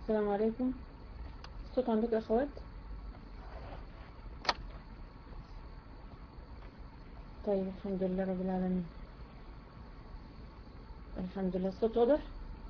السلام عليكم الصوت عندك يا اخوات طيب الحمد لله رب العالمين الحمد لله الصوت واضح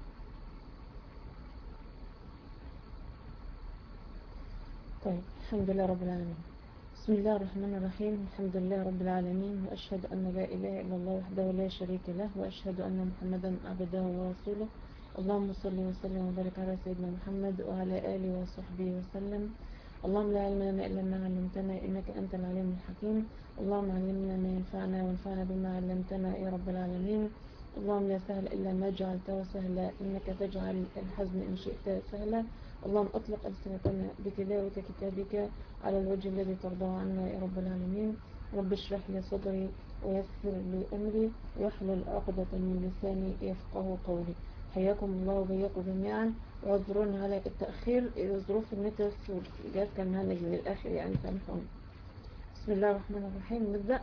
طيب الحمد لله رب العالمين بسم الله الرحمن الرحيم الحمد لله رب العالمين وأشهد أن لا إله إلا الله وحده لا شريك له وأشهد أن محمدا عبده ورسوله اللهم صل وسلم وبارك على سيدنا محمد وعلى آله وصحبه وسلم اللهم لا علم لنا إلا ما علمتنا إنك أنت العليم الحكيم اللهم علمنا ما ينفعنا وانفعنا بما علمتنا يا رب العالمين اللهم لا سهل إلا ما جعلته سهلا إنك تجعل الحزن إن شئت سهلا اللهم أطلق ألسنتنا بتلاوة كتابك على الوجه الذي ترضى عنا يا رب العالمين رب اشرح لي صدري ويسر لي أمري واحلل عقدة من لساني يفقه قولي حياكم الله وبياكم جميعا واعذروني على التأخير ظروف النت جات كان هنج من الآخر يعني سامحوني بسم الله الرحمن الرحيم نبدأ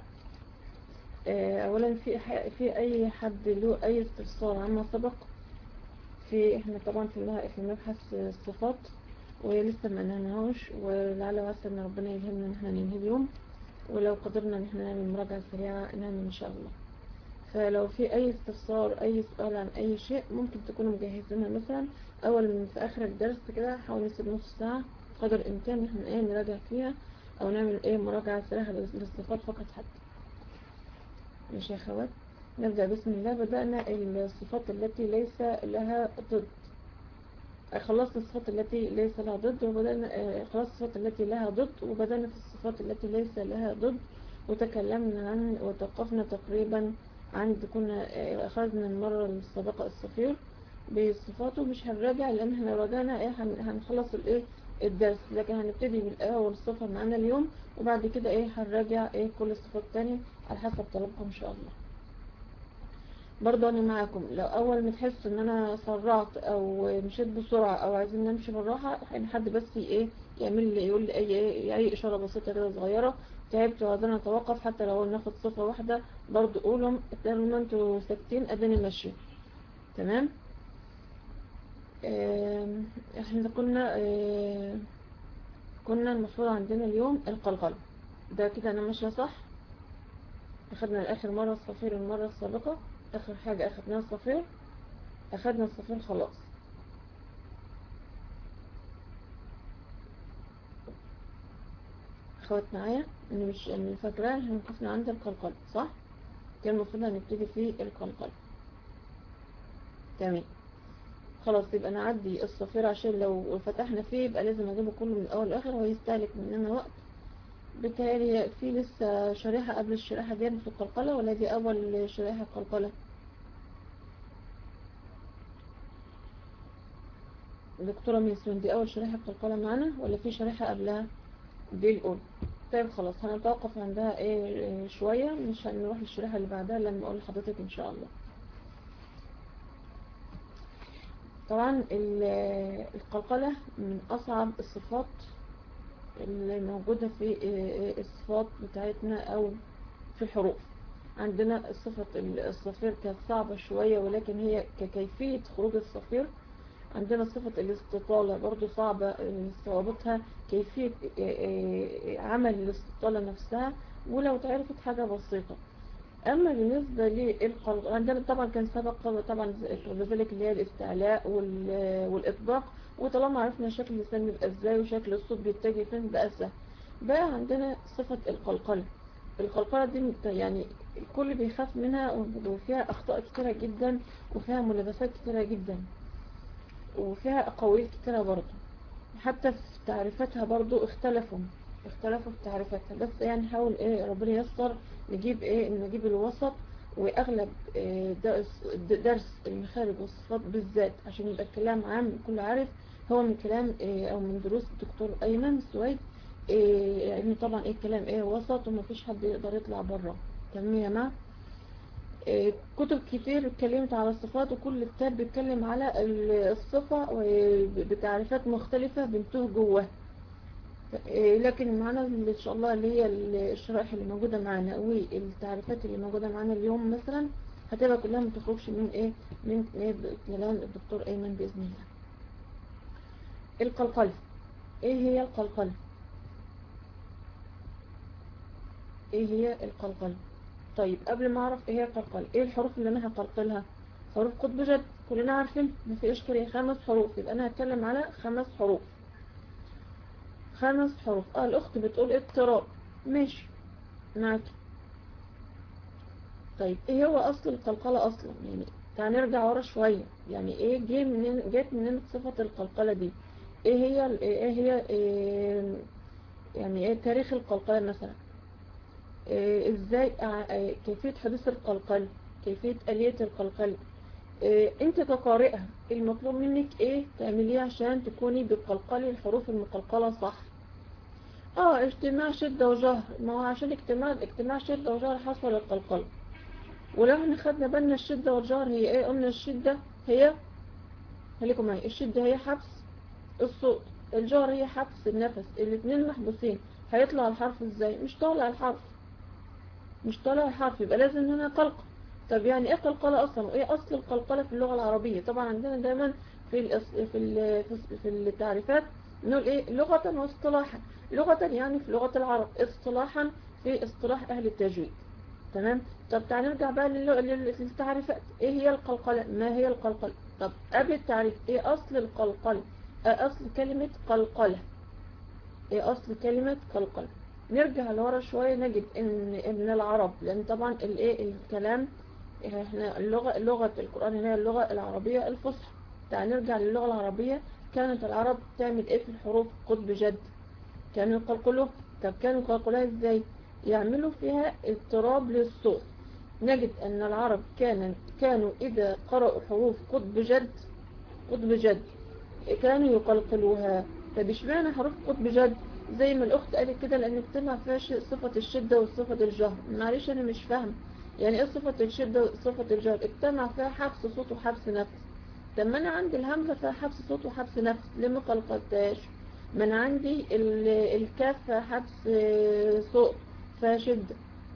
أولا في في أي حد له أي استفسار عما سبق في احنا طبعا في في مبحث الصفات ولسه ما انهناهوش ولعل وعسى ان ربنا يلهمنا ان احنا ننهي اليوم ولو قدرنا ان احنا نعمل مراجعة سريعة نعمل ان شاء الله فلو في اي استفسار اي سؤال عن اي شيء ممكن تكونوا مجهزينها مثلا اول من في اخر الدرس كده حاول نسيب نص ساعة قدر الامكان احنا ايه نراجع فيها او نعمل ايه مراجعة سريعة للصفات فقط حتى ماشي يا اخوات نبدأ بسم الله بدأنا الصفات التي ليس لها ضد خلصنا الصفات التي ليس لها ضد وبدأنا خلصنا الصفات التي لها ضد وبدأنا في الصفات التي ليس لها ضد وتكلمنا عن وتوقفنا تقريبا عند كنا أخذنا المرة السابقة الصفير بصفاته مش هنراجع لأن احنا راجعنا ايه هنخلص الايه الدرس لكن هنبتدي بالأول صفة معانا اليوم وبعد كده ايه هنراجع ايه كل الصفات التانية على حسب طلبكم ان شاء الله برضه انا معاكم لو اول ما تحس ان انا سرعت او مشيت بسرعة او عايزين نمشي بالراحة يعني حد بس ايه يعمل لي يقول لي اي اي اشارة بسيطة كده صغيرة تعبت وعايزين نتوقف حتى لو ناخد صفة واحدة برضه قولهم طالما انتوا ساكتين اداني ماشية تمام اه احنا كنا اه كنا المفروض عندنا اليوم القلقلة ده كده انا ماشية صح اخدنا الاخر مرة الصفير المرة السابقة اخر حاجة اخدناها الصفير اخدنا الصفير خلاص اخوات معايا انا مش انا فاكرة احنا وقفنا عند القلقل صح كان المفروض هنبتدي في القلقل تمام خلاص يبقى نعدي الصفير عشان لو فتحنا فيه يبقى لازم اجيبه كله من الاول لاخر ويستهلك مننا وقت بالتالي في لسه شريحة قبل الشريحة دي في القلقلة ولا دي أول شريحة القلقلة دكتورة ميسون دي أول شريحة القلقلة معانا ولا في شريحة قبلها دي الأولى طيب خلاص هنتوقف عندها ايه شوية مش هنروح للشريحة اللي بعدها لما أقول لحضرتك إن شاء الله طبعا القلقلة من أصعب الصفات اللي موجودة في الصفات بتاعتنا او في الحروف عندنا صفة الصفير كانت صعبة شوية ولكن هي ككيفية خروج الصفير عندنا صفة الاستطالة برضو صعبة صعوبتها كيفية عمل الاستطالة نفسها ولو تعرفت حاجة بسيطة اما بالنسبة للقلق عندنا طبعا كان سبق طبعا بذلك اللي هي الاستعلاء والاطباق وطالما عرفنا شكل اللسان بيبقى ازاي وشكل الصوت بيتجه فين بقى سهل بقى عندنا صفة القلقلة القلقلة دي يعني الكل بيخاف منها وفيها اخطاء كتيرة جدا وفيها ملابسات كتيرة جدا وفيها اقاويل كتيرة برضو حتى في تعريفاتها برضو اختلفوا اختلفوا في تعريفاتها بس يعني نحاول ايه ربنا ييسر نجيب ايه نجيب الوسط واغلب إيه درس المخارج والصفات بالذات عشان يبقى الكلام عام كل عارف هو من كلام إيه او من دروس الدكتور ايمن سويد إيه يعني طبعا ايه الكلام ايه وسط ومفيش حد يقدر يطلع بره تمام يا جماعه إيه كتب كتير اتكلمت على الصفات وكل كتاب بيتكلم على الصفة بتعريفات مختلفة بنتوه جوه لكن معنا ان شاء الله اللي هي الشرائح اللي موجودة معانا والتعريفات اللي موجودة معانا اليوم مثلا هتبقى كلها ما تخرجش من ايه من إيه كلام الدكتور ايمن باذن الله القلقلة ايه هي القلقلة ايه هي القلقلة طيب قبل ما اعرف ايه هي القلقلة ايه الحروف اللي انا هقلقلها حروف قطب جد كلنا عارفين ما في اشكالية خمس حروف يبقى انا هتكلم على خمس حروف خمس حروف اه الاخت بتقول اضطراب ماشي معاكي طيب ايه هو اصل القلقلة اصلا يعني تعال نرجع ورا شوية يعني ايه جه منين جت منين صفة القلقلة دي ايه هي ال- ايه هي إيه يعني ايه تاريخ القلقلة مثلا إيه ازاي ع- إيه كيفية حدوث القلقلة كيفية آلية القلقلة إيه انت كقارئة المطلوب منك ايه تعمليه عشان تكوني بتقلقلي الحروف المقلقلة صح اه اجتماع شدة وجهر ما هو عشان اجتماع اجتماع شدة وجهر حصل القلقلة ولو احنا خدنا بالنا الشدة والجهر هي ايه قلنا الشدة هي خليكم معايا الشدة هي حبس الصوت الجهر هي حبس النفس الاتنين محبوسين هيطلع الحرف ازاي مش طالع الحرف مش طالع الحرف يبقى لازم هنا قلقل طب يعني ايه قلقلة اصلا وايه اصل القلقلة في اللغة العربية طبعا عندنا دايما في الأص... في ال... في التعريفات نقول ايه لغة واصطلاحا لغة يعني في لغة العرب اصطلاحا في اصطلاح اهل التجويد تمام طب تعال نرجع بقى لل- لل- للتعريفات ايه هي القلقلة ما هي القلقلة طب قبل التعريف ايه اصل القلقلة ايه اصل كلمة قلقلة ايه اصل كلمة قلقلة نرجع لورا شوية نجد ان ان العرب لان طبعا الايه الكلام احنا اللغة لغة القرآن هي اللغة العربية الفصحى تعال نرجع للغة العربية كانت العرب تعمل ايه في الحروف قطب جد كانوا يقلقلوا طب كانوا يقلقلوها ازاي يعملوا فيها اضطراب للصوت نجد ان العرب كان كانوا اذا قرأوا حروف قطب جد قطب جد كانوا يقلقلوها طب اشمعنى حروف قطب جد زي ما الاخت قالت كده لان اجتمع فيها ش- صفة الشدة وصفة الجهر معلش انا مش فاهم يعني ايه صفة الشدة وصفة الجهر اجتمع فيها حبس صوت وحبس نفس طب ما انا عندي الهمزة فيها حبس صوت وحبس نفس ليه ما قلقلتهاش ما انا عندي ال- الكاف فيها حبس آه، صوت فيها شدة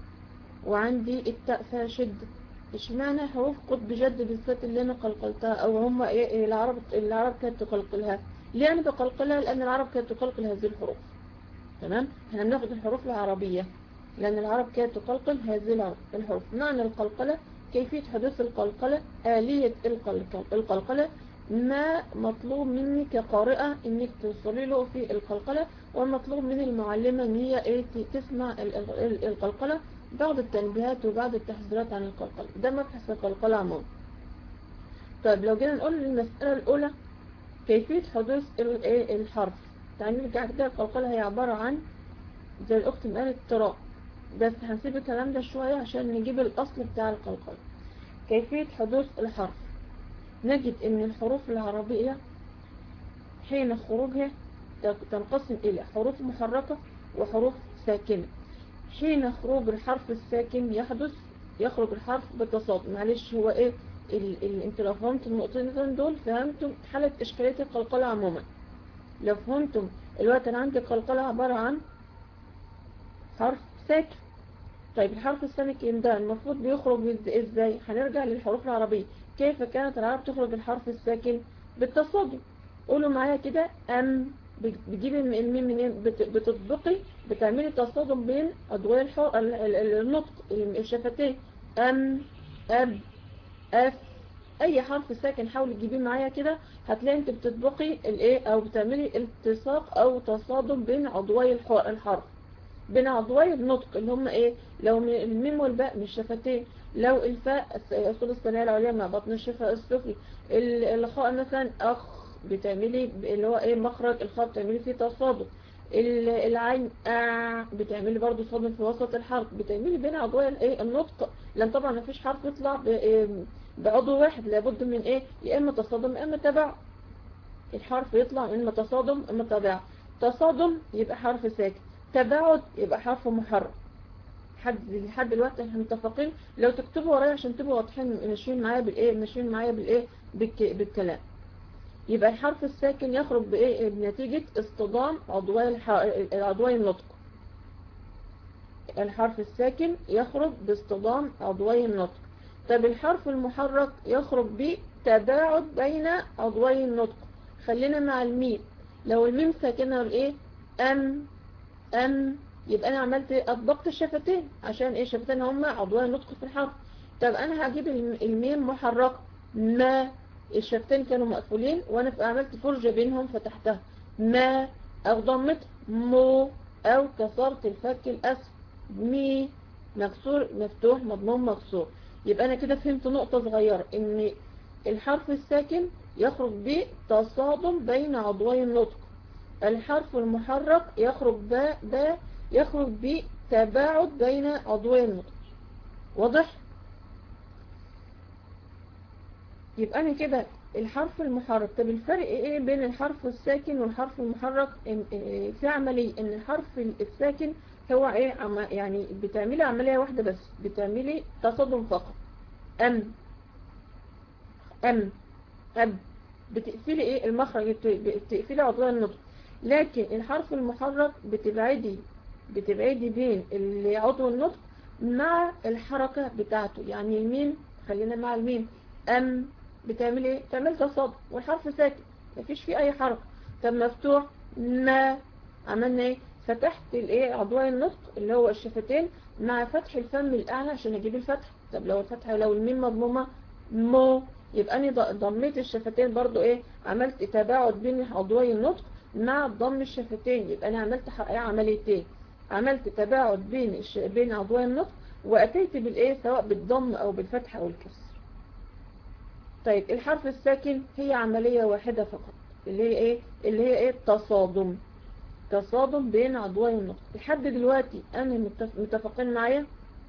وعندي التاء فيها شدة اشمعنى حروف قطب جد بالذات اللي انا قلقلتها او هم ايه إيه العرب العرب كانت تقلقلها ليه انا بقلقلها لان العرب كانت تقلقل هذه الحروف تمام احنا بناخد الحروف العربية لان العرب كانت تقلقل هذه العرب- الحروف معنى القلقلة كيفية حدوث القلقلة آلية القلقلة القلقلة ما مطلوب مني كقارئة انك توصلي له في القلقلة والمطلوب من المعلمة ان هي ايه ت- تسمع ال- ال- ال- القلقلة بعض التنبيهات وبعض التحذيرات عن القلقلة ده مبحث القلقلة عموما طيب لو جينا نقول المسألة الأولى كيفية حدوث ال- إيه الحرف تعالى نرجع كده القلقلة هي عبارة عن زي الأخت ما قالت اضطراب بس هنسيب الكلام ده شوية عشان نجيب الأصل بتاع القلقلة كيفية حدوث الحرف نجد ان الحروف العربية حين خروجها تنقسم إلى حروف محركة وحروف ساكنة حين خروج الحرف الساكن يحدث يخرج الحرف بالتصادم معلش هو ايه ال ال انتوا لو فهمتوا النقطتين دول فهمتم حالة اشكالية القلقلة عموما لو فهمتم الوقت انا عندي القلقلة عبارة عن حرف ساكن طيب الحرف الساكن ده المفروض بيخرج إز- ازاي هنرجع للحروف العربية كيف كانت العرب تخرج الحرف الساكن بالتصادم قولوا معايا كده ام بتجيبي الم- الميم منين بت- بتطبقي بتعملي تصادم بين أدوية الحر... ال- ال- ال- النطق الشفتين أم أب أف أي حرف ساكن حاولي تجيبيه معايا كده هتلاقي انت بتطبقي الايه أو بتعملي التصاق أو تصادم بين عضوي الح- الحرف بين عضوي النطق اللي هم ايه لو م- الميم والباء من الشفتين لو الفاء الصوت الثانية العليا مع بطن الشفة السفلي ال- الخاء مثلا أخ بتعملي اللي هو ايه مخرج الخاء بتعملي فيه تصادم ال- العين آ بتعملي برضو صادم في وسط الحرف بتعملي بين عضوية الايه النطق لان طبعا مفيش حرف يطلع ب- إيه بعضو واحد لابد من ايه يا اما تصادم يا اما تبع الحرف يطلع اما تصادم اما تبع تصادم يبقى حرف ساكن تباعد يبقى حرف محرك لحد لحد دلوقتي احنا متفقين لو تكتبوا ورايا عشان تبقوا واضحين ماشيين معايا بالايه ماشيين معايا بالايه بالك... بالكلام يبقى الحرف الساكن يخرج بايه بنتيجة اصطدام عضوي الح... عضوي النطق الحرف الساكن يخرج باصطدام عضوي النطق طب الحرف المحرك يخرج بتباعد بين عضوي النطق خلينا مع الميم لو الميم ساكنة الايه ام ام يبقى انا عملت ايه اطبقت الشفتين عشان ايه الشفتين هما عضوان النطق في الحرف طب انا هجيب الم- الميم محركة ما الشفتين كانوا مقفولين وانا عملت فرجة بينهم فتحتها ما او ضمت مو او كسرت الفك الاسفل مي مكسور مفتوح مضموم مكسور يبقى انا كده فهمت نقطة صغيرة ان الحرف الساكن يخرج بتصادم بين عضوي النطق الحرف المحرك يخرج ب ب يخرج بتباعد بين عضوي النطق واضح يبقى انا كده الحرف المحرك طب الفرق ايه بين الحرف الساكن والحرف المحرك إن- إيه في عملية ان الحرف الساكن هو ايه عم يعني بتعملي عملية واحدة بس بتعملي تصادم فقط ام ام اب بتقفلي ايه المخرج بت- بتقفلي عضوية النطق لكن الحرف المحرك بتبعدي بتبعدي بين اللي عضو النطق مع الحركة بتاعته يعني الميم خلينا مع الميم ام بتعمل ايه تعمل تصادم والحرف ساكن مفيش فيه اي حركة طب مفتوح ما عملنا ايه فتحت الايه عضوي النطق اللي هو الشفتين مع فتح الفم الاعلى عشان اجيب الفتح طب لو الفتحة لو الميم مضمومة مو يبقى انا ض- ضميت الشفتين برضو ايه عملت تباعد بين عضوي النطق مع ضم الشفتين يبقى انا عملت ح- إيه عمليتين عملت تباعد بين الش... بين عضوي النطق واتيت بالايه سواء بالضم او بالفتح او الكسر طيب الحرف الساكن هي عملية واحدة فقط اللي هي ايه اللي هي ايه تصادم تصادم بين عضوي النطق لحد دلوقتي انا متف- متفقين معايا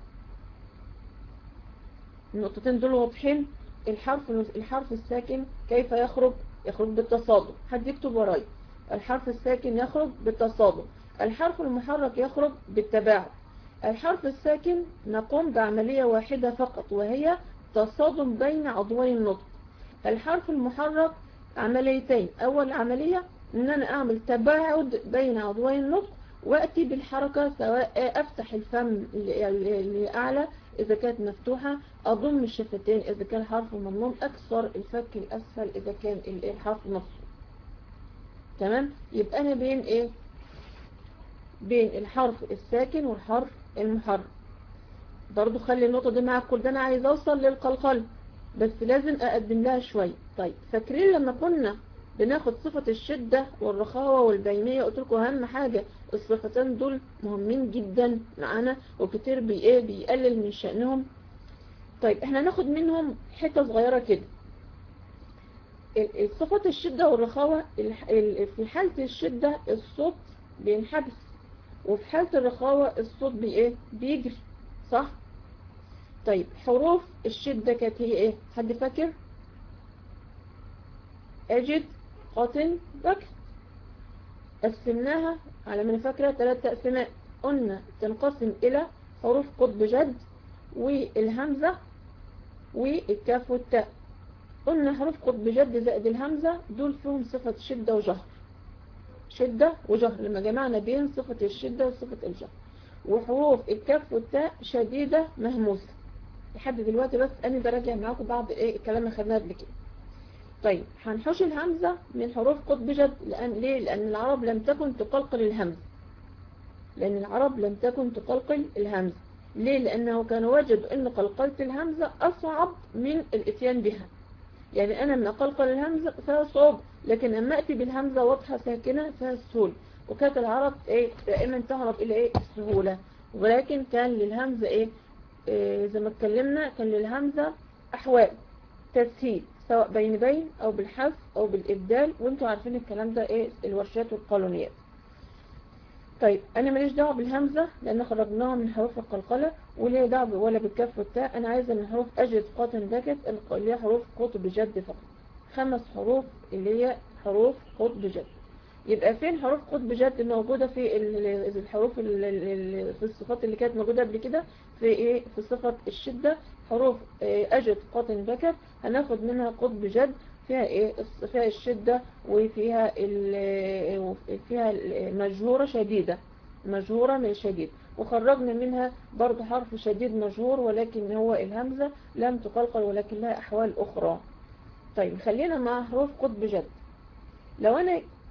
النقطتين دول واضحين الحرف الحرف الساكن كيف يخرج يخرج بالتصادم حد يكتب ورايا الحرف الساكن يخرج بالتصادم الحرف المحرك يخرج بالتباعد الحرف الساكن نقوم بعملية واحدة فقط وهي تصادم بين عضوي النطق الحرف المحرك عمليتين أول عملية إن أنا أعمل تباعد بين عضوي النطق وأتي بالحركة سواء أفتح الفم اللي أعلى إذا كانت مفتوحة أضم الشفتين إذا كان الحرف مضموم أكسر الفك الأسفل إذا كان الحرف مفصول تمام يبقى أنا بين إيه بين الحرف الساكن والحرف المحرك برضو خلي النقطة دي معاك كل ده أنا عايز أوصل للقلقل بس لازم أقدم لها شوية طيب فاكرين لما كنا بناخد صفة الشدة والرخاوة والبينية قلت لكم أهم حاجة الصفتين دول مهمين جدا معانا وكتير بي إيه بيقلل من شأنهم طيب احنا ناخد منهم حتة صغيرة كده صفات الشدة والرخاوة في حالة الشدة الصوت بينحبس وفي حالة الرخاوة الصوت بي ايه بيجري صح طيب حروف الشدة كانت هي ايه حد فاكر اجد قاتل بكر قسمناها على من فاكرة ثلاث تقسيمات قلنا تنقسم الى حروف قطب جد والهمزة والكاف والتاء قلنا حروف قطب جد زائد الهمزة دول فيهم صفة شدة وجهر شدة وجهر لما جمعنا بين صفة الشدة وصفة الجهر وحروف الكاف والتاء شديدة مهموسة لحد دلوقتي بس أنا براجع معاكم بعض إيه الكلام اللي خدناه قبل كده طيب هنحوش الهمزة من حروف قطب جد لأن ليه؟ لأن العرب لم تكن تقلقل الهمزة لأن العرب لم تكن تقلقل الهمزة ليه؟ لأنه كانوا وجدوا أن قلقلة الهمزة أصعب من الاتيان بها يعني أنا من أقلقل الهمزة فيها صعوبة لكن أما أتي بالهمزة واضحة ساكنة فيها السهولة وكانت العرب إيه دائما تهرب إلى إيه السهولة ولكن كان للهمزة إيه, إيه زي ما اتكلمنا كان للهمزة أحوال تسهيل سواء بين بين أو بالحذف أو بالإبدال وانتوا عارفين الكلام ده إيه الورشات والقانونيات طيب انا ماليش دعوه بالهمزه لان خرجناها من حروف القلقله وليه دعوه ولا بالكاف والتاء انا عايزه من حروف اجد قاتل باكت اللي هي حروف قطب جد فقط خمس حروف اللي هي حروف قطب جد يبقى فين حروف قطب جد موجوده في الحروف في الصفات اللي كانت موجوده قبل كده في ايه في صفه الشده حروف اجد قاتل باكت هناخد منها قطب جد فيها ايه فيها الشدة وفيها فيها مجهورة شديدة مجهورة من شديد وخرجنا منها برضو حرف شديد مجهور ولكن هو الهمزة لم تقلقل ولكن لها أحوال أخرى طيب خلينا مع حروف قطب جد لو أنا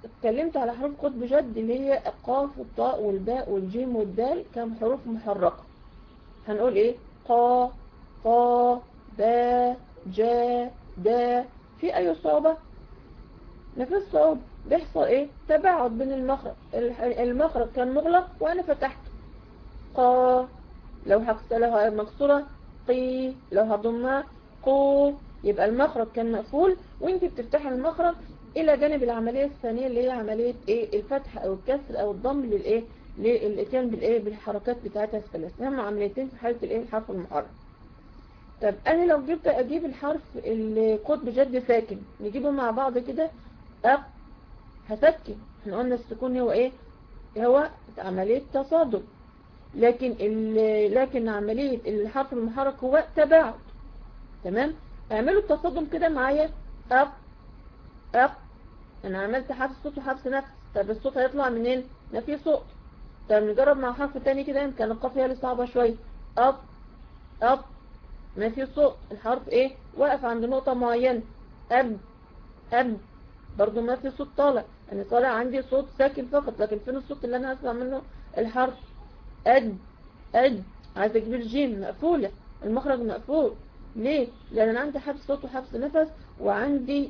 اتكلمت على حروف قطب جد اللي هي القاف والطاء والباء والجيم والدال كم حروف محركة هنقول ايه قا قا با جا دا في اي صعوبة نفس الصعوبة بيحصل ايه تباعد بين المخرج المخرج كان مغلق وانا فتحته قا لو هكسلها مكسورة قي لو هضمها قو يبقى المخرج كان مقفول وانت بتفتح المخرج الى جانب العملية الثانية اللي هي عملية ايه الفتح او الكسر او الضم للايه للاتيان بالايه بالحركات بتاعتها الثلاث هم عمليتين في حالة الايه الحرف المحرك طب انا لو جبت اجيب الحرف القطب جد ساكن نجيبه مع بعض كده أق هسكن احنا قلنا السكون هو ايه هو عملية تصادم لكن لكن عملية الحرف المحرك هو تباعد تمام اعملوا التصادم كده معايا أق أق انا عملت حرف صوت وحرف نفس طب الصوت هيطلع منين ما في صوت طب نجرب مع حرف تاني كده يمكن القاف هي اللي صعبة شوية أب أب ما في صوت الحرف ايه واقف عند نقطة معينة أب أب برضو ما في صوت طالع انا طالع عندي صوت ساكن فقط لكن فين الصوت اللي انا هسمع منه الحرف أد أد عايز اجيب الجيم مقفولة المخرج مقفول ليه لان انا عندي حبس صوت وحبس نفس وعندي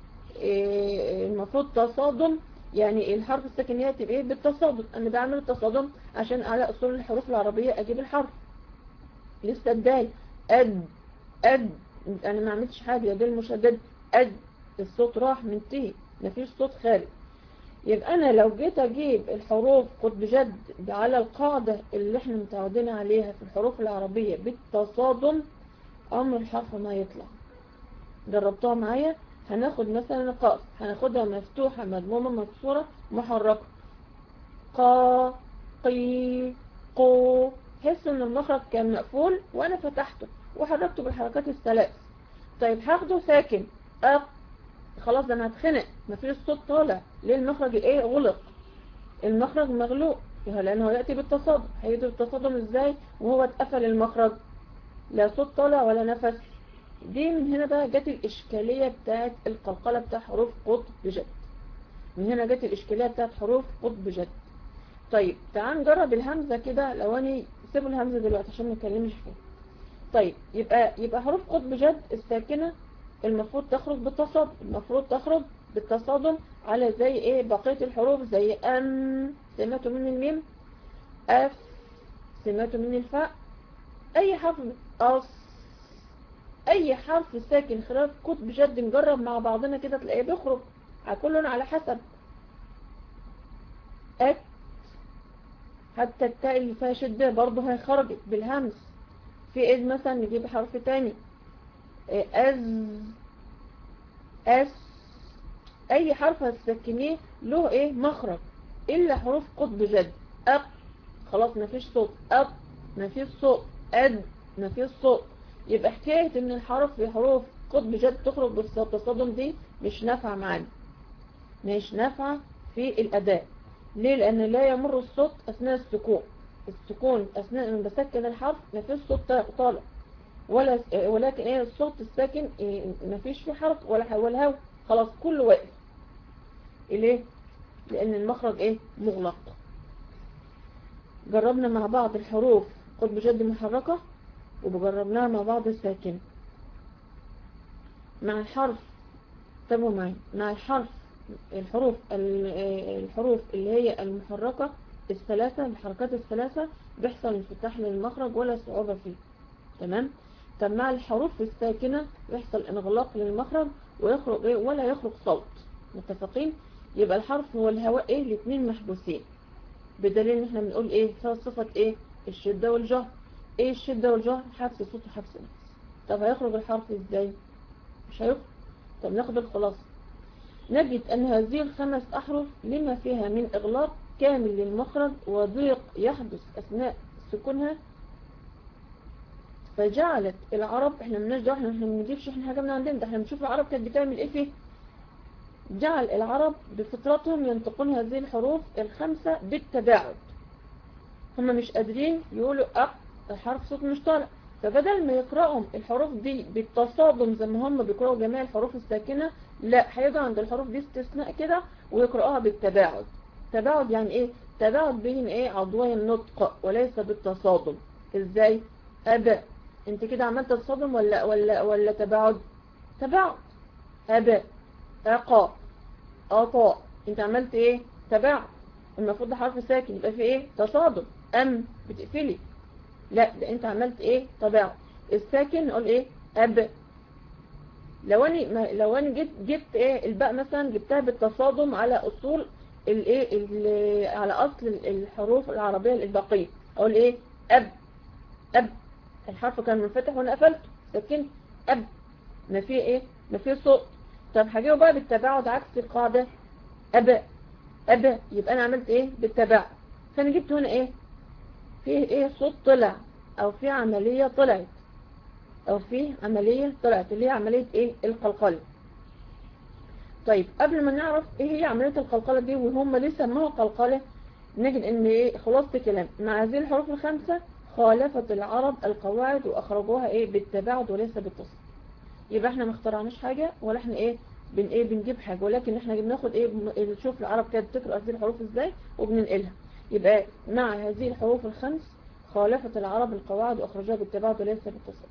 إيه المفروض تصادم يعني الحرف الساكنية تبقى ايه بالتصادم انا بعمل التصادم عشان على اصول الحروف العربية اجيب الحرف لسه الدال أد أد انا ما عملتش حاجة ده المشدد أد الصوت راح منتهي مفيش صوت خارج يبقى انا لو جيت اجيب الحروف قد بجد على القاعدة اللي احنا متعودين عليها في الحروف العربية بالتصادم عمر الحرف ما يطلع جربتوها معايا هناخد مثلا قاف هناخدها مفتوحة مضمومة مكسورة محركة قا قي قو حس ان المخرج كان مقفول وانا فتحته وحركته بالحركات الثلاث طيب هاخده ساكن أق خلاص ده انا هتخنق مفيش صوت طالع ليه المخرج ايه غلق المخرج مغلوق لانه يأتي بالتصادم هيجي بالتصادم ازاي وهو اتقفل المخرج لا صوت طالع ولا نفس دي من هنا بقى جت الإشكالية بتاعت القلقلة بتاع حروف قطب بجد من هنا جت الإشكالية بتاعت حروف قطب بجد طيب تعال نجرب الهمزة كده لو أنا سيبوا الهمزة دلوقتي عشان ما نتكلمش فيه طيب يبقى يبقى حروف قطب بجد الساكنة المفروض تخرج بالتصادم المفروض تخرج بالتصادم على زي ايه بقية الحروف زي ام سمعتوا من الميم اف سمعتوا من الفاء اي حرف أص اي حرف ساكن خلاف قطب جد نجرب مع بعضنا كده تلاقيه بيخرج كلنا على حسب أت حتى التاء اللي فيها شدة برضه هيخرجت بالهمس في إذ مثلا نجيب حرف تاني أز أس أي حرف هتسكنيه له إيه مخرج إلا حروف قطب جد أق خلاص مفيش صوت أق مفيش صوت أد مفيش صوت يبقى حكاية ان الحرف في حروف قطب جد تخرج بالتصادم دي مش نافعة معانا مش نافعة في الأداء ليه لأن لا يمر الصوت أثناء السكون السكون أثناء ان بسكن الحرف مفيش صوت طالع ولا ولكن ايه الصوت الساكن إيه مفيش فيه حرف ولا ولا هوا خلاص كله واقف ليه لأن المخرج ايه مغلق جربنا مع بعض الحروف قطب جد محركة وجربناها مع بعض الساكن مع الحرف تابعوا معي مع الحرف الحروف الحروف اللي هي المحركة الثلاثة الحركات الثلاثة بيحصل انفتاح للمخرج ولا صعوبة فيه تمام طب مع الحروف الساكنة بيحصل انغلاق للمخرج ويخرج ايه ولا يخرج صوت متفقين يبقى الحرف هو الهواء ايه الاثنين محبوسين بدليل ان احنا بنقول ايه فيها صفة ايه الشدة والجهر ايه الشدة والجهر حبس صوت وحبس نفس طب هيخرج الحرف ازاي مش هيخرج طب ناخد الخلاصة نجد ان هذه الخمس احرف لما فيها من اغلاق كامل للمخرج وضيق يحدث اثناء سكونها فجعلت العرب احنا مالناش دعوه احنا ما بنجيبش احنا حاجه من عندنا ده احنا بنشوف العرب كانت بتعمل ايه فيه جعل العرب بفطرتهم ينطقون هذه الحروف الخمسة بالتباعد هم مش قادرين يقولوا أق الحرف صوت مش طالع فبدل ما يقرأهم الحروف دي بالتصادم زي ما هم بيقرأوا جميع الحروف الساكنة لا هيجوا عند الحروف دي استثناء كده ويقرأوها بالتباعد تباعد يعني ايه تباعد بين ايه عضوي النطق وليس بالتصادم ازاي أبا انت كده عملت تصادم ولا ولا ولا تباعد تباعد أبا أقا أطاء انت عملت ايه تباعد المفروض ده حرف ساكن يبقى في ايه تصادم أم بتقفلي لا ده انت عملت ايه تباعد الساكن نقول ايه أب لو انا لو انا جبت جبت ايه الباء مثلا جبتها بالتصادم على اصول الايه على اصل الحروف العربيه الباقيه اقول ايه اب اب الحرف كان منفتح وانا قفلته سكنت اب ما فيه ايه ما فيه صوت طب هجيبه بقى بالتباعد عكس القاعده ابا ابا يبقى انا عملت ايه بالتباعد فانا جبت هنا ايه فيه ايه صوت طلع او في عمليه طلعت او في عملية طلعت اللي هي عملية ايه القلقلة طيب قبل ما نعرف ايه هي عملية القلقلة دي وهم ليه سموها قلقلة نجد ان ايه خلاصة كلام مع هذه الحروف الخمسة خالفت العرب القواعد واخرجوها ايه بالتباعد وليس بالتصل يبقى احنا ما اخترعناش حاجة ولا احنا ايه بن ايه بنجيب حاجة ولكن احنا بناخد ايه نشوف العرب كانت بتقرأ هذه الحروف ازاي وبننقلها يبقى مع هذه الحروف الخمس خالفت العرب القواعد واخرجوها بالتباعد وليس بالتصل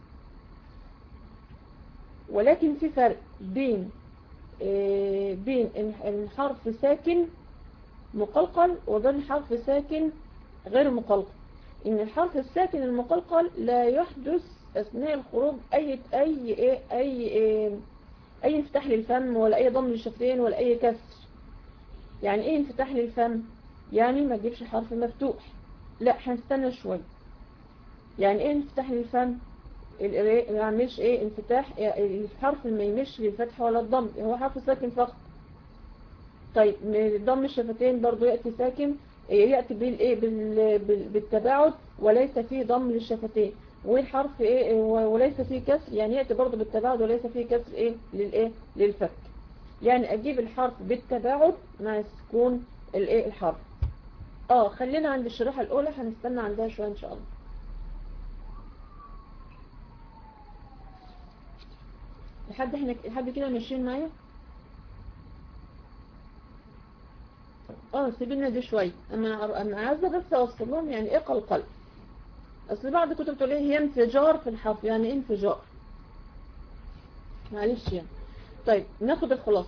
ولكن في فرق بين آه بين الحرف ساكن مقلقل وبين حرف ساكن غير مقلقل ان الحرف الساكن المقلقل لا يحدث اثناء الخروج اي اي اي اي, اي, أي انفتاح للفم ولا اي ضم للشفتين ولا اي كسر يعني ايه انفتاح للفم يعني ما تجيبش حرف مفتوح لا هنستنى شويه يعني ايه انفتاح للفم ما يعملش ايه انفتاح الحرف ما يمش للفتح ولا الضم هو حرف ساكن فقط طيب ضم الشفتين برضو يأتي ساكن يأتي بالايه بالتباعد وليس فيه ضم للشفتين والحرف ايه وليس فيه كسر يعني يأتي برضو بالتباعد وليس فيه كسر ايه للايه للفك يعني اجيب الحرف بالتباعد مع سكون الايه الحرف اه خلينا عند الشريحة الاولى هنستنى عندها شوية ان شاء الله لحد احنا لحد كده ماشيين معايا اه سيبنا دي شويه اما اما عايزه بس اوصل لهم يعني ايه قلقل اصل بعض الكتب تقول ايه هي انفجار في الحرف يعني ايه انفجار معلش يعني طيب ناخد الخلاصه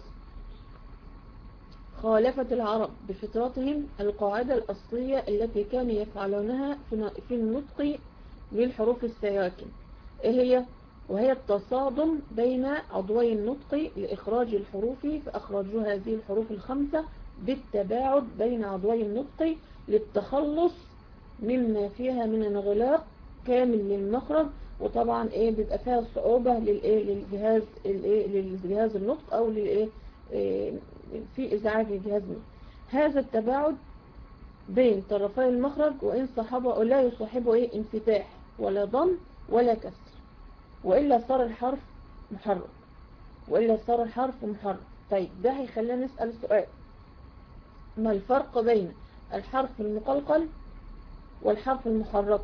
خالفت العرب بفطرتهم القاعدة الأصلية التي كانوا يفعلونها في النطق بالحروف السواكن ايه هي وهي التصادم بين عضوي النطق لإخراج الحروف فأخرجوا هذه الحروف الخمسة بالتباعد بين عضوي النطق للتخلص مما فيها من انغلاق كامل للمخرج وطبعا ايه بيبقى فيها صعوبة للايه للجهاز الايه للجهاز النطق او للايه إيه في ازعاج الجهاز النطق هذا التباعد بين طرفي المخرج وان صاحبه او لا يصاحبه ايه انفتاح ولا ضم ولا كسر وإلا صار الحرف محرك وإلا صار الحرف محرك طيب ده هيخلينا نسأل سؤال ما الفرق بين الحرف المقلقل والحرف المحرك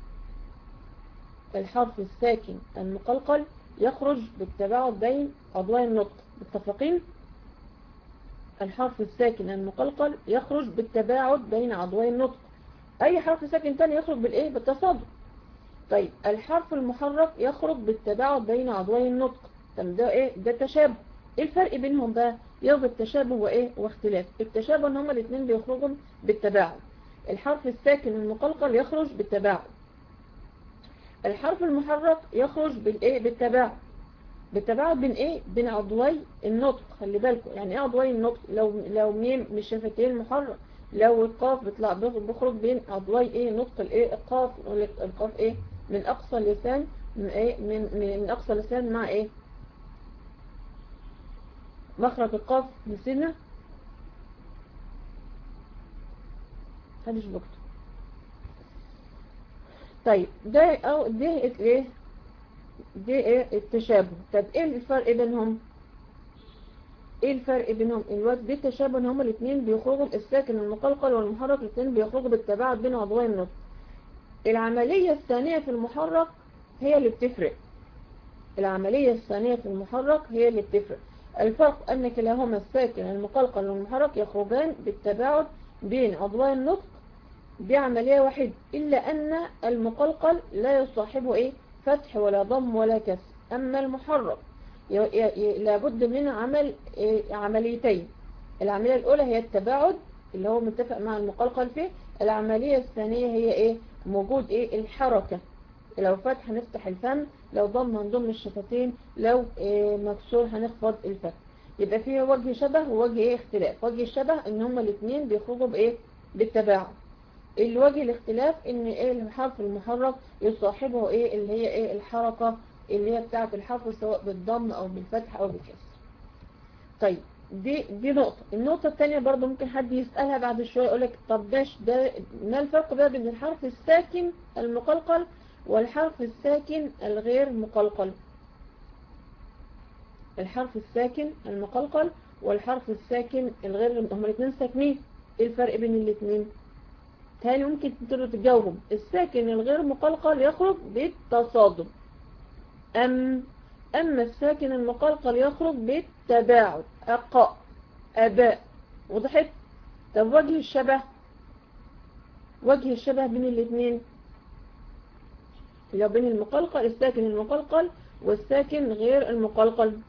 الحرف الساكن المقلقل يخرج بالتباعد بين عضوي النطق متفقين الحرف الساكن المقلقل يخرج بالتباعد بين عضوي النطق اي حرف ساكن تاني يخرج بالايه بالتصادم طيب الحرف المحرك يخرج بالتباعد بين عضوي النطق طب ده ايه ده تشابه ايه الفرق بينهم بقى يوجد التشابه وايه واختلاف التشابه ان هما الاثنين بيخرجوا بالتباعد الحرف الساكن المقلقل يخرج بالتباعد الحرف المحرك يخرج بالايه بالتباعد بالتباعد بين ايه بين عضوي النطق خلي بالكم يعني ايه عضوي النطق لو لو ميم مش شفتين محرك لو القاف بيطلع بيخرج بين عضوي ايه نطق الايه القاف القاف ايه من اقصى اللسان من ايه من من اقصى اللسان مع ايه مخرج القاف نسينا محدش بكتب طيب ده او ده ايه دي ايه التشابه طب ايه الفرق بينهم ايه الفرق بينهم الوقت دي التشابه ان هما الاثنين بيخرجوا الساكن المقلقل والمحرك الاثنين بيخرجوا بالتباعد بين عضوي النطق العملية الثانية في المحرك هي اللي بتفرق العملية الثانية في المحرك هي اللي بتفرق الفرق أن كلاهما الساكن المقلقل والمحرك يخرجان بالتباعد بين عضوي النطق بعملية واحدة إلا أن المقلقل لا يصاحبه إيه فتح ولا ضم ولا كسر أما المحرك لابد من عمل إيه عمليتين العملية الأولى هي التباعد اللي هو متفق مع المقلقل فيه العملية الثانية هي إيه موجود إيه الحركة لو فتح هنفتح الفم لو ضم هنضم الشفتين لو إيه مكسور هنخفض الفم يبقى فيه وجه شبه ووجه ايه اختلاف وجه الشبه ان هما الاثنين بيخرجوا بايه بالتباعد الوجه الاختلاف ان ايه الحرف المحرك يصاحبه ايه اللي هي ايه الحركة اللي هي بتاعة الحرف سواء بالضم او بالفتح او بالكسر طيب دي دي نقطة النقطة الثانية برضو ممكن حد يسألها بعد شوية يقولك طب باش ده ما الفرق بقى بين الحرف الساكن المقلقل والحرف الساكن الغير مقلقل الحرف الساكن المقلقل والحرف الساكن الغير هما الاثنين ساكنين ايه الفرق بين الاثنين تاني ممكن تقدروا تجاوبوا الساكن الغير مقلقل يخرج بالتصادم أم أما الساكن المقلقل يخرج بالتباعد أقاء أباء وضحت طب وجه الشبه وجه الشبه بين الاثنين اللي بين المقلقل الساكن المقلقل والساكن غير المقلقل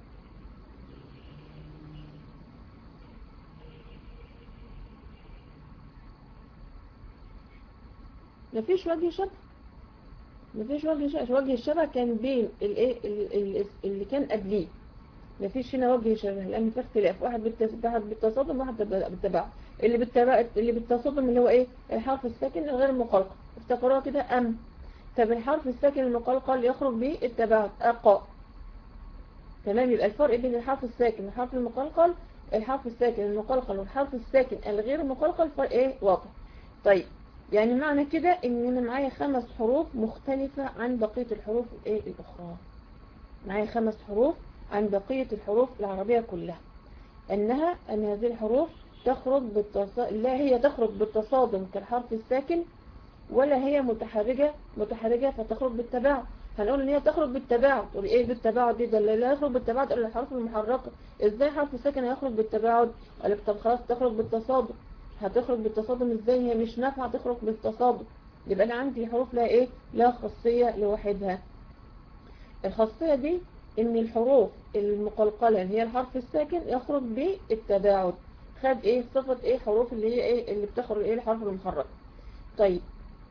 مفيش وجه شبه مفيش وجه شبه وجه الشبه كان بين الايه اللي كان قبليه مفيش هنا وجه شبه لان في اختلاف واحد بالتصادم واحد بالتباعد اللي بالتباعد اللي بالتصادم اللي هو ايه الحرف الساكن الغير المقلقل افتكروها كده ام طب الحرف الساكن المقلقل يخرج به التباعد أقاء تمام يبقى الفرق بين الحرف الساكن والحرف المقلقل الحرف الساكن المقلقل والحرف الساكن الغير مقلقل فرق ايه واضح طيب يعني معنى كده ان انا معايا خمس حروف مختلفة عن بقية الحروف الايه الاخرى معايا خمس حروف عن بقية الحروف العربية كلها انها ان هذه الحروف تخرج بالتص... لا هي تخرج بالتصادم كالحرف الساكن ولا هي متحرجة متحرجة فتخرج بالتباعد هنقول ان هي تخرج بالتباعد تقول ايه بالتباعد دي ده لا يخرج بالتباعد الا الحروف المحركة ازاي حرف ساكن هيخرج بالتباعد قال لك طب خلاص تخرج بالتصادم هتخرج بالتصادم ازاي هي مش نافعة تخرج بالتصادم يبقى انا عندي حروف لها ايه لها خاصية لوحدها الخاصية دي ان الحروف المقلقلة اللي هي الحرف الساكن يخرج بالتباعد خد ايه صفة ايه حروف اللي هي ايه اللي بتخرج ايه الحرف المحرك طيب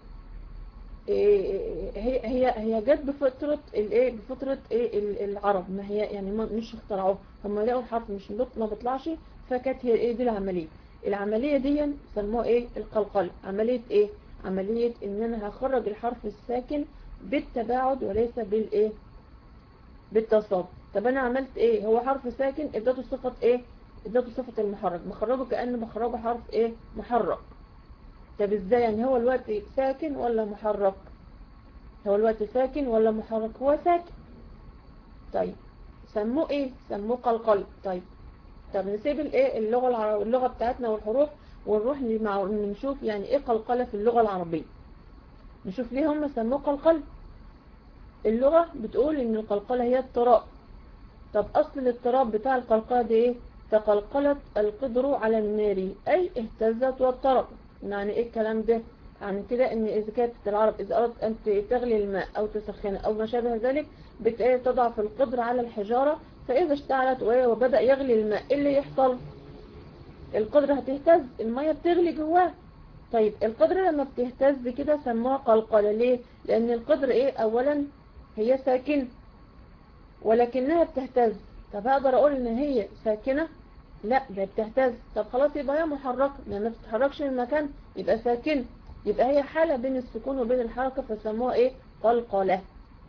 هي هي هي جت بفترة الايه بفترة ايه العرب ما هي يعني مش اخترعوه هم لقوا الحرف مش ما بيطلعش فكانت هي ايه دي العملية العملية دي سموها ايه القلقل عملية ايه عملية ان انا هخرج الحرف الساكن بالتباعد وليس بالايه بالتصادم طب انا عملت ايه هو حرف ساكن اديته صفة ايه اديته صفة المحرك بخرجه كأنه بخرجه حرف ايه محرك طب ازاي يعني هو الوقت ساكن ولا محرك هو الوقت ساكن ولا محرك هو ساكن طيب سموه ايه سموه قلقل طيب طب نسيب الايه اللغة العربية اللغة بتاعتنا والحروف ونروح مع نشوف يعني ايه قلقلة في اللغة العربية نشوف ليه هم سموه قلقل اللغة بتقول ان القلقلة هي اضطراب طب اصل الاضطراب بتاع القلقلة دي ايه تقلقلت القدر على النار اي اهتزت واضطربت يعني ايه الكلام ده يعني كده ان اذا كانت العرب اذا اردت ان تغلي الماء او تسخنه او ما شابه ذلك بتضعف القدر على الحجارة فاذا اشتعلت وبدأ يغلي الماء ايه اللي يحصل القدر هتهتز المية بتغلي جواه طيب القدر لما بتهتز كده سموها قلقلة ليه لان القدر ايه اولا هي ساكنة ولكنها بتهتز طب اقدر اقول ان هي ساكنة لا ده بتهتز طب خلاص يبقى هي محركة لان ما بتتحركش من مكان يبقى ساكنة يبقى هي حالة بين السكون وبين الحركة فسموها ايه قلقلة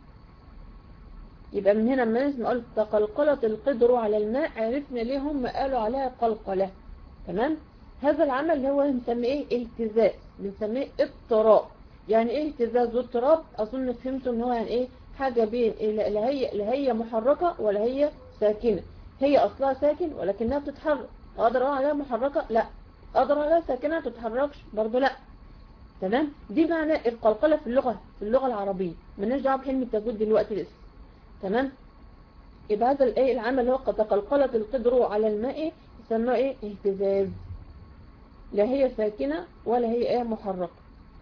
يبقى من هنا لما نسمع قلت تقلقلت القدر على الماء عرفنا ليه هم قالوا عليها قلقلة تمام هذا العمل اللي هو بنسميه ايه اهتزاز بنسميه اضطراب يعني ايه اهتزاز واضطراب اظن فهمتوا ان هو يعني ايه حاجة بين لا هي لا هي محركة ولا هي ساكنة هي اصلها ساكن ولكنها بتتحرك اقدر اقول عليها محركة لا اقدر عليها ساكنة ما تتحركش برضو لا تمام دي معنى القلقلة في اللغة في اللغة العربية مالناش دعوه بحلم التجويد دلوقتي لسه تمام يبقى هذا الايه العمل هو قد تقلقلت القدر على الماء يسمى ايه اهتزاز لا هي ساكنة ولا هي ايه محركة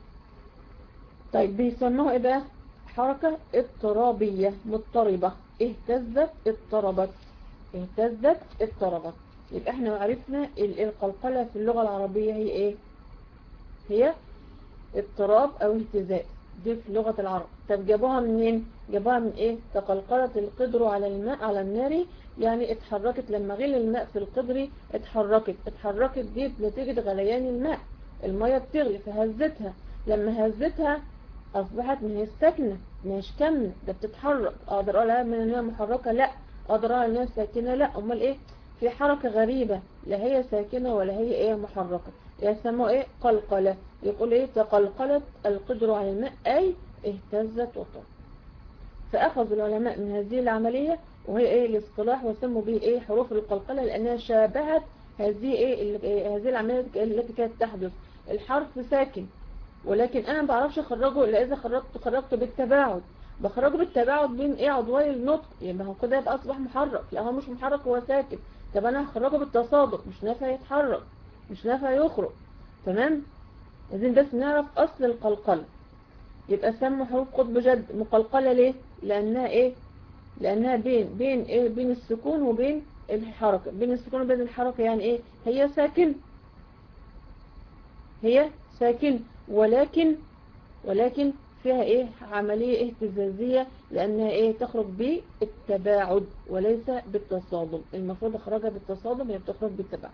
طيب بيسموها ايه بقى حركة اضطرابية مضطربة اهتزت اضطربت اهتزت اضطربت يبقى احنا عرفنا القلقلة في اللغة العربية هي ايه هي اضطراب او اهتزاز دي في لغة العرب طب جابوها منين جابوها من ايه تقلقلت القدر على الماء على النار يعني اتحركت لما غل الماء في القدر اتحركت اتحركت دي نتيجة غليان الماء المية بتغلي فهزتها لما هزتها اصبحت من هي الساكنة مش كاملة ده بتتحرك اقدر اقولها من انها محركة لا اقدر اقول انها ساكنة لا امال ايه في حركة غريبة لا هي ساكنة ولا هي ايه محركة يسموه ايه قلقلة يقول ايه تقلقلت القدر على الماء اي اهتزت وطر فاخذ العلماء من هذه العملية وهي ايه الاصطلاح وسموا به ايه حروف القلقلة لانها شابهت هذه ايه هذه العملية التي كانت تحدث الحرف ساكن ولكن انا ما بعرفش اخرجه الا اذا خرجت خرجته بالتباعد بخرجه بالتباعد بين ايه عضوي النطق يبقى هو كده يبقى اصبح محرك لا هو مش محرك هو ساكن طب انا هخرجه بالتصادق مش نافع يتحرك مش نافع يخرج تمام عايزين بس نعرف اصل القلقله يبقى سموا حروف قطب جد مقلقله ليه لانها ايه لانها بين بين ايه بين السكون وبين الحركه بين السكون وبين الحركه يعني ايه هي ساكن هي ساكن ولكن ولكن فيها ايه عملية اهتزازية لانها ايه تخرج بالتباعد وليس بالتصادم المفروض اخرجها بالتصادم هي بتخرج بالتباعد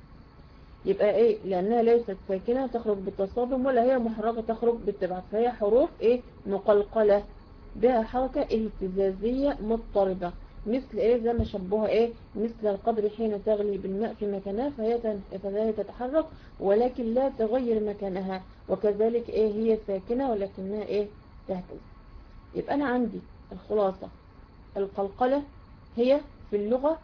يبقى ايه لانها ليست ساكنة تخرج بالتصادم ولا هي محركة تخرج بالتباعد فهي حروف ايه مقلقلة بها حركة اهتزازية مضطربة مثل ايه زي ما شبهها ايه مثل القدر حين تغلي بالماء في مكانها فهي فهي تتحرك ولكن لا تغير مكانها وكذلك ايه هي ساكنة ولكنها ايه تهتز يبقى انا عندي الخلاصة القلقلة هي في اللغة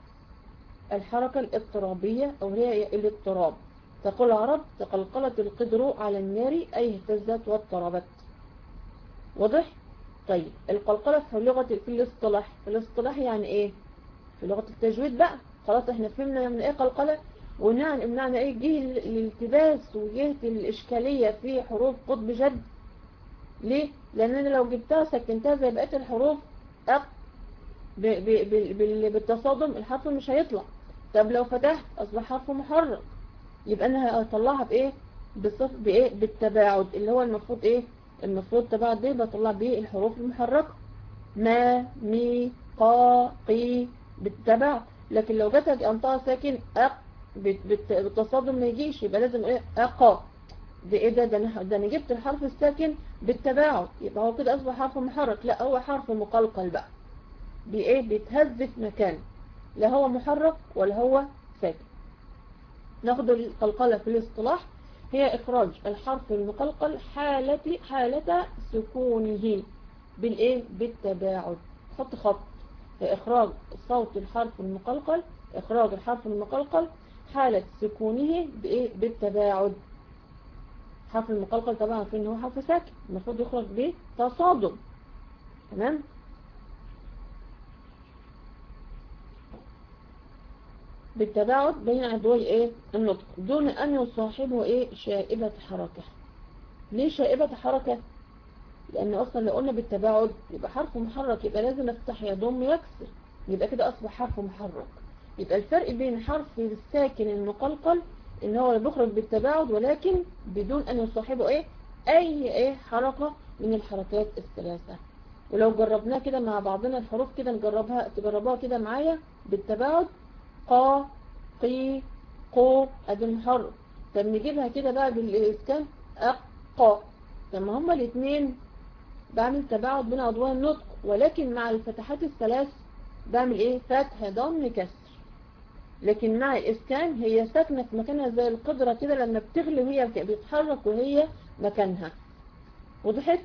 الحركة الاضطرابية او هي الاضطراب تقول العرب تقلقلت القدر على النار اي اهتزت واضطربت واضح طيب القلقلة في لغة في الاصطلاح في الاصطلاح يعني ايه في لغة التجويد بقى خلاص احنا فهمنا من ايه قلقلة ونعني بمعنى ايه جه الالتباس وجهة الاشكالية في حروف قطب جد ليه لان انا لو جبتها سكنتها زي بقية الحروف أق ب ب ب بالتصادم الحرف مش هيطلع طب لو فتحت اصبح حرف محرك يبقى انا هطلعها بايه بصف بايه بالتباعد اللي هو المفروض ايه المفروض تباعد دي بطلع بيه الحروف المحركة ما مي قا قي بالتباعد لكن لو جت انطقها ساكن أق بالتصادم ما يجيش يبقى لازم ايه أقا ده ايه ده ده انا ده انا جبت الحرف الساكن بالتباعد يبقى هو كده اصبح حرف محرك لا هو حرف مقلقل بقى بايه بيتهز في مكانه لا هو محرك ولا هو ساكن ناخد القلقلة في الاصطلاح هي إخراج الحرف المقلقل حالة حالة سكونه بالإيه بالتباعد حط خط إخراج صوت الحرف المقلقل إخراج الحرف المقلقل حالة سكونه بإيه بالتباعد حرف المقلقل طبعا في إنه حرف ساكن المفروض يخرج بتصادم تمام بالتباعد بين عضوي ايه النطق دون ان يصاحبه ايه شائبة حركة ليه شائبة حركة لان اصلا لو قلنا بالتباعد يبقى حرف محرك يبقى لازم افتح يضم يكسر يبقى كده اصبح حرف محرك يبقى الفرق بين حرف الساكن المقلقل ان هو اللي بيخرج بالتباعد ولكن بدون ان يصاحبه ايه اي ايه حركة من الحركات الثلاثة ولو جربناه كده مع بعضنا الحروف كده نجربها تجربوها كده معايا بالتباعد قا قي قو ادي المحرك طب نجيبها كده بقى بالاسكان اقا لما هما الاثنين بعمل تباعد بين اضواء النطق ولكن مع الفتحات الثلاث بعمل ايه فتح ضم كسر لكن مع الاسكان هي ساكنه في مكانها زي القدره كده لما بتغلي وهي بتتحرك وهي مكانها وضحت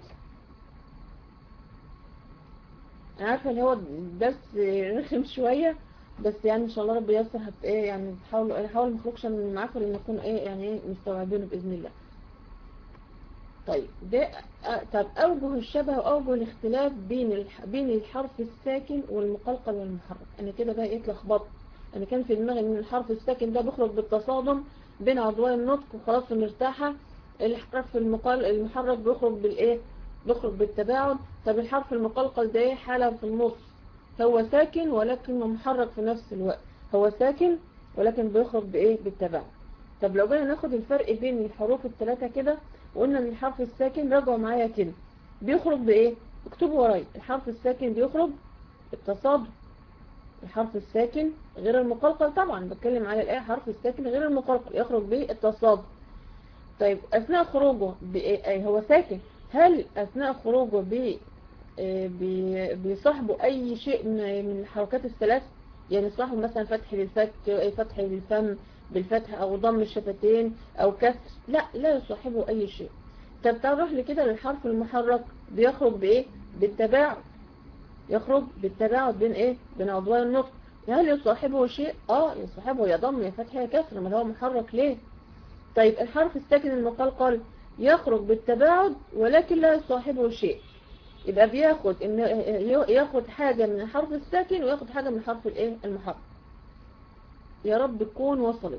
عارفه اللي هو بس رخم شويه بس يعني ان شاء الله رب ييسر هت ايه يعني تحاولوا نحاول ما نخرجش معاكم لان نكون ايه يعني ايه مستوعبينه باذن الله طيب ده طب أوجه الشبه وأوجه الاختلاف بين الح... بين الحرف الساكن والمقلقل والمحرك أنا كده بقى ايه اتلخبطت أنا كان في دماغي إن الحرف الساكن ده بيخرج بالتصادم بين عضوي النطق وخلاص مرتاحة الحرف المقل... المحرك بيخرج بالإيه بيخرج بالتباعد طب الحرف المقلقل ده ايه حالة في النص هو ساكن ولكن محرك في نفس الوقت هو ساكن ولكن بيخرج بإيه بالتباعد طب لو جينا ناخد الفرق بين الحروف الثلاثة كده وقلنا ان الحرف الساكن راجعوا معايا كده بيخرج بايه اكتبوا ورايا الحرف الساكن بيخرج التصادم الحرف الساكن غير المقلقل طبعا بتكلم على الايه حرف الساكن غير المقلقل يخرج بالتصادم طيب اثناء خروجه بإيه هو ساكن هل اثناء خروجه بي بيصاحبه اي شيء من الحركات الثلاث يعني صاحب مثلا فتح للفك فتح للفم بالفتح او ضم الشفتين او كسر لا لا يصاحبه اي شيء طب تعال لي كده للحرف المحرك بيخرج بايه بالتباعد يخرج بالتباعد بين ايه بين اضواء النطق هل يصاحبه شيء اه يصاحبه يا ضم يا فتح يا كسر ما هو محرك ليه طيب الحرف الساكن المقلقل يخرج بالتباعد ولكن لا يصاحبه شيء يبقى بياخد ان ياخد حاجة من الحرف الساكن وياخد حاجة من الحرف الايه المحرك يا رب تكون وصلت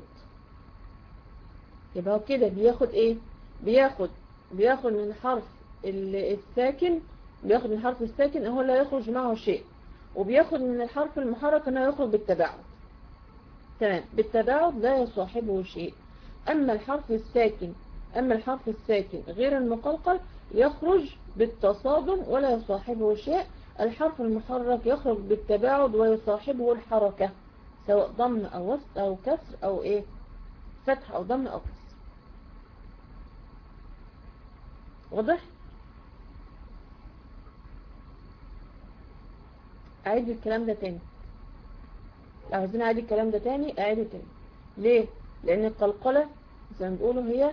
يبقى كده بياخد ايه بياخد بياخد من الحرف الساكن بياخد من الحرف الساكن هو لا يخرج معه شيء وبياخد من الحرف المحرك انه يخرج بالتباعد تمام بالتباعد لا يصاحبه شيء اما الحرف الساكن اما الحرف الساكن غير المقلقل يخرج بالتصادم ولا يصاحبه شيء الحرف المحرك يخرج بالتباعد ويصاحبه الحركة سواء ضم أو وسط أو كسر أو إيه فتح أو ضم أو كسر واضح أعيد الكلام ده تاني لو عايزين أعيد الكلام ده تاني أعيده تاني ليه لأن القلقلة زي ما بيقولوا هي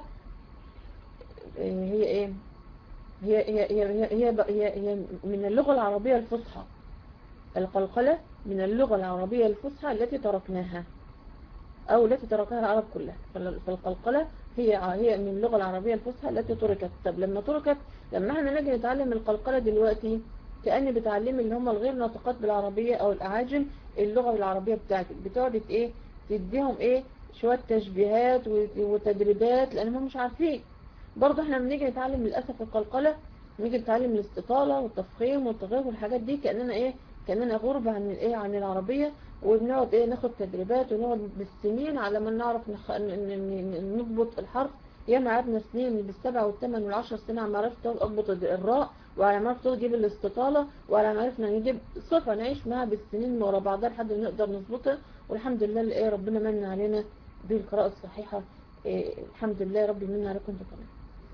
هي إيه هي هي هي هي, هي, هي من اللغة العربية الفصحى القلقلة من اللغة العربية الفصحى التي تركناها أو التي تركها العرب كلها فالقلقلة هي هي من اللغة العربية الفصحى التي تركت طب لما تركت لما احنا نجي نتعلم القلقلة دلوقتي كأني بتعلم اللي هم الغير ناطقات بالعربية أو الأعاجم اللغة العربية بتاعتك بتقعد ايه تديهم ايه شوية تشبيهات وتدريبات لأنهم مش عارفين برضه احنا بنيجي نتعلم للأسف القلقلة نيجي نتعلم الاستطالة والتفخيم والتغير والحاجات دي كأننا ايه كأننا غربة عن الايه عن العربية وبنقعد ايه ناخد تدريبات ونقعد بالسنين على ما نعرف نخ... نضبط الحرف ياما قعدنا سنين بالسبع والثمان والعشر سنين على ما عرفت اضبط الراء وعلى ما عرفت اجيب الاستطالة وعلى ما عرفنا نجيب صفة نعيش معاها بالسنين ورا بعضها لحد ما نقدر نظبطها والحمد لله اللي ايه ربنا من علينا بالقراءة الصحيحة إيه الحمد لله رب من عليكم انتوا كمان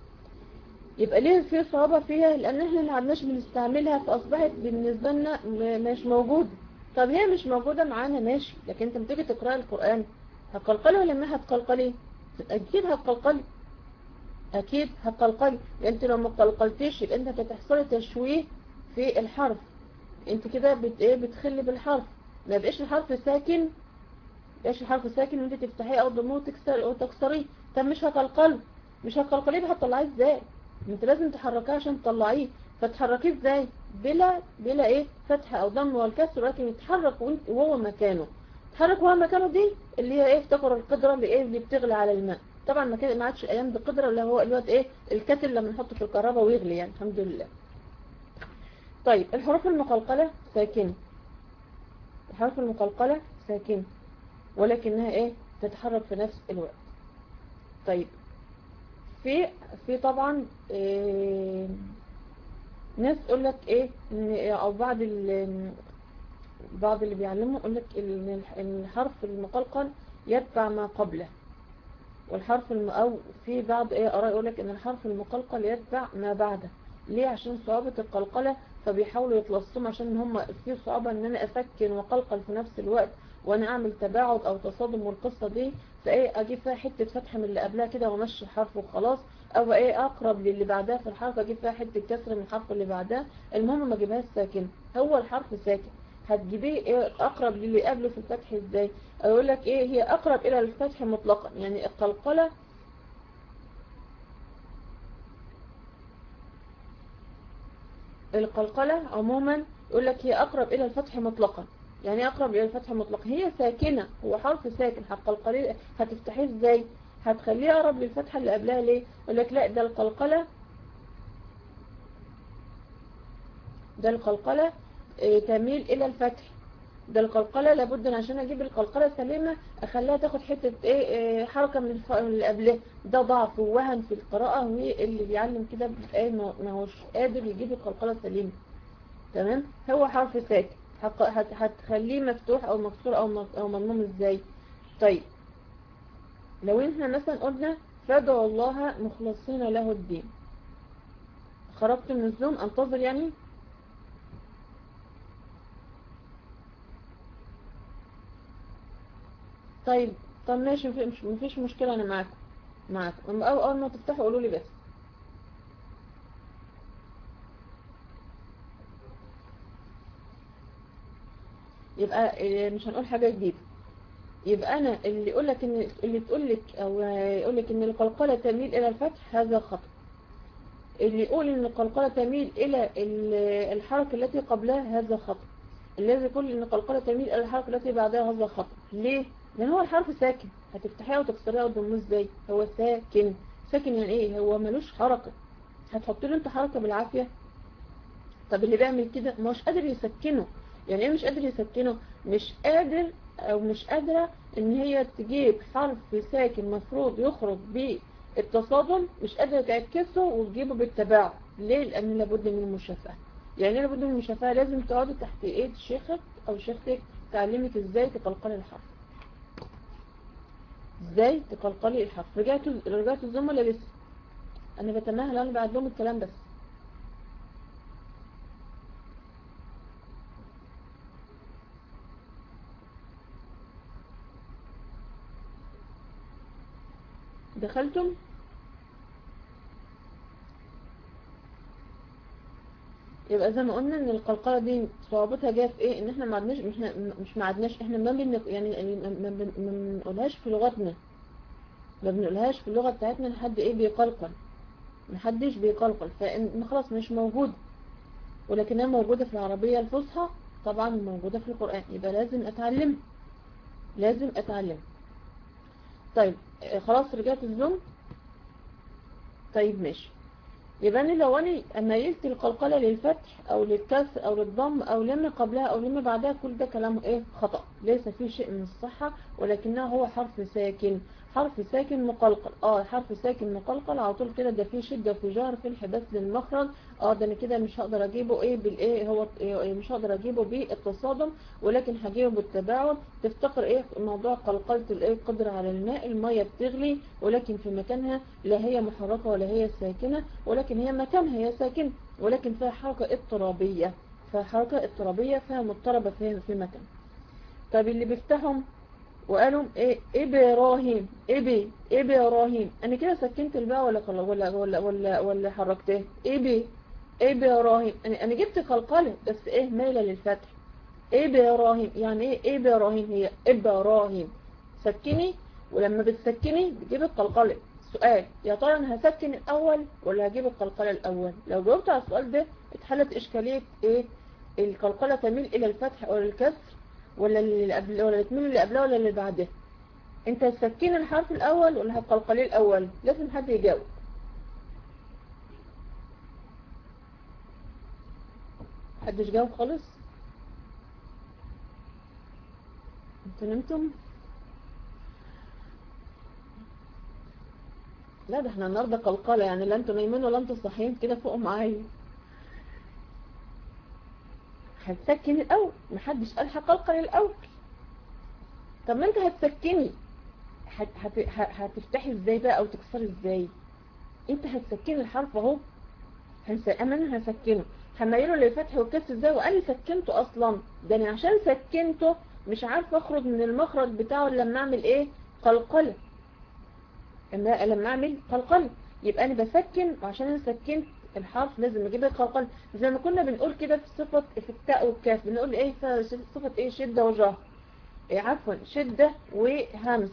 يبقى ليه في صعوبة فيها لان احنا ما عدناش بنستعملها فاصبحت بالنسبة لنا مش موجودة طب هي مش موجودة معانا ماشي لكن انت بتيجي تقرأ القرآن هتقلقلي ولا ما هتقلقلي اكيد هتقلقلي اكيد هتقلقلي انت لو ما قلقلتيش يبقى انت هتحصلي تشويه في الحرف انت كده بت ايه بتخلي بالحرف ما يبقاش الحرف ساكن يبقاش الحرف ساكن وانت تفتحيه او ضمه وتكسر او تكسريه طب مش هتقلقله مش هتقلقليه بقى هتطلعيه ازاي انت لازم تحركيه عشان تطلعيه فتحركيه ازاي بلا بلا ايه فتح او ضم والكسر ولكن يتحرك وهو مكانه تحرك وهو مكانه دي اللي هي ايه افتكر القدرة اللي ايه اللي بتغلي على الماء طبعا ما كان ما عادش ايام دي قدرة اللي هو الوقت ايه الكتل لما نحطه في الكهرباء ويغلي يعني الحمد لله طيب الحروف المقلقلة ساكنة الحروف المقلقلة ساكنة ولكنها ايه تتحرك في نفس الوقت طيب في في طبعا إيه ناس يقول لك ايه او بعض بعض اللي بيعلموا يقول لك ان الحرف المقلقل يتبع ما قبله والحرف الم... او في بعض ايه اراء يقول لك ان الحرف المقلقل يتبع ما بعده ليه عشان صعوبة القلقلة فبيحاولوا يتلصموا عشان هم في صعوبة ان انا اسكن وقلقل في نفس الوقت وانا اعمل تباعد او تصادم والقصة دي فايه اجيب فيها حتة فتح من اللي قبلها كده وامشي الحرف وخلاص او ايه اقرب للي بعدها في الحرف اجيب فيها حتة كسر من الحرف اللي بعدها المهم ما اجيبهاش ساكن هو الحرف ساكن هتجيبيه ايه اقرب للي قبله في الفتح ازاي اقول لك ايه هي اقرب الى الفتح مطلقا يعني القلقلة القلقلة عموما يقول لك هي أقرب إلى الفتح مطلقا يعني أقرب إلى الفتح مطلقا هي ساكنة هو حرف ساكن هتقلقليه هتفتحيه إزاي هتخليه أقرب للفتحة اللي قبلها ليه يقول لك لا ده القلقلة ده القلقلة اه تميل إلى الفتح ده القلقلة لابد ان عشان اجيب القلقلة سليمة اخليها تاخد حتة ايه اه حركة من اللي قبلها ده ضعف ووهن في القراءة واللي بيعلم كده ايه ما هوش قادر يجيب القلقلة سليمة تمام هو حرف ساكن هتخليه مفتوح او مكسور او او مضموم ازاي طيب لو احنا مثلا قلنا فادعوا الله مخلصين له الدين خرجت من الزوم انتظر يعني طيب طب ماشي مفيش, مفيش مشكلة انا معاكم معاكم او اول ما تفتحوا قولوا لي بس يبقى مش هنقول حاجة جديدة يبقى انا اللي يقول لك ان اللي تقول لك او يقول لك ان القلقله تميل الى الفتح هذا خطأ اللي يقول ان القلقله تميل الى الحركه التي قبلها هذا خطأ الذي يقول ان القلقله تميل الى الحركه التي بعدها هذا خطأ ليه لان هو الحرف ساكن هتفتحيها وتكسريها وتضموه ازاي هو ساكن ساكن يعني ايه هو ملوش حركه هتحط له انت حركه بالعافيه طب اللي بيعمل كده مش قادر يسكنه يعني ايه مش قادر يسكنه مش قادر او مش قادرة ان هي تجيب حرف ساكن مفروض يخرج بالتصادم مش قادرة تعكسه وتجيبه بالتباعد ليه لان لابد من المشافهة يعني لابد من المشافهة لازم تقعدي تحت ايد شيخك او شيختك تعلمك ازاي تقلقلي الحرف ازاي تقلقلي الحرف رجعتوا رجعتوا الزملاء ولا لسه انا بتمهل انا بعد لهم الكلام بس دخلتم يبقى زي ما قلنا ان القلقله دي صعوبتها جايه في ايه ان احنا ما عدناش مش مش ما عدناش احنا ما بن يعني ما بنقولهاش في لغتنا ما بنقولهاش في اللغه بتاعتنا لحد ايه بيقلقل محدش بيقلقل فان خلاص مش موجود ولكنها موجوده في العربيه الفصحى طبعا موجوده في القران يبقى لازم اتعلمها لازم اتعلمها طيب خلاص رجعت الزوم طيب ماشي يبقى انا لو انا ميلت القلقله للفتح او للكسر او للضم او لما قبلها او لما بعدها كل ده كلام ايه خطأ ليس فيه شيء من الصحة ولكنه هو حرف ساكن حرف ساكن مقلقل اه حرف ساكن مقلقل على طول كده ده فيه شدة في جهر في الحداث للمخرج اه ده انا كده مش هقدر اجيبه ايه بالايه هو إيه مش هقدر اجيبه بالتصادم ولكن هجيبه بالتباعد تفتقر ايه موضوع قلقلة الايه قدرة على الماء المية بتغلي ولكن في مكانها لا هي محركة ولا هي ساكنة ولكن هي مكانها هي ساكنة ولكن فيها حركة اضطرابية فيها حركة اضطرابية فيها مضطربة في في مكان طب اللي بيفتحهم وقالوا ايه ابراهيم ابي ابراهيم انا كده سكنت الباء ولا ولا ولا ولا ولا حركته ابي ابراهيم انا انا جبت قلقله بس ايه مايله للفتح ابراهيم يعني ايه ابراهيم هي ابراهيم سكني ولما بتسكني بتجيب القلقله سؤال يا ترى انا هسكن الاول ولا هجيب القلقله الاول لو جاوبت على السؤال ده اتحلت اشكاليه ايه القلقله تميل الى الفتح او الكسر ولا اللي قبل ولا تميل اللي قبلها ولا اللي بعدها انت هتسكن الحرف الاول ولا هتقلقليه الاول لازم حد يجاوب محدش جاوب خالص انتوا نمتم لا ده احنا النهارده قلقله يعني لا انتوا نايمين ولا انتوا صاحيين كده فوق معايا هتسكن الاول محدش قال هقلقل الاول طب ما انت هتسكني هت هت هتفتحي ازاي بقى او تكسري ازاي انت هتسكني الحرف اهو انا هسكنه هميله للفتح والكسر ازاي وانا سكنته اصلا ده انا عشان سكنته مش عارفه اخرج من المخرج بتاعه لما اعمل ايه قلقله لما لما اعمل قلقله يبقى انا بسكن وعشان انا سكنت الحرف لازم اجيب القلقل زي ما كنا بنقول كده في صفة في التاء والكاف بنقول ايه صفة ايه شدة وجهر إيه عفوا شدة وهمس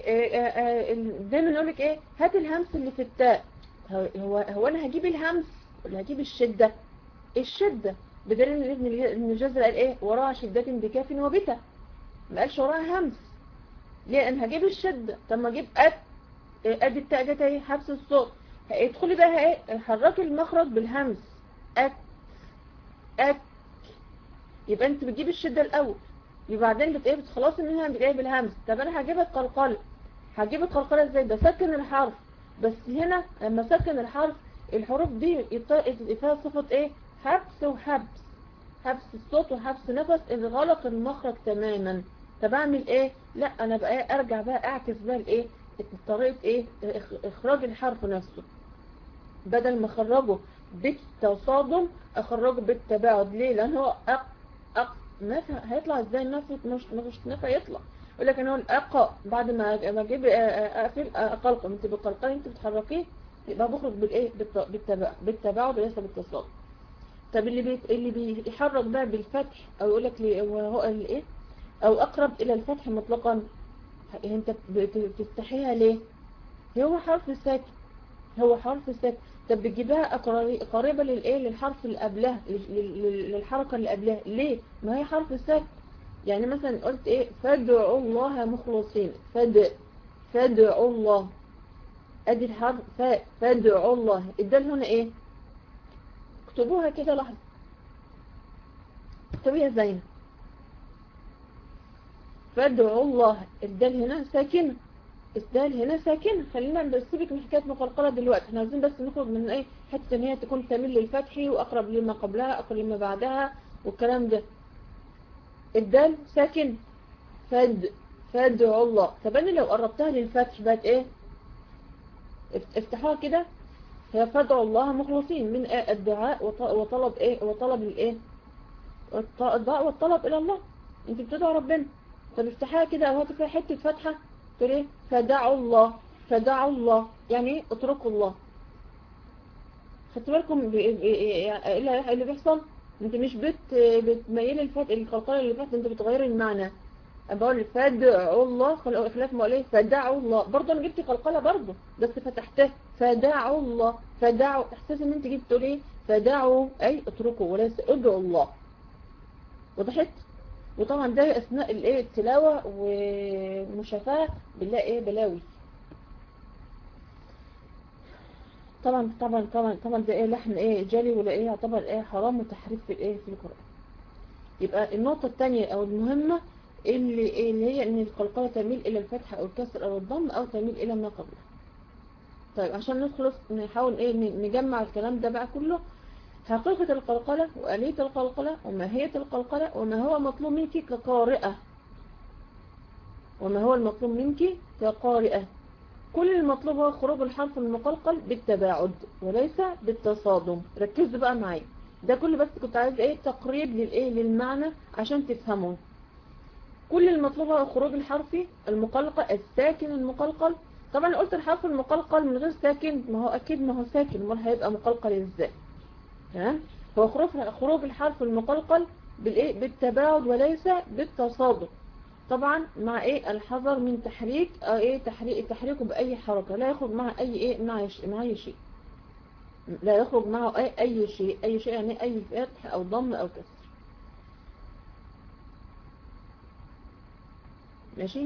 إيه دايما نقول لك ايه هات الهمس اللي في التاء هو هو انا هجيب الهمس اللي هجيب الشدة الشدة بدليل ان ابن ابن الجزر قال ايه وراها شدة بكاف وبتا ما قالش وراها همس ليه انا هجيب الشدة طب ما اجيب اد اد التاء جت اهي حبس الصوت ادخلي بقى ايه حركي المخرج بالهمس ات ات يبقى انت بتجيب الشدة الاول وبعدين بت ايه بتخلصي منها بالايه بالهمس طب انا هجيب القلقله هجيب القلقله ازاي بسكن الحرف بس هنا لما سكن الحرف الحروف دي فيها صفة ايه حبس وحبس حبس الصوت وحبس نفس اللي غلق المخرج تماما طب اعمل ايه لا انا بقى إيه؟ ارجع بقى اعكس بقى الايه طريقة ايه اخراج الحرف نفسه بدل ما اخرجه بالتصادم اخرجه بالتباعد ليه لان هو أق أق نفع هيطلع ازاي النفس مش مش نفع يطلع يقول لك ان هو الاقا بعد ما ما اجيب اقفل اقلقه انت بالقلقله انت بتحركيه يبقى بخرج بالايه بالتباعد بالتباعد وليس بالتصادم طب اللي بي... اللي بيحرك بقى بالفتح او يقول لك لي هو الايه او اقرب الى الفتح مطلقا انت بتستحيها ليه هو حرف ساكن هو حرف ساكن طب بتجيبها قريبة للايه للحرف اللي قبلها للحركة اللي قبلها ليه ما هي حرف ساكن يعني مثلا قلت ايه فادعوا الله مخلصين فد فادعوا الله ادي الحرف ف فادعوا الله الدال هنا ايه اكتبوها كده لحظة اكتبيها زينا فادعوا الله الدال هنا ساكنه الدال هنا ساكن خلينا نسيبك من حكايه مقلقله دلوقتي احنا عايزين بس نخرج من ايه حته ان هي تكون تميل للفتح واقرب لما قبلها اقرب لما بعدها والكلام ده الدال ساكن فد فادعوا الله طب انا لو قربتها للفتح بقت ايه افتحوها كده هي فادعوا الله مخلصين من إيه الدعاء وطلب ايه وطلب الايه الدعاء والطلب الى الله انت بتدعوا ربنا طب افتحها كده او هاتي فيها حته فتحه تقول ايه فدعوا الله فدعوا الله يعني ايه اتركوا الله خدتوا بالكم ايه اللي بيحصل انت مش بت بتميلي الفتح القلقله اللي فاتت انت بتغيري المعنى بقول فدعوا الله خلاف ما ايه فدعوا الله برضه انا جبت قلقله برضه بس فتحتها فدعوا الله فدعوا احساس ان انت جبت تقول ايه فدعوا اي اتركوا وليس ادعوا الله وضحت وطبعا ده اثناء الايه التلاوه ومشافاه بالله ايه بلاوي طبعا طبعا طبعا طبعا ده ايه لحن ايه جلي ولا ايه يعتبر ايه حرام وتحريف في الايه في القران يبقى النقطه الثانيه او المهمه اللي اللي هي ان القلقله تميل الى الفتح او الكسر او الضم او تميل الى ما قبلها طيب عشان نخلص نحاول ايه نجمع الكلام ده بقى كله حقيقة القلقلة وآلية القلقلة وماهية القلقلة وما هو مطلوب منك كقارئة وما هو المطلوب منك كقارئة كل المطلوب هو خروج الحرف المقلقل بالتباعد وليس بالتصادم ركزوا بقى معايا ده كله بس كنت عايز ايه تقريب للايه للمعنى عشان تفهموا كل المطلوب هو خروج الحرف المقلقل الساكن المقلقل طبعا قلت الحرف المقلقل من غير ساكن ما هو اكيد ما هو ساكن امال هيبقى مقلقل ازاي تمام هو خروج خروج الحرف المقلقل بالايه بالتباعد وليس بالتصادم طبعا مع ايه الحذر من تحريك او ايه تحريك تحريكه باي حركه لا يخرج مع اي ايه مع مع اي شيء لا يخرج معه اي اي شيء اي شيء يعني اي فتح او ضم او كسر ماشي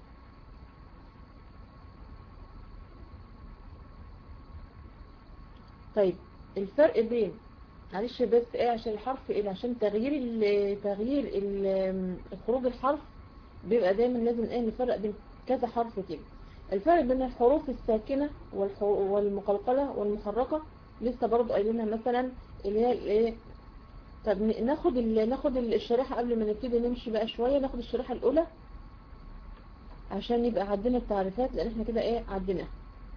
طيب الفرق بين معلش بس ايه عشان الحرف ايه عشان تغيير ال تغيير ال خروج الحرف بيبقى دايما لازم ايه نفرق بين كذا حرف كده الفرق بين الحروف الساكنة والمقلقلة والمحركة لسه برضو قايلينها مثلا اللي هي الايه طب ناخد ناخد الشريحة قبل ما نبتدي نمشي بقى شوية ناخد الشريحة الاولى عشان يبقى عندنا التعريفات لان احنا كده ايه عديناها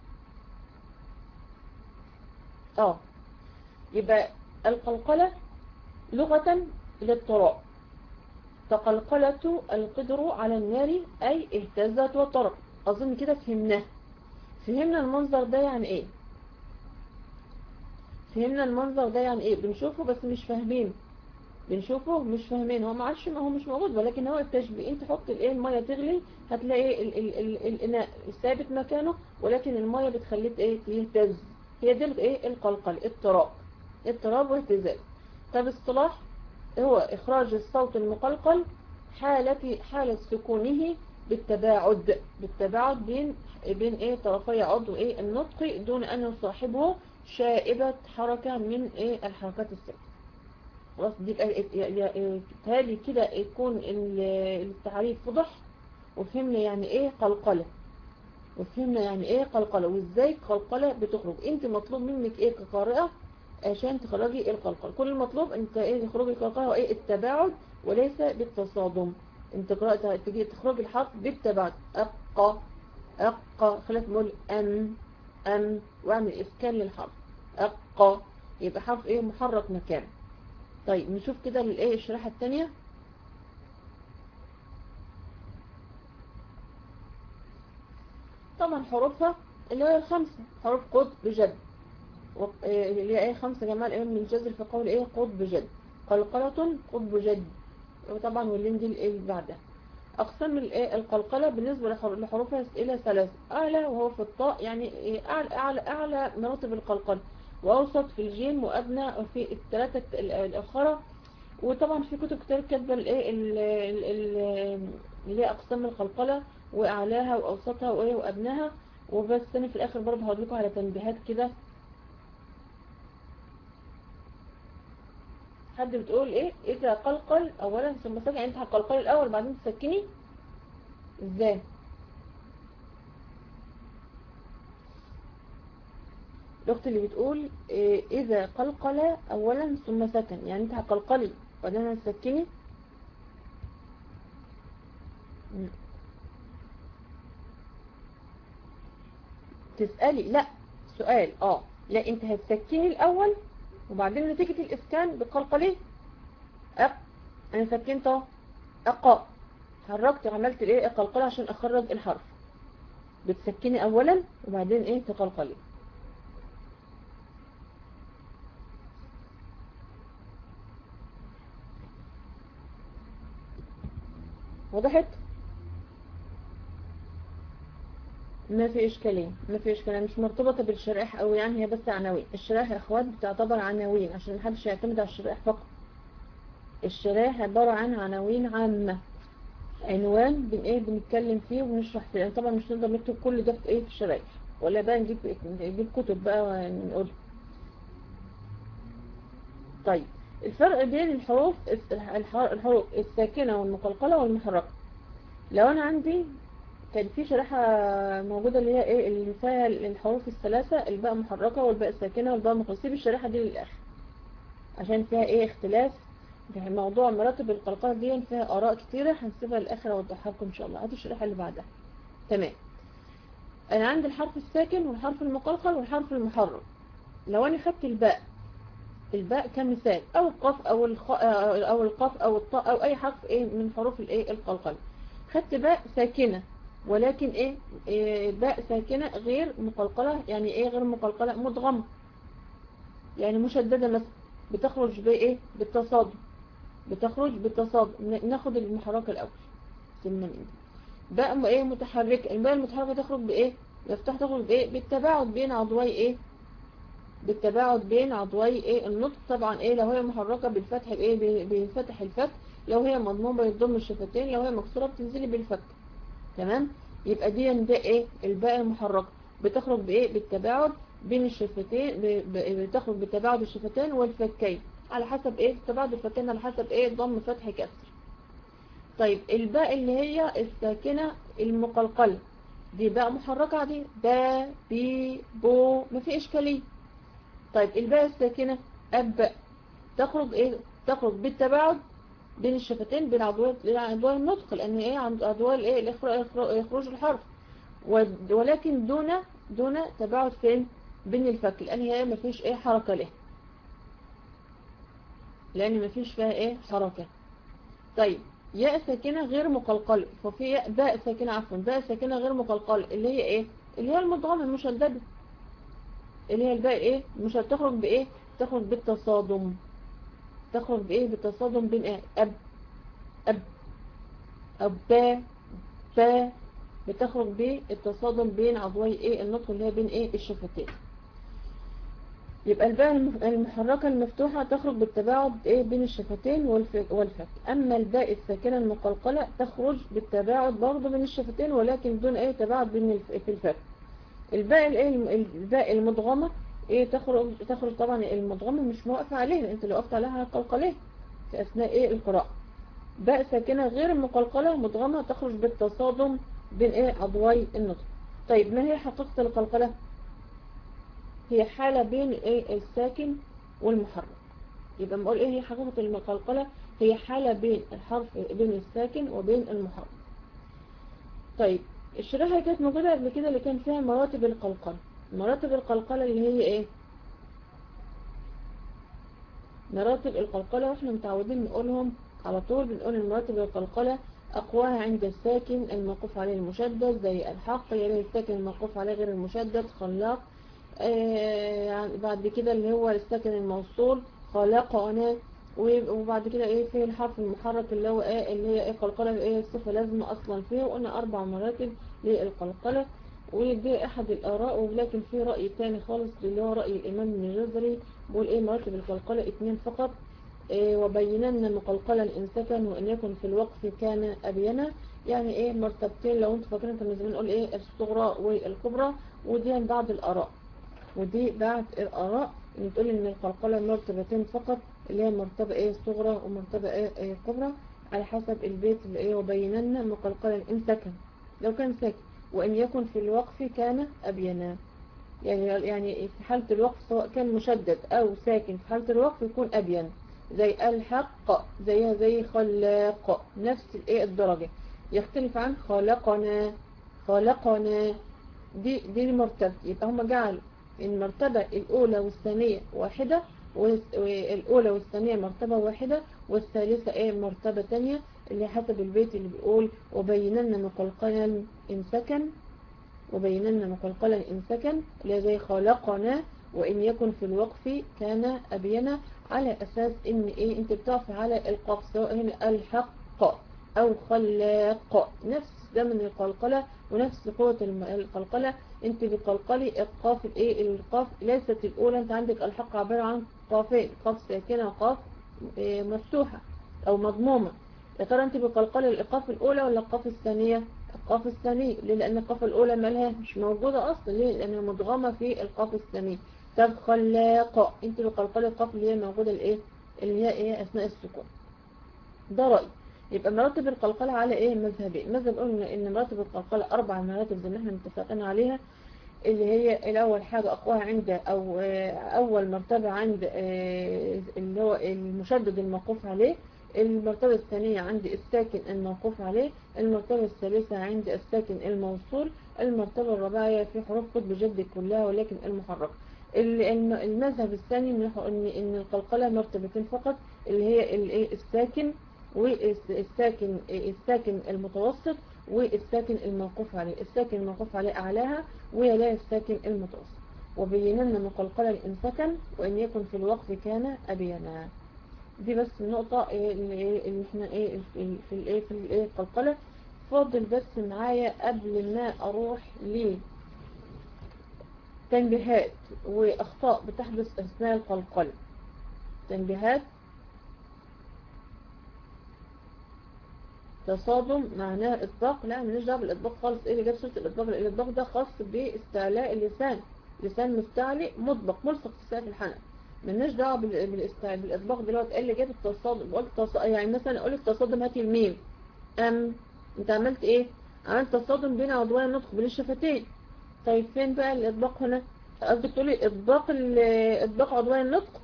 اه يبقى القلقلة لغة الاضطراب تقلقلت القدر على النار أي اهتزت وطرق أظن كده فهمناه فهمنا المنظر ده يعني ايه فهمنا المنظر ده يعني ايه بنشوفه بس مش فاهمين بنشوفه مش فاهمين هو معرفش ما هو مش موجود ولكن هو التشبيه انت حط الايه الميه تغلي هتلاقي ال ال ال الاناء ثابت مكانه ولكن الميه بتخليه ايه يهتز هي دي ايه القلقل اضطراب اضطراب واهتزاز طب اصطلاح هو إخراج الصوت المقلقل حالة حالة سكونه بالتباعد بالتباعد بين بين ايه طرفي عضو ايه النطق دون ان يصاحبه شائبة حركة من ايه الحركات السكتة خلاص دي تالي كده يكون التعريف وضح وفهمنا يعني ايه قلقلة وفهمنا يعني ايه قلقلة وازاي قلقلة بتخرج انت مطلوب منك ايه كقارئة عشان تخرجي القلقلة كل المطلوب انت ايه تخرجي القلقلة هو ايه التباعد وليس بالتصادم انت قرأت تجي تخرج الحرف بالتباعد أقى أقى خلاف نقول أن أن واعمل إسكان للحرف أقى يبقى حرف ايه محرك مكان طيب نشوف كده الايه الشريحة الثانية طبعا حروفها اللي هي الخمسة حروف قد بجد اللي هي ايه خمسة جمال الامام من الجزر في قول ايه قد بجد قلقلة قد بجد وطبعا واللين دي الايه بعدها اقسام الايه القلقلة بالنسبة لحروفها الى ثلاث اعلى وهو في الطاء يعني اعلى اعلى اعلى مراتب القلقلة واوسط في الجيم وادنى في الثلاثة الاخرى وطبعا في كتب كتير كاتبه الايه اللي هي اقسام القلقلة واعلاها واوسطها وايه وادناها وبس انا في الاخر برضه هقول لكم على تنبيهات كده حد بتقول ايه اذا قلقل اولا ثم سكن يعني انت هتقلقلي الاول بعدين تسكني ازاي الاخت اللي بتقول إيه اذا قلقل اولا ثم سكن يعني انت هتقلقلي بعدين هتسكني تسألي لا سؤال اه لا انت هتسكني الاول وبعدين نتيجة الاسكان بقلقلي أق انا سكنت اهو اقا حركت عملت الايه قلقلة عشان اخرج الحرف بتسكني اولا وبعدين ايه تقلقلي وضحت ما في إشكالية ما في إشكالية مش مرتبطة بالشرائح أو يعني هي بس عناوين الشرائح يا أخوات بتعتبر عناوين عشان محدش يعتمد على الشرائح فقط الشرائح عبارة عن عناوين عامة عنوان بن ايه بنتكلم فيه وبنشرح فيه يعني طبعا مش نقدر نكتب كل ده في ايه في الشرائح ولا بقى نجيب نجيب كتب بقى ونقول طيب الفرق بين الحروف الحروف الساكنة والمقلقلة والمحركة لو انا عندي كان في شريحة موجودة اللي هي ايه اللي فيها الحروف الثلاثة الباء محركة والباء ساكنة والباء مقلقلة الشريحة دي للآخر عشان فيها ايه اختلاف في موضوع مراتب القلقلة دي فيها آراء كتيرة هنسيبها للآخر اوضحها لكم ان شاء الله هذه الشريحة اللي بعدها تمام انا عندي الحرف الساكن والحرف المقلقل والحرف المحرك لو انا خدت الباء الباء كمثال او القاف او الخ... او القاف او الطاء او اي حرف ايه من حروف الايه القلقله خدت باء ساكنه ولكن ايه, إيه باء ساكنه غير مقلقله يعني ايه غير مقلقله مدغمه يعني مشدده مثلا بتخرج بايه بالتصادم بتخرج بالتصادم ناخد المحركه الاول سمنا من باء ايه متحركه الباء المتحركه تخرج بايه يفتح تخرج بايه بالتباعد بين عضوي ايه بالتباعد بين عضوي ايه النطق طبعا ايه لو هي محركة بالفتح بايه بفتح الفتح لو هي مضمومة بتضم الشفتين لو هي مكسورة بتنزلي بالفك تمام يبقى دي ده ايه الباء المحركة بتخرج بايه بالتباعد بين الشفتين بتخرج بالتباعد الشفتين والفكين على حسب ايه تباعد الفكين على حسب ايه ضم فتح كسر طيب الباء اللي هي الساكنة المقلقلة دي باء محركة دي با بي بو ما في اشكاليه طيب الباء الساكنة أب تخرج إيه تخرج بالتباعد بين الشفتين بين عضوات عضوات النطق لأن إيه عند عضوات إيه إخراج الحرف ولكن دون دون تباعد فين بين الفك لأن هي ما فيش إيه حركة له لأن ما فيش فيها إيه حركة طيب ياء ساكنة غير مقلقلة ففي باء ساكنة عفوا باء ساكنة غير مقلقلة اللي هي إيه اللي هي المضغمة المشددة اللي هي الباقي ايه مش هتخرج بايه تخرج بالتصادم تخرج بايه بالتصادم بين ايه اب اب ابا با بتخرج بالتصادم بين عضوي ايه النطق اللي هي بين ايه الشفتين يبقى الباء المف- المحركة المفتوحة تخرج بالتباعد ايه بين الشفتين والف- والفك اما الباء الساكنة المقلقلة تخرج بالتباعد برضه بين الشفتين ولكن دون ايه تباعد بين الف- في الفك الباء الايه الم- الباء المدغمة ايه تخرج تخرج طبعا المدغمة مش موقفة عليها انت لو وقفت عليها هتقلقليها في اثناء ايه القراءة باء ساكنة غير المقلقلة مدغمة تخرج بالتصادم بين ايه عضوي النطق طيب ما هي حقيقة القلقلة هي حالة بين ايه الساكن والمحرك يبقى لما اقول ايه هي حقيقة المقلقلة هي حالة بين الحرف بين الساكن وبين المحرك طيب الشريحة كانت موجودة قبل كده اللي كان فيها مراتب القلقلة مراتب القلقلة اللي هي ايه مراتب القلقلة واحنا متعودين نقولهم على طول بنقول المراتب القلقلة أقواها عند الساكن الموقوف عليه المشدد زي الحق يلي الساكن الموقوف عليه غير المشدد خلاق آه بعد كده اللي هو الساكن الموصول خلقنا وبعد كده ايه في الحرف المحرك اللي هو ايه اللي هي ايه قلقلة ايه الصفة لازمة اصلا فيه وقلنا اربع مراتب للقلقلة ودي احد الاراء ولكن في رأي تاني خالص اللي هو رأي الامام ابن الجزري بيقول ايه مراتب القلقلة اتنين فقط إيه وبينن مقلقلا ان سكن وان يكن في الوقف كان ابينا يعني ايه مرتبتين لو انتوا فاكرين كنا زمان نقول ايه الصغرى والكبرى ودي بعض الاراء ودي بعد الآراء اللي بتقول إن القلقلة مرتبتين فقط اللي هي مرتبة إيه صغرى ومرتبة إيه, إيه كبرى على حسب البيت اللي إيه وبيننا مقلقلا إن سكن لو كان سكن وإن يكن في الوقف كان أبينا يعني يعني في حالة الوقف سواء كان مشدد أو ساكن في حالة الوقف يكون أبين زي الحق زيها زي خلاق نفس الإيه الدرجة يختلف عن خلقنا خلقنا دي دي المرتبة يبقى هم جعلوا المرتبة الأولى والثانية واحدة والأولى والثانية مرتبة واحدة والثالثة ايه مرتبة تانية اللي حسب البيت اللي بيقول وبيننا مقلقلا إن سكن وبيننا مقلقلا إن سكن اللي زي خلقنا وإن يكن في الوقف كان أبينا على أساس إن إيه أنت بتقف على القاف سواء هنا الحق أو خلاق نفس زمن القلقلة ونفس قوة القلقلة انت بتقلقلي القاف الايه القاف ليست الاولى انت عندك الحق عبارة عن قافين قاف ساكنة وقاف اه مفتوحة او مضمومة يا ترى انت بتقلقلي القاف الاولى ولا القاف الثانية القاف الثانية ليه لان القاف الاولى مالها مش موجودة اصلا ليه لانها مدغمة في القاف الثانية طب خلاق انت بتقلقلي القاف اللي هي موجودة الايه اللي هي ايه اثناء السكون ده رأي يبقى مراتب القلقلة على ايه مذهبين مذهب قلنا ان مراتب القلقلة اربع مراتب زي ما احنا متفقين عليها اللي هي الاول حاجة اقواها عند او اول مرتبة عند اللي هو المشدد الموقوف عليه المرتبة الثانية عند الساكن الموقوف عليه المرتبة الثالثة عند الساكن الموصول المرتبة الرابعة في حروف قطب جد كلها ولكن المحركة المذهب الثاني ان القلقلة مرتبتين فقط اللي هي الساكن والساكن الساكن المتوسط والساكن الموقوف عليه الساكن الموقوف عليه أعلاها ويلاه الساكن المتوسط وبيننا مقلقلا إن سكن وإن يكن في الوقف كان أبينا دي بس النقطة اللي احنا ايه في الايه في الايه القلقلة فاضل بس معايا قبل ما اروح ل تنبيهات واخطاء بتحدث اثناء القلقلة تنبيهات تصادم معناه اطباق لا ماليش دعوه بالاطباق خالص ايه اللي جاب سيره الاطباق الاطباق ده خاص باستعلاء اللسان لسان مستعلي مطبق ملصق في سقف الحنك مالناش دعوه بالاطباق دلوقتي ايه اللي جاب التصادم قلت تصادم يعني مثلا اقول التصادم هاتي الميم ام انت عملت ايه عملت تصادم بين عضوان النطق بين الشفتين طيب فين بقى الاطباق هنا قصدك تقولي اطباق اطباق عضوان النطق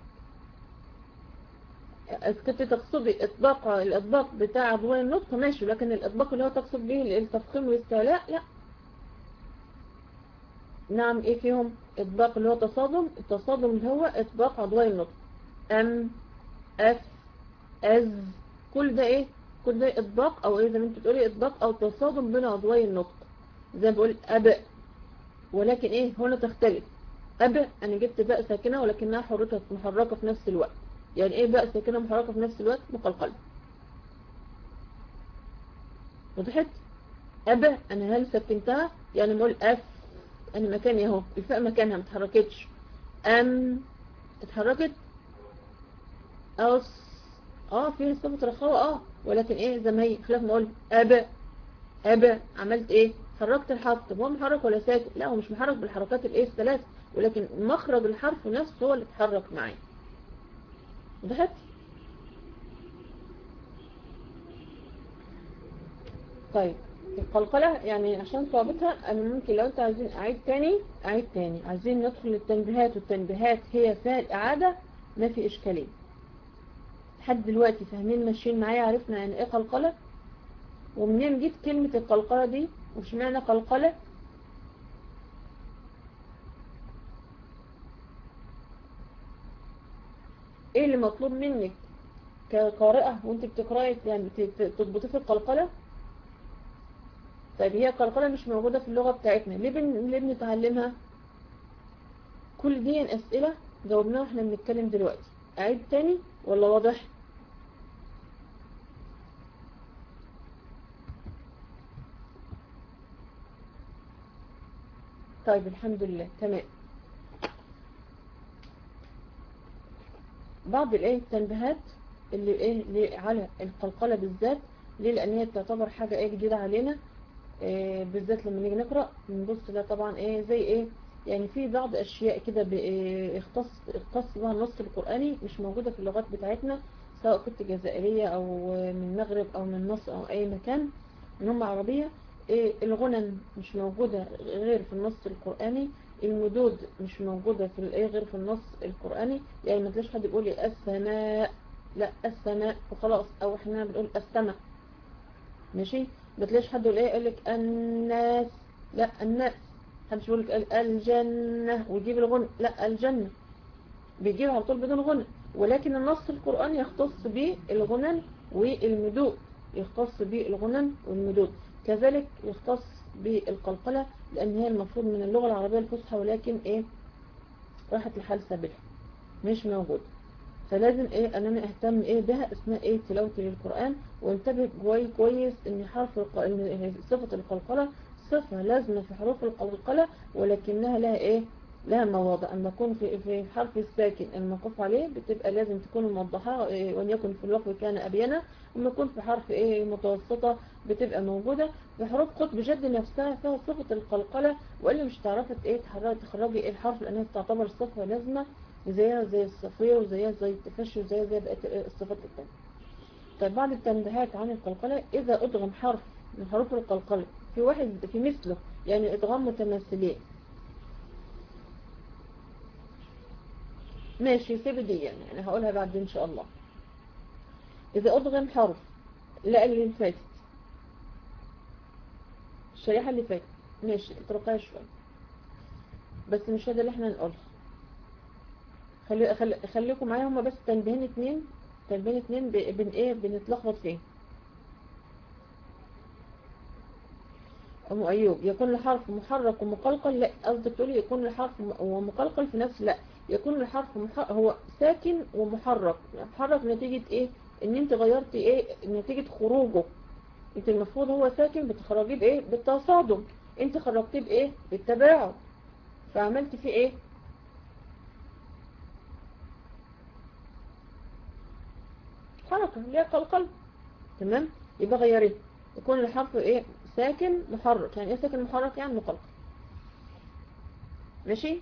كنت تقصدي اطباق الاطباق بتاع عضوان النطق ماشي لكن الاطباق اللي هو تقصد به التفخيم والاستعلاء لا نعم ايه فيهم اطباق اللي هو تصادم التصادم اللي هو اطباق عضوان النطق ام اف از كل ده ايه كل ده اطباق او ايه زي ما انت بتقولي اطباق او تصادم بين عضوي النطق زي ما بقول اب ولكن ايه هنا تختلف اب انا جبت باء ساكنه ولكنها حركه محركه في نفس الوقت يعني ايه بقى ساكنه محركه في نفس الوقت مقلقله وضحت ابا انا هل سكنتها يعني بقول اف انا مكاني اهو الفاء مكانها ما اتحركتش أم اتحركت أص اه في صفة رخاوة اه ولكن ايه زي ما هي خلاف ما اقول أبا أبا عملت ايه حركت الحرف طب هو محرك ولا ساكن لا هو مش محرك بالحركات الايه الثلاث ولكن مخرج الحرف نفسه هو اللي اتحرك معاه وضحت طيب القلقلة يعني عشان صعوبتها انا ممكن لو انت عايزين اعيد تاني اعيد تاني عايزين ندخل للتنبيهات والتنبيهات هي فيها الاعادة ما في اشكالية لحد دلوقتي فاهمين ماشيين معايا عرفنا يعني ايه قلقلة ومنين جيت كلمة القلقلة دي وش معنى قلقلة ايه اللي مطلوب منك كقارئة وانت بتقرأي يعني تضبطي في القلقلة طيب هي القلقلة مش موجودة في اللغة بتاعتنا ليه, بن... ليه بنتعلمها كل دي أسئلة جاوبناها واحنا بنتكلم دلوقتي أعيد تاني ولا واضح طيب الحمد لله تمام بعض الايه التنبيهات اللي ايه اللي على القلقلة بالذات ليه لان هي تعتبر حاجة ايه جديدة علينا إيه بالذات لما نيجي نقرأ بنبص ده طبعا ايه زي ايه يعني في بعض اشياء كده اختص اختص بها النص القرآني مش موجودة في اللغات بتاعتنا سواء كنت جزائرية او من المغرب او من مصر او اي مكان من هم عربية إيه الغنن مش موجودة غير في النص القرآني المدود مش موجودة في الايه غير في النص القرآني يعني ما تلاقيش حد يقول لي السماء لا السماء وخلاص او احنا بنقول السماء ماشي ما تلاقيش حد يقول ايه يقول لك الناس لا الناس محدش يقول لك الجنة ويجيب الغنى لا الجنة بيجيب على طول بدون غنى ولكن النص القرآني يختص به الغنن والمدود يختص به الغنن والمدود كذلك يختص بالقلقلة لأن هي المفروض من اللغة العربية الفصحى ولكن إيه راحت لحال سابقة مش موجود فلازم إيه أن أنا أهتم إيه بها أثناء إيه تلاوتي للقرآن وانتبه كويس كويس إن حرف الق... إن صفة القلقلة صفة لازمة في حروف القلقلة ولكنها لها إيه لها مواضع أما يكون في في حرف الساكن الموقوف عليه بتبقى لازم تكون موضحة إيه وأن يكن في الوقف كان أبينا وما يكون في حرف إيه متوسطة بتبقى موجودة في حروف قطب جد نفسها فيها صفة القلقلة وإلا مش تعرفت إيه تخرجي إيه الحرف لأنها تعتبر صفة لازمة زيها زي الصفية وزيها زي التفشي وزيها زي بقية الصفات التانية طيب بعد التنبيهات عن القلقلة إذا أدغم حرف من حروف القلقلة في واحد في مثله يعني إدغام متماثلين ماشي سيب دي يعني, يعني هقولها بعد إن شاء الله إذا أدغم حرف لا اللي فاتت الشريحة اللي فاتت ماشي اتركها شوية بس مش هذا اللي احنا نقولها خلي خلي خليكم معايا هما بس تنبيهين اتنين تنبيهين اتنين بن ايه بنتلخبط فيه ام ايوب يكون الحرف محرك ومقلقل لا قصدك تقولي يكون الحرف ومقلقل في نفس لا يكون الحرف محرك هو ساكن ومحرك محرك نتيجة ايه ان انت غيرتي ايه نتيجة خروجه انت المفروض هو ساكن بتخرجيه بايه بالتصادم انت خرجتيه بايه بالتباعد فعملت فيه ايه حركة اللي هي قلقل تمام يبقى غيريه يكون الحرف ايه ساكن محرك يعني ايه ساكن محرك يعني مقلقل ماشي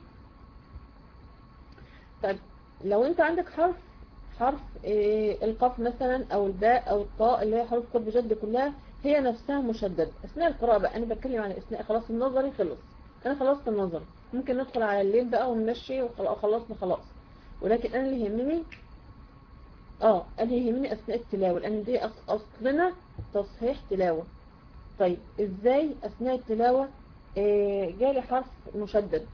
طيب لو انت عندك حرف حرف إيه القاف مثلا او الباء او الطاء اللي هي حروف قطب جد كلها هي نفسها مشددة اثناء القراءة بقى انا بتكلم عن اثناء خلاص النظري خلص انا خلصت النظري ممكن ندخل على الليل بقى ونمشي وخلصنا خلاص ولكن انا اللي يهمني اه انا يهمني اثناء التلاوة لان دي اصلنا تصحيح تلاوة طيب ازاي اثناء التلاوة إيه جالي حرف مشدد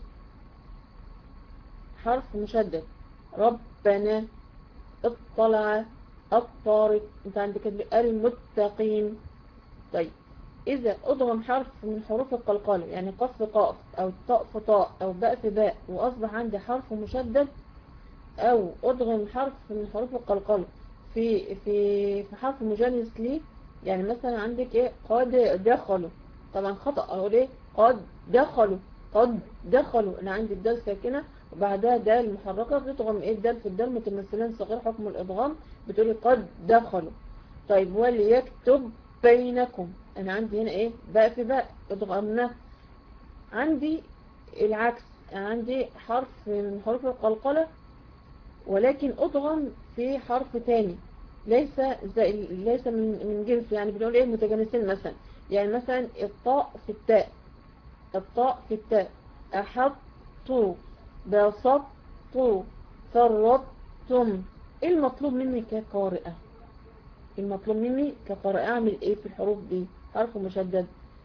حرف مشدد ربنا اطلع الطارق انت عندك المتقين طيب اذا اضغم حرف من حروف القلقلة يعني قف في قاف او طاء في طاء او باء في باء واصبح عندي حرف مشدد او ادغم حرف من حروف القلقلة في في في حرف مجانس ليه يعني مثلا عندك ايه قد دخلوا طبعا خطأ اقول ايه قد دخلوا قد دخلوا انا عندي الدال ساكنة وبعدها دال محركة بتضغم ايه الدال في الدال متمثلين صغير حكم الادغام بتقولي قد دخلوا طيب وليكتب بينكم انا عندي هنا ايه باء في باء ادغمنا عندي العكس عندي حرف من حروف القلقلة ولكن ادغم في حرف تاني ليس زي ليس من من جنس يعني بنقول ايه متجانسين مثلا يعني مثلا الطاء في التاء الطاء في التاء احطوا بسطوا فرطتم ايه المطلوب مني كقارئة المطلوب مني كقارئة اعمل ايه في الحروف دي حرف مشدد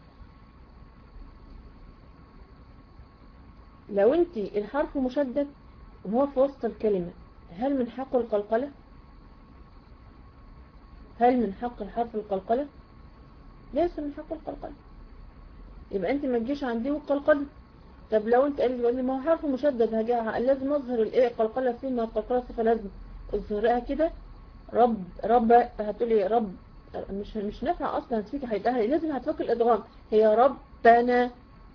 لو انت الحرف مشدد وهو في وسط الكلمة هل من حق القلقلة هل من حق الحرف القلقلة ليس من حق القلقلة يبقى انت ما تجيش عندي والقلقلة طب لو انت قال لي ما هو حرف مشدد هجاها لازم اظهر الايه القلقلة فيه ما القلقلة صفة لازم اظهرها كده رب رب هتقولي رب مش مش نافع اصلا فيك هيتقال لازم هتفك الادغام هي ربنا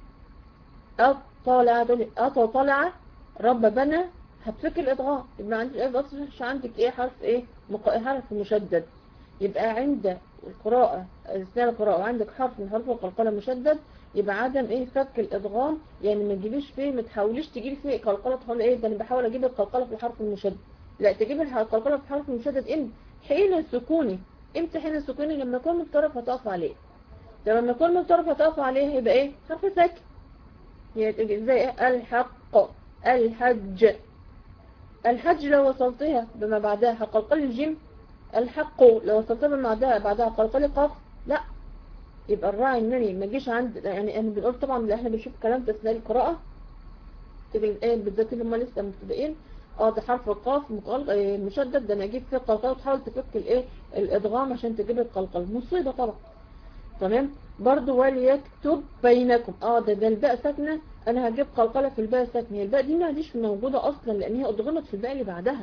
اطلع تقولي اطلع رب بنا هتفك الادغام يبقى عندك ايه مش عندك ايه حرف ايه حرف مشدد يبقى عند القراءة اثناء القراءة وعندك حرف من حروف القلقلة مشدد يبقى عدم ايه فك الادغام يعني ما تجيبيش فيه ما تحاوليش تجيبي فيه قلقلة تقول ايه ده انا بحاول اجيب القلقلة في الحرف المشدد لا تجيب القلقلة في الحرف المشدد امتى حين السكوني امتى حين السكوني لما يكون متطرف هتقف عليه لما يكون متطرف هتقف عليه يبقى ايه حرف ساكن يعني زي ايه الحق الحج الحج لو وصلتها بما بعدها قلقل الجيم الحق لو وصلتها بما بعدها بعدها قلقل قاف لا يبقى الراعي انني ما اجيش عند يعني انا بنقول طبعا احنا بنشوف كلام في اثناء القراءه تبقى ايه بالذات اللي هم لسه مبتدئين اه ده حرف القاف مشدد ده انا اجيب فيه قلقله وتحاول تفك الايه الادغام عشان تجيب القلقل مصيبه طبعا تمام برضو وليكتب بينكم اه ده ده الباء ساكنه انا هجيب قلقله في الباء ساكنه هي الباء دي ما ديش موجوده اصلا لان هي ادغمت في الباء اللي بعدها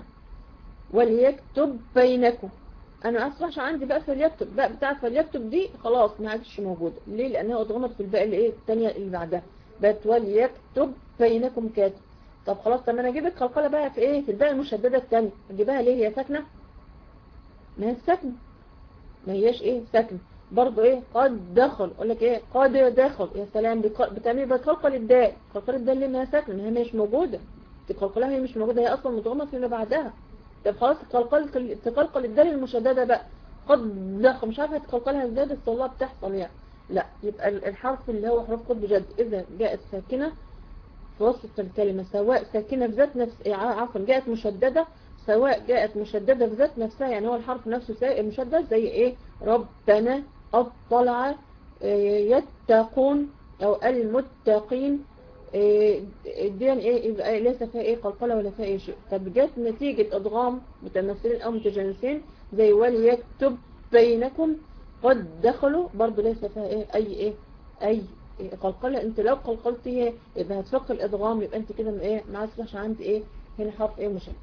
وليكتب بينكم انا اصبحش عندي بقى فليكتب بقى بتاع فليكتب دي خلاص ما عادش موجوده ليه لانها اتغمضت في الباقي اللي ايه الثانيه اللي بعدها بقت وليكتب بينكم كاتب طب خلاص طب انا اجيب القلقله بقى في ايه في الباقي المشدده الثانيه اجيبها ليه هي ساكنه ما هي ساكنه ما هياش ايه ساكنه برضه ايه قد دخل اقول لك ايه قد دخل يا سلام بتعمل بتقلقل الدال قلقل الدال ليه ما هي ساكنه ما هي مش موجوده تقلقلها هي مش موجوده هي اصلا متغمضه في اللي بعدها طب خلاص تقلقل تقلقل الدال المشدده بقى قد دخل مش عارفه تقلقلها ازاي بس والله بتحصل يعني لا يبقى الحرف اللي هو حرف قد بجد اذا جاءت ساكنه في وسط الكلمه سواء ساكنه بذات نفس عفوا جاءت مشدده سواء جاءت مشدده بذات نفسها يعني هو الحرف نفسه مشدد زي ايه ربنا اطلع يتقون او المتقين دي ايه يبقى ليس فيها ايه قلقلة ولا فيها ايه شيء طب جت نتيجة ادغام متمثلين او متجانسين زي وليكتب بينكم قد دخلوا برضو ليس فيها ايه اي ايه اي إيه قلقلة انت لو قلقلتي يبقى هتفك الادغام يبقى انت كده ايه ما اصبحش عندي ايه هنا حرف ايه مشكل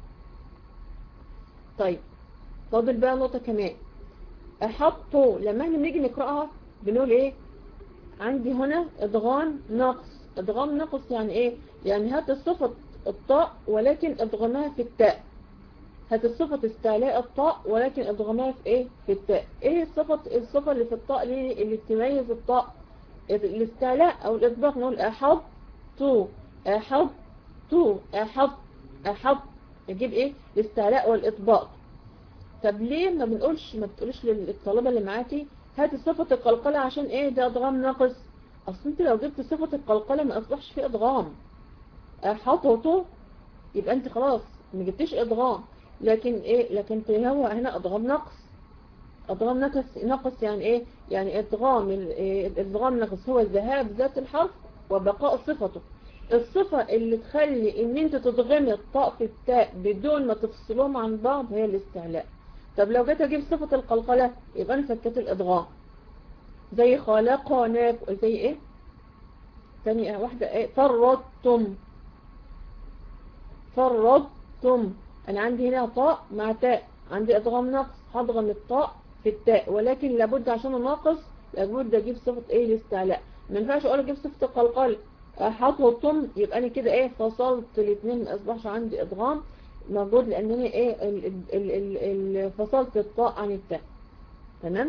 طيب فاضل بقى نقطة كمان احطوا لما احنا بنيجي نقرأها بنقول ايه عندي هنا ادغام نقص ادغام نقص يعني ايه يعني هات الصفة الطاء ولكن ادغمها في التاء هات الصفة استعلاء الطاء ولكن ادغمها في ايه في التاء ايه الصفة الصفة اللي في الطاء اللي, اللي تميز الطاء الاستعلاء او الاطباق نقول احط تو احط تو احط احط يجيب ايه الاستعلاء والاطباق طب ليه ما بنقولش ما بتقولش للطلبة اللي معاكي هات صفة القلقلة عشان ايه ده ادغام ناقص اصل انت لو جبت صفة القلقلة ما اصبحش فيه ادغام حطته يبقى انت خلاص ما جبتش ادغام لكن ايه لكن هو هنا ادغام نقص ادغام نقص نقص يعني ايه يعني ادغام الادغام نقص هو ذهاب ذات الحرف وبقاء صفته الصفة اللي تخلي ان انت تضغمي الطاء في التاء بدون ما تفصلهم عن بعض هي الاستعلاء طب لو جيت اجيب صفة القلقلة يبقى انا فكيت الادغام زي خلقنا زي ايه ثانية واحدة ايه فرطتم فرطتم انا عندي هنا طاء مع تاء عندي ادغام نقص هضغم الطاء في التاء ولكن لابد عشان ناقص لابد اجيب صفة ايه الاستعلاء ما ينفعش اقول اجيب صفة القلقل احطتم يبقى انا كده ايه فصلت الاثنين ما اصبحش عندي ادغام موجود لانني ايه ال ال ال ال ال فصلت الطاء عن التاء تمام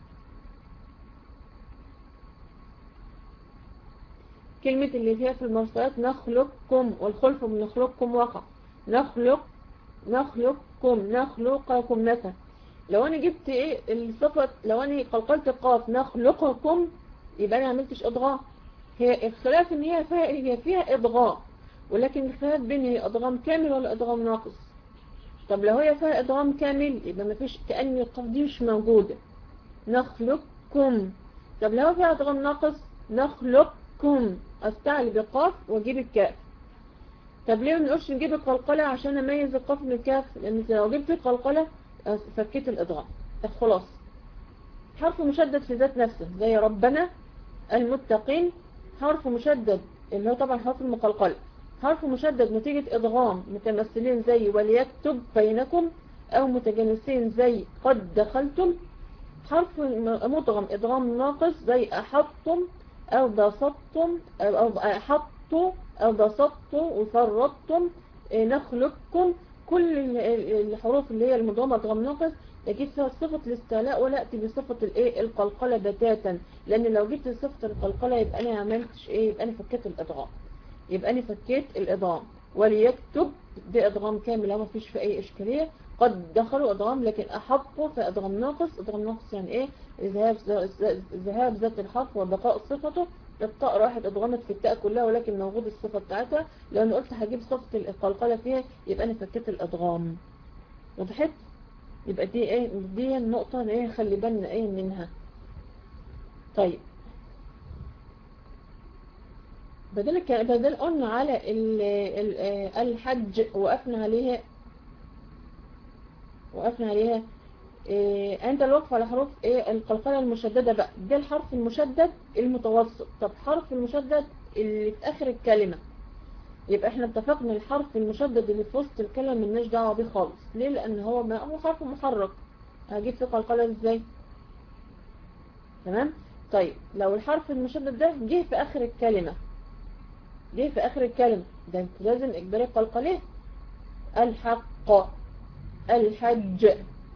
كلمة اللي فيها في المرسلات نخلقكم والخلف من نخلقكم وقع نخلق نخلقكم نخلقكم مثلا لو انا جبت ايه الصفة لو انا قلقلت القاف نخلقكم يبقى انا عملتش ادغام هي الخلاف ان هي فيها هي فيها ادغام ولكن الخلاف بين هي ادغام كامل ولا ادغام ناقص طب لو هي فيها ادغام كامل يبقى ما فيش كأن القاف دي مش موجودة نخلقكم طب لو فيها ادغام ناقص نخلقكم استعلي بقاف واجيب الكاف طب ليه ما نقولش نجيب القلقلة عشان اميز القاف من الكاف لان لو جبت القلقلة فكيت الادغام خلاص حرف مشدد في ذات نفسه زي ربنا المتقين حرف مشدد اللي هو طبعا حرف المقلقلة حرف مشدد نتيجة ادغام متمثلين زي وليكتب بينكم او متجانسين زي قد دخلتم حرف مدغم ادغام ناقص زي احطتم او بسطتم او احطوا او بسطتوا وفرطتم نخلقكم كل الحروف اللي هي المدغمة ادغام ناقص يجيب فيها صفة الاستعلاء ولا اتي بصفة الايه القلقلة بتاتا لان لو جبت صفة القلقلة يبقى انا عملتش ايه يبقى انا فكيت الادغام يبقى انا فكيت الادغام وليكتب دي ادغام كاملة ما فيش في اي اشكالية قد دخلوا ادغام لكن احطوا في ادغام ناقص ادغام ناقص يعني ايه ذهاب ذهاب ذات الحرف وبقاء صفته الطاء راحت ادغمت في التاء كلها ولكن موجود الصفة بتاعتها لان قلت هجيب صفة القلقلة فيها يبقى انا فكيت الادغام وضحت يبقى دي ايه دي النقطة اللي ايه خلي بالنا ايه منها طيب بدل بدل قلنا على ال ال الحج وقفنا عليها وقفنا عليها إيه عند الوقف على حروف ايه القلقلة المشددة بقى ده الحرف المشدد المتوسط طب حرف المشدد اللي في اخر الكلمة يبقى احنا اتفقنا الحرف المشدد اللي في وسط الكلمة ملناش دعوة بيه خالص ليه لان هو ما هو حرف محرك هجيب فيه قلقلة ازاي تمام طيب لو الحرف المشدد ده جه في اخر الكلمة جه في اخر الكلمة ده انت لازم اجباري قلقلة الحق الحج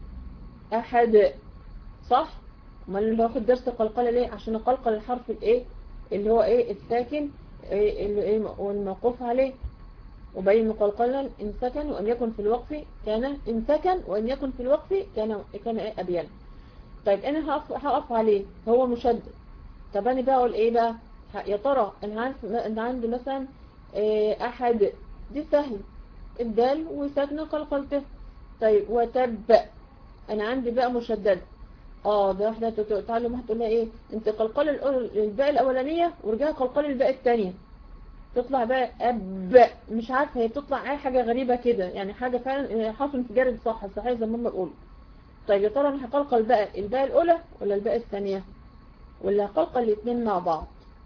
احد صح امال اللي باخد درس القلقلة ليه عشان اقلقل الحرف الايه اللي هو ايه الساكن اللي ايه والموقوف عليه وبين مقلقلا ان سكن وان يكن في الوقف كان ان سكن وان يكن في الوقف كان كان ايه ابين طيب انا هقف هقف عليه هو مشدد طب انا بقول ايه بقى يا ترى انا عارف ان عندي مثلا إيه احد دي سهل الدال وساكنه قلقلته طيب وتب انا عندي بقى مشدد اه ده واحده تتعلم هتقول لها ايه انت قلقل الباء الاولانيه ورجعها قلقل الباء الثانيه تطلع بقى اب مش عارفه هي بتطلع اي حاجه غريبه كده يعني حاجه فعلا حرف انفجار صح صحيح زي ما هم بيقولوا طيب يا ترى انا هقلقل بقى الباء الاولى ولا الباء الثانيه ولا هقلقل الاثنين مع بعض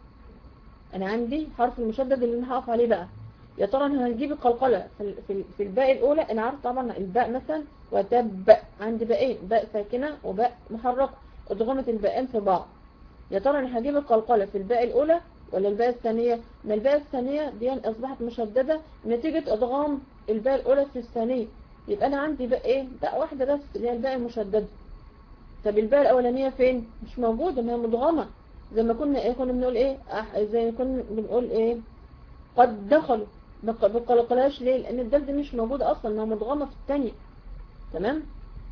انا عندي حرف المشدد اللي انا هقف عليه بقى يا ترى انا هجيب القلقله في في, في الباء الاولى انا عارف طبعا الباء مثلا وتب عندي باءين باء ساكنه وباء محركه ادغمت الباءين في بعض يا ترى انا هجيب القلقله في الباء الاولى ولا الباء الثانيه ما الباء الثانيه دي اصبحت مشدده نتيجه ادغام الباء الاولى في الثانيه يبقى انا عندي باء ايه باء واحده بس اللي هي الباء المشدده طب الباء الاولانيه فين مش موجوده ما هي مدغمه زي ما كنا ايه كنا بنقول ايه زي ما كنا بنقول ايه قد دخلوا ما بقلقلهاش ليه لان الدال دي مش موجودة اصلا انها مدغمة في الثانية تمام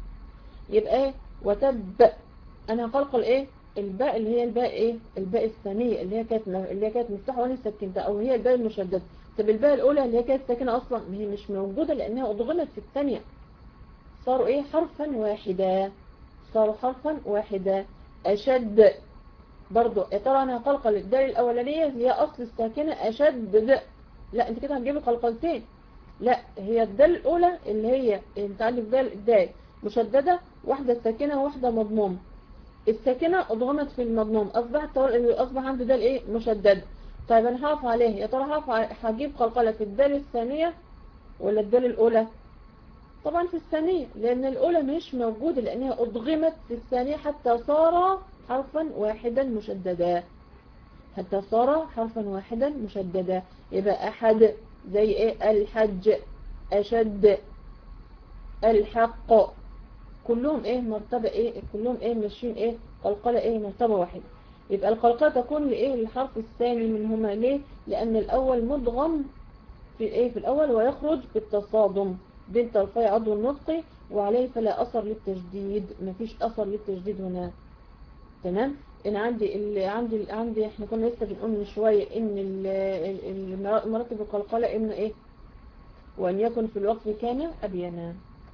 يبقى ايه وتب انا هقلقل ايه الباء اللي هي الباء ايه الباء الثانية اللي هي كانت اللي هي كانت مفتوحة وانا سكنتها او هي الباء المشددة طب الباء الاولى اللي هي كانت ساكنة اصلا ما هي مش موجودة لانها ادغمت في الثانية صاروا ايه حرفا واحدا صاروا حرفا واحدا اشد برضو يا ترى انا هقلقل الدال الاولانية هي اصل الساكنة اشد لا انت كده هتجيبي قلقلتين لا هي الدال الاولى اللي هي انت عندك دال الدال مشددة واحدة ساكنة وواحدة مضمومة الساكنة ادغمت في المضموم اصبحت اصبح عندي دال ايه مشددة طيب انا هقف عليه يا ترى هقف هجيب قلقلة في الدال الثانية ولا الدال الاولى طبعا في الثانية لان الاولى مش موجودة لانها ادغمت في الثانية حتى صار حرفا واحدا مشددا حتى صار حرفا واحدا مشددا يبقى أحد زي إيه الحج أشد الحق كلهم إيه مرتبة إيه كلهم إيه ماشيين إيه قلقلة إيه مرتبة واحدة يبقى القلقلة تكون لإيه الحرف الثاني منهما ليه لأن الأول مدغم في إيه في الأول ويخرج بالتصادم بين طرفي عضو النطق وعليه فلا أثر للتجديد مفيش أثر للتجديد هنا تمام ان عندي اللي عندي اللي عندي احنا كنا لسه بنقول من شويه ان المراتب القلقله ان ايه وان يكن في الوقف كان ابينا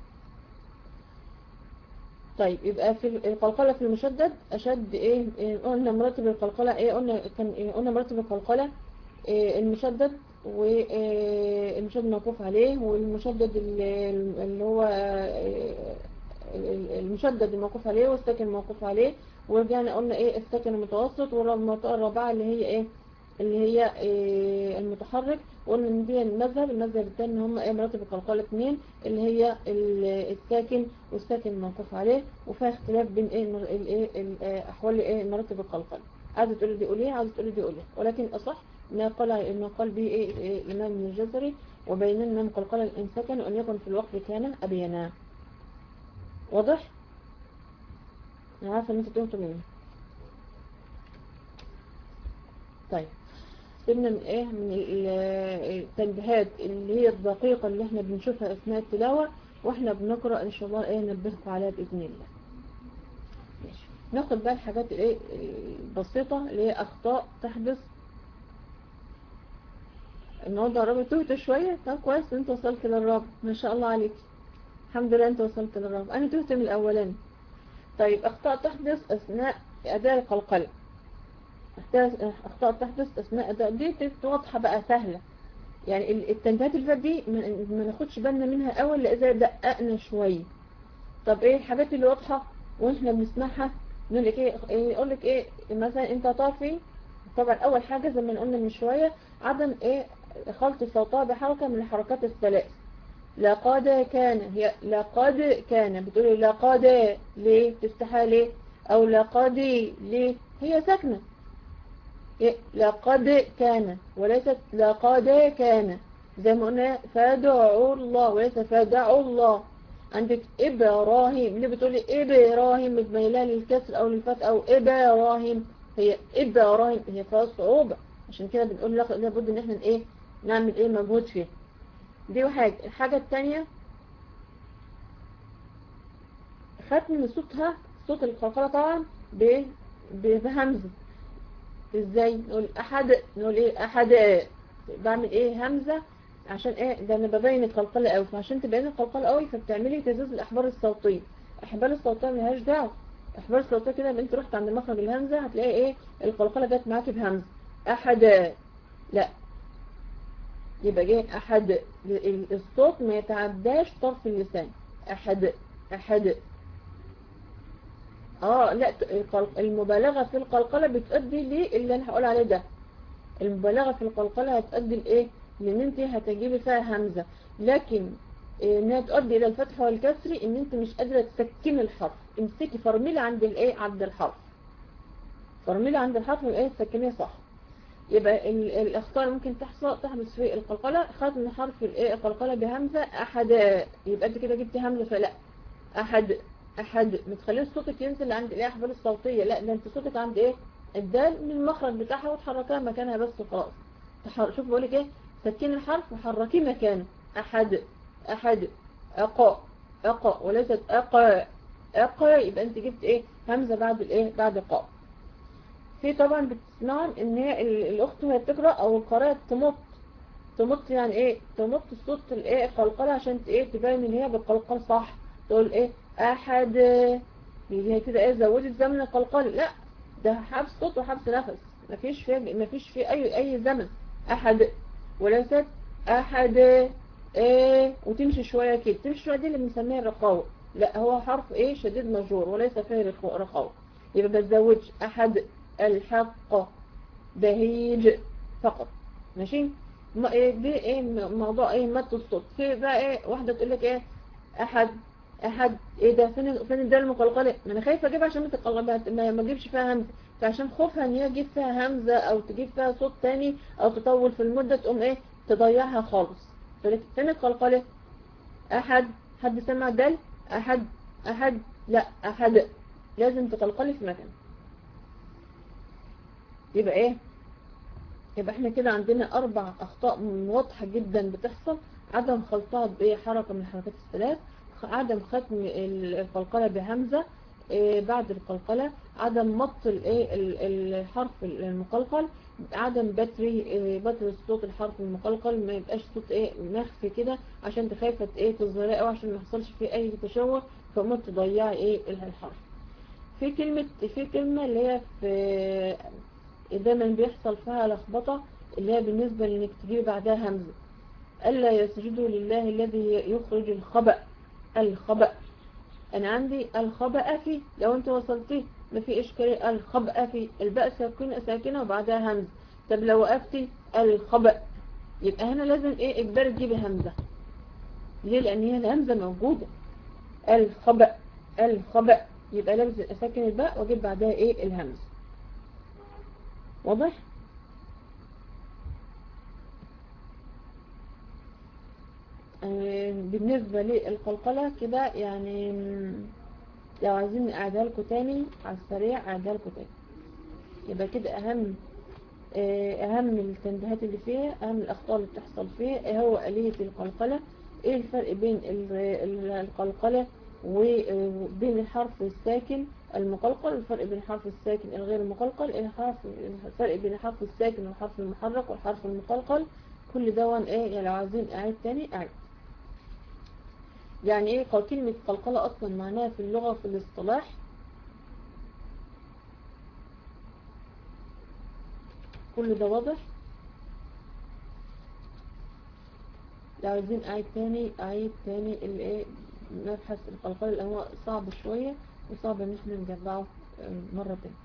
طيب يبقى في القلقله في المشدد اشد ايه, إيه قلنا مراتب القلقله ايه قلنا كان إيه قلنا مراتب القلقله إيه المشدد والمشدد موقوف عليه والمشدد اللي هو المشدد الموقوف عليه والساكن الموقوف عليه ورجعنا قلنا ايه الساكن المتوسط والمنطقه الرابعه اللي هي ايه اللي هي إيه المتحرك وقلنا ان دي المذهب المذهب الثاني ان هم ايه مراتب القلقله اثنين اللي هي الساكن والساكن الموقوف عليه وفيها اختلاف بين ايه الايه احوال ايه مراتب القلقله عايزه تقولي دي قوليها عايزه تقولي دي قوليها ولكن اصح ما قال ما قال به ايه, إيه الامام الجزري وبين الامام قلقله الان سكن وان يكن في الوقت كان ابينا واضح انا عارفه ان انتوا تهتوا مني طيب سيبنا من ايه من التنبيهات اللي هي الدقيقة اللي احنا بنشوفها اثناء التلاوة واحنا بنقرأ ان شاء الله ايه ننبهكم عليها بإذن الله ماشي ناخد بقى الحاجات الايه البسيطة اللي هي اخطاء تحدث النهارده الرابع تهت شوية طب كويس انت وصلت للرابع ما شاء الله عليك الحمد لله انت وصلت للرابع انا تهت من الاولاني طيب اخطاء تحدث اثناء اداء القلقلة اخطاء تحدث اثناء اداء دي واضحة بقى سهلة يعني التنبيهات اللي فاتت دي ما ناخدش بالنا منها اول لا اذا دققنا شوية طب ايه الحاجات اللي واضحة واحنا بنسمعها نقول لك ايه يقول لك ايه مثلا انت طافي طبعا اول حاجة زي ما قلنا من شوية عدم ايه خلط صوتها بحركة من الحركات الثلاث لقد كان هي لقد كان بتقولي لقد ليه تفتحها ليه او لقد ليه هي ساكنة لقد كان وليست لقد كان زي ما قلنا فادعوا الله وليس فادعوا الله عندك إبراهيم اللي بتقولي إبراهيم متميلة للكسر أو للفتح أو إبراهيم هي إبراهيم هي فيها صعوبة عشان كده بنقول لابد إن احنا إيه نعمل إيه مجهود فيها دي حاجة الحاجة التانية ختم صوتها صوت القلقلة طبعا بهمزة ازاي نقول احد نقول ايه احد بعمل ايه همزة عشان ايه ده انا ببين القلقلة قوي فعشان تبين القلقلة قوي فبتعملي تزوز الاحبار الصوتية الاحبار الصوتية ملهاش دعوة الاحبار الصوتية كده انت رحت عند مخرج الهمزة هتلاقي ايه القلقلة جت معاكي بهمزة احد لا يبقى جاي احد الصوت ما يتعداش طرف اللسان احد احد اه لا المبالغة في القلقلة بتؤدي ليه اللي انا هقول عليه ده المبالغة في القلقلة هتؤدي لايه لان انت هتجيبي فيها همزة لكن انها تؤدي الى الفتح والكسر ان انت مش قادرة تسكني الحرف امسكي فرميلة عند الايه عند الحرف فرميلة عند الحرف والايه تسكنيه صح يبقى الاخطاء ممكن تحصل تحدث في القلقلة ختم حرف الايه القلقلة بهمزة احد يبقى انت كده جبتي همزة فلا احد احد ما تخليش صوتك ينزل عند الايه احبال الصوتيه لا ده انت صوتك عند ايه الدال من المخرج بتاعها وتحركها مكانها بس وخلاص تحر... شوف بقول لك ايه سكين الحرف وحركيه مكانه احد احد اقا اقا وليست اقا اقا يبقى انت جبت ايه همزه بعد الايه بعد قاء في طبعا بتسمعوا ان هي الاخت وهي بتقرا او القارئه تمط تمط يعني ايه تمط الصوت الايه القلقله عشان ايه تبين ان هي بالقلقل صح تقول ايه احد هي كده ايه زودت زمن القلقل لا ده حبس صوت وحبس نفس مفيش فيه مفيش فيه اي اي زمن احد وليست احد ايه وتمشي شويه كده تمشي شويه دي اللي بنسميها الرخاوه لا هو حرف ايه شديد مجرور وليس فيه رخاوه يبقى ما تزودش احد الحق بهيج فقط ماشي ما ايه دي ايه موضوع ايه مد الصوت في بقى ايه واحده تقول لك ايه احد احد ايه ده فين فين الدال المقلقله ما انا خايفه اجيبها عشان ما ما اجيبش فيها همزه فعشان خوفها ان هي تجيب فيها همزة او تجيب فيها صوت تاني او تطول في المدة تقوم ايه تضيعها خالص فين القلقلة احد حد سمع دل احد احد لا احد لازم تقلقلي في مكان يبقى ايه يبقى احنا كده عندنا اربع اخطاء واضحة جدا بتحصل عدم خلطها بايه حركة من الحركات الثلاث عدم ختم القلقلة بهمزة إيه بعد القلقلة عدم مط الايه الحرف المقلقل عدم بتري إيه بتري صوت الحرف المقلقل ما يبقاش صوت ايه مخفي كده عشان تخايفة ايه تظهريه او عشان ما يحصلش فيه اي تشوه فما تضيعي ايه الحرف في كلمة في كلمة اللي هي في دايما بيحصل فيها لخبطة اللي هي بالنسبة لانك تجيبي بعدها همزة ألا يسجدوا لله الذي يخرج الخبأ الخبأ أنا عندي الخبأ في لو أنت وصلتي ما في إشكالية الخبأ في الباء ساكنة ساكنة وبعدها همزة طب لو وقفتي الخبأ يبقى هنا لازم إيه إجبار تجيبي همزة ليه لأن هي الهمزة موجودة الخبأ الخبأ يبقى لازم أسكن الباء وأجيب بعدها إيه الهمزة واضح؟ بالنسبة للقلقلة كده يعني لو عايزين اعدها لكم تاني على السريع اعدها لكم تاني يبقى كده اهم اهم التنبيهات اللي فيها اهم الاخطاء اللي بتحصل فيها ايه هو آلية القلقلة ايه الفرق بين القلقلة وبين الحرف الساكن المقلقل الفرق بين الحرف الساكن الغير المقلقل الحرف الفرق بين الحرف الساكن والحرف المحرك والحرف المقلقل كل دون ايه يعني لو عايزين اعيد تاني اعيد يعني ايه كلمة قلقلة اصلا معناها في اللغة في الاصطلاح كل ده واضح لو عايزين اعيد تاني اعيد تاني الايه مبحث القلقلة اللي هو صعب شوية وصعب ان احنا نجمعه مرة تاني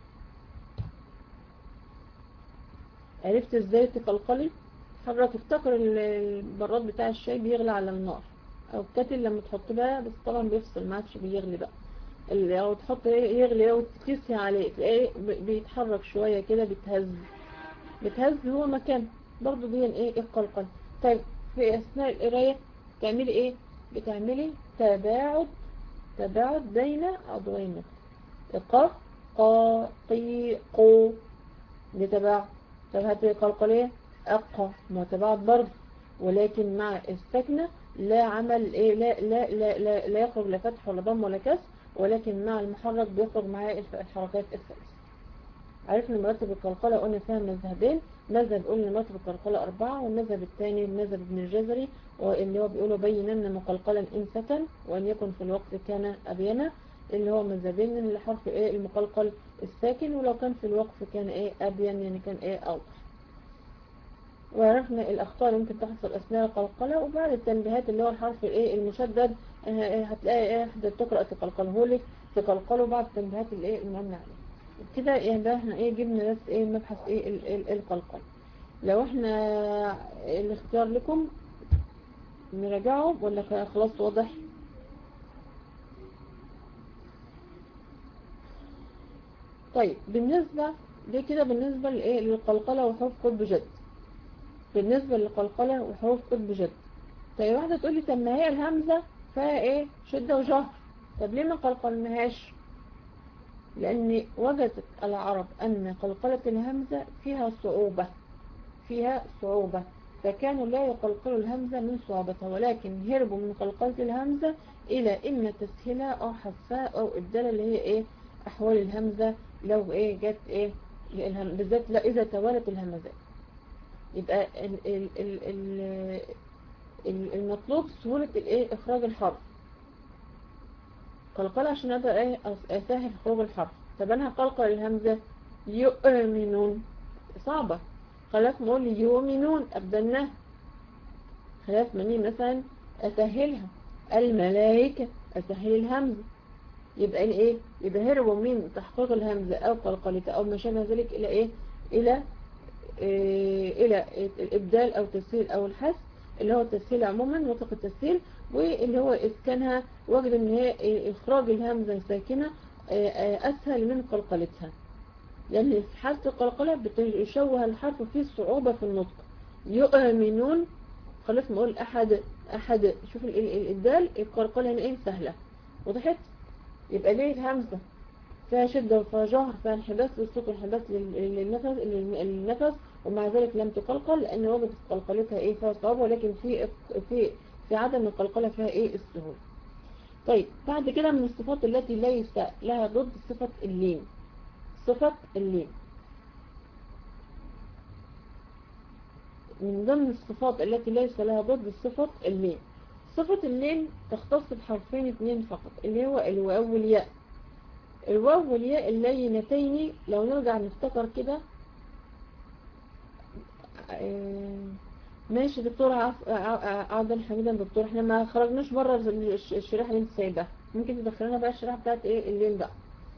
عرفت ازاي تقلقلي حضرتك افتكر البراد بتاع الشاي بيغلي على النار او الكاتل لما تحط بقى بس طبعا بيفصل ما عادش بيغلي بقى لو تحط يغلي لو تقيسي عليه تلاقيه بيتحرك شوية كده بيتهز بيتهز هو مكان برضو دي ايه القلقل طيب في اثناء القراية تعملي ايه بتعملي تباعد تباعد بين عضوين قف قا قي قو دي تباعد طب هاتي قلقلية أقى متباعد برضه ولكن مع السكنة لا عمل ايه لا لا لا لا, لا يخرج لا فتح ولا ضم ولا كسر ولكن مع المحرك بيخرج معاه الحركات الثلاث عرفنا مراتب القلقلة قلنا فيها مذهبين مذهب قلنا مراتب القلقلة أربعة والمذهب الثاني مذهب ابن الجزري اللي هو بيقولوا بينن مقلقلا إن سكن وأن يكن في الوقت كان أبينا اللي هو مذهبين من الحرف ايه المقلقل الساكن ولو كان في الوقف كان ايه أبين يعني كان ايه أوضح وعرفنا الأخطاء اللي ممكن تحصل أثناء القلقلة وبعد التنبيهات اللي هو الحرف الايه المشدد هتلاقي ايه حد تقرأ تقلقله لك تقلقله بعد التنبيهات الايه الممنع عليه كده يعني احنا ايه جبنا بس ايه مبحث ايه ال ال القلقل لو احنا الاختيار لكم نراجعه ولا خلاص واضح طيب بالنسبة دي كده بالنسبة لإيه للقلقلة وحروف قطب جد بالنسبة للقلقلة وحروف قطب جد طيب واحدة تقول لي طب ما هي الهمزة فيها ايه شدة وجهر طب ليه ما قلقلناهاش لأن وجدت العرب أن قلقلة الهمزة فيها صعوبة فيها صعوبة فكانوا لا يقلقلوا الهمزة من صعوبتها ولكن هربوا من قلقلة الهمزة إلى إما تسهيلها أو حذفها أو إبدالها اللي هي إيه أحوال الهمزة لو إيه جت إيه بالذات لا إذا توالت الهمزات يبقى ال ال ال ال المطلوب سهولة الإيه إخراج الحرف قلقلة عشان أقدر إيه أسهل خروج الحرف طب أنا هقلقل الهمزة يؤمنون صعبة خلاف ما أقول يؤمنون أبدلناها خلاف مني مثلا أسهلها الملائكة أسهل الهمزة يبقى إيه يبقى هربوا من تحقيق الهمزة أو قلقلتها أو ما شابه ذلك إلى إيه إلى إيه إلى الإبدال أو تسهيل أو الحث اللي هو التسهيل عموما مطلق التسهيل واللي هو إسكانها وجد ان هي إخراج الهمزة الساكنة أسهل من قلقلتها لأن في حالة القلقلة بتشوه الحرف فيه صعوبة في النطق يؤمنون خلاص ما أقول أحد أحد شوف ال- ال- الدال القلقلة هنا إيه سهلة وضحت يبقى ليه الهمزة فيها شدة وفيها جهر فيها انحباس للصوت وانحباس لل- للنفس للنفس ومع ذلك لم تقلقل لأن وجدت قلقلتها إيه فيها صعوبة ولكن في في في عدم القلقلة فيها إيه السهولة طيب بعد كده من الصفات التي ليس لها ضد صفة اللين صفة اللين من ضمن الصفات التي ليس لها ضد صفة اللين صفة اللين تختص بحرفين اثنين فقط اللي هو الواو والياء الواو والياء اللينتين لو نرجع نفتكر كده آه، ماشي دكتور عف- ع- عبد حميدا دكتور احنا ما خرجناش بره الش- الشريحة اللي انت سايبها ممكن تدخلنا بقى الشريحة بتاعت ايه اللين بقى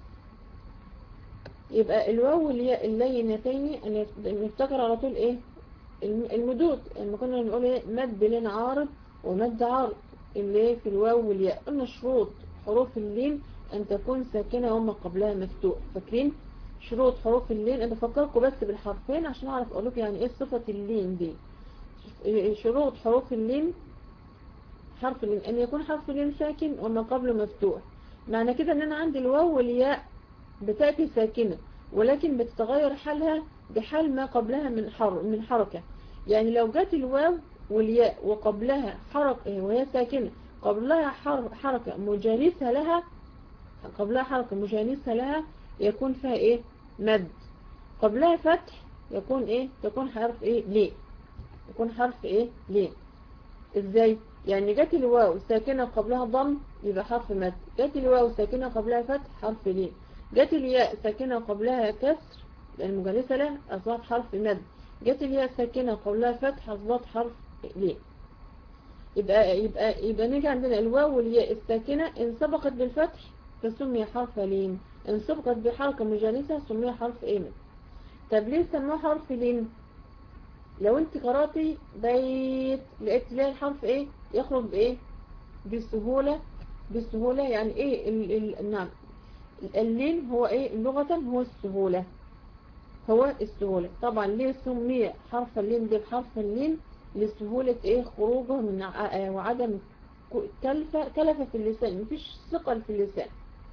يبقى الواو والياء اللينتين اللي نفتكر على طول ايه الم- المدود لما كنا بنقول ايه مد لين عارض ومد عارض اللي في الواو والياء قلنا شروط حروف اللين ان تكون ساكنة وما قبلها مفتوح فاكرين شروط حروف اللين انا بفكركم بس بالحرفين عشان اعرف اقول لكم يعني ايه صفة اللين دي شروط حروف اللين حرف اللين ان يكون حرف اللين ساكن وما قبله مفتوح معنى كده ان انا عندي الواو والياء بتأتي ساكنة ولكن بتتغير حالها بحال ما قبلها من حر من حركة يعني لو جت الواو والياء وقبلها حركة وهي ساكنة قبلها حر حركة مجانسة لها قبلها حركة مجانسة لها يكون فيها ايه مد قبلها فتح يكون ايه تكون حرف ايه ليه يكون حرف ايه ليه ازاي يعني جت الواو ساكنة قبلها ضم يبقى حرف مد جت الواو ساكنة قبلها فتح حرف ليه جت الياء ساكنة قبلها كسر لأن مجانسة له أصبحت حرف مد جت الياء ساكنة قبلها فتح أصبحت حرف ليه يبقى يبقى يبقى نيجي عندنا الواو والياء الساكنة إن سبقت بالفتح فسمي حرف لين إن سبقت بحركة مجانسة سمي حرف إيه طب ليه سموه حرف لين لو انت قرأتي بيت لقيت تلاقي الحرف ايه يخرج بايه بسهولة بسهولة يعني ايه ال ال نعم اللين هو ايه لغة هو السهولة هو السهولة طبعا ليه سمي حرف اللين ده بحرف اللين لسهولة ايه خروجه من ع- وعدم كلفة كلفة في اللسان مفيش ثقل في اللسان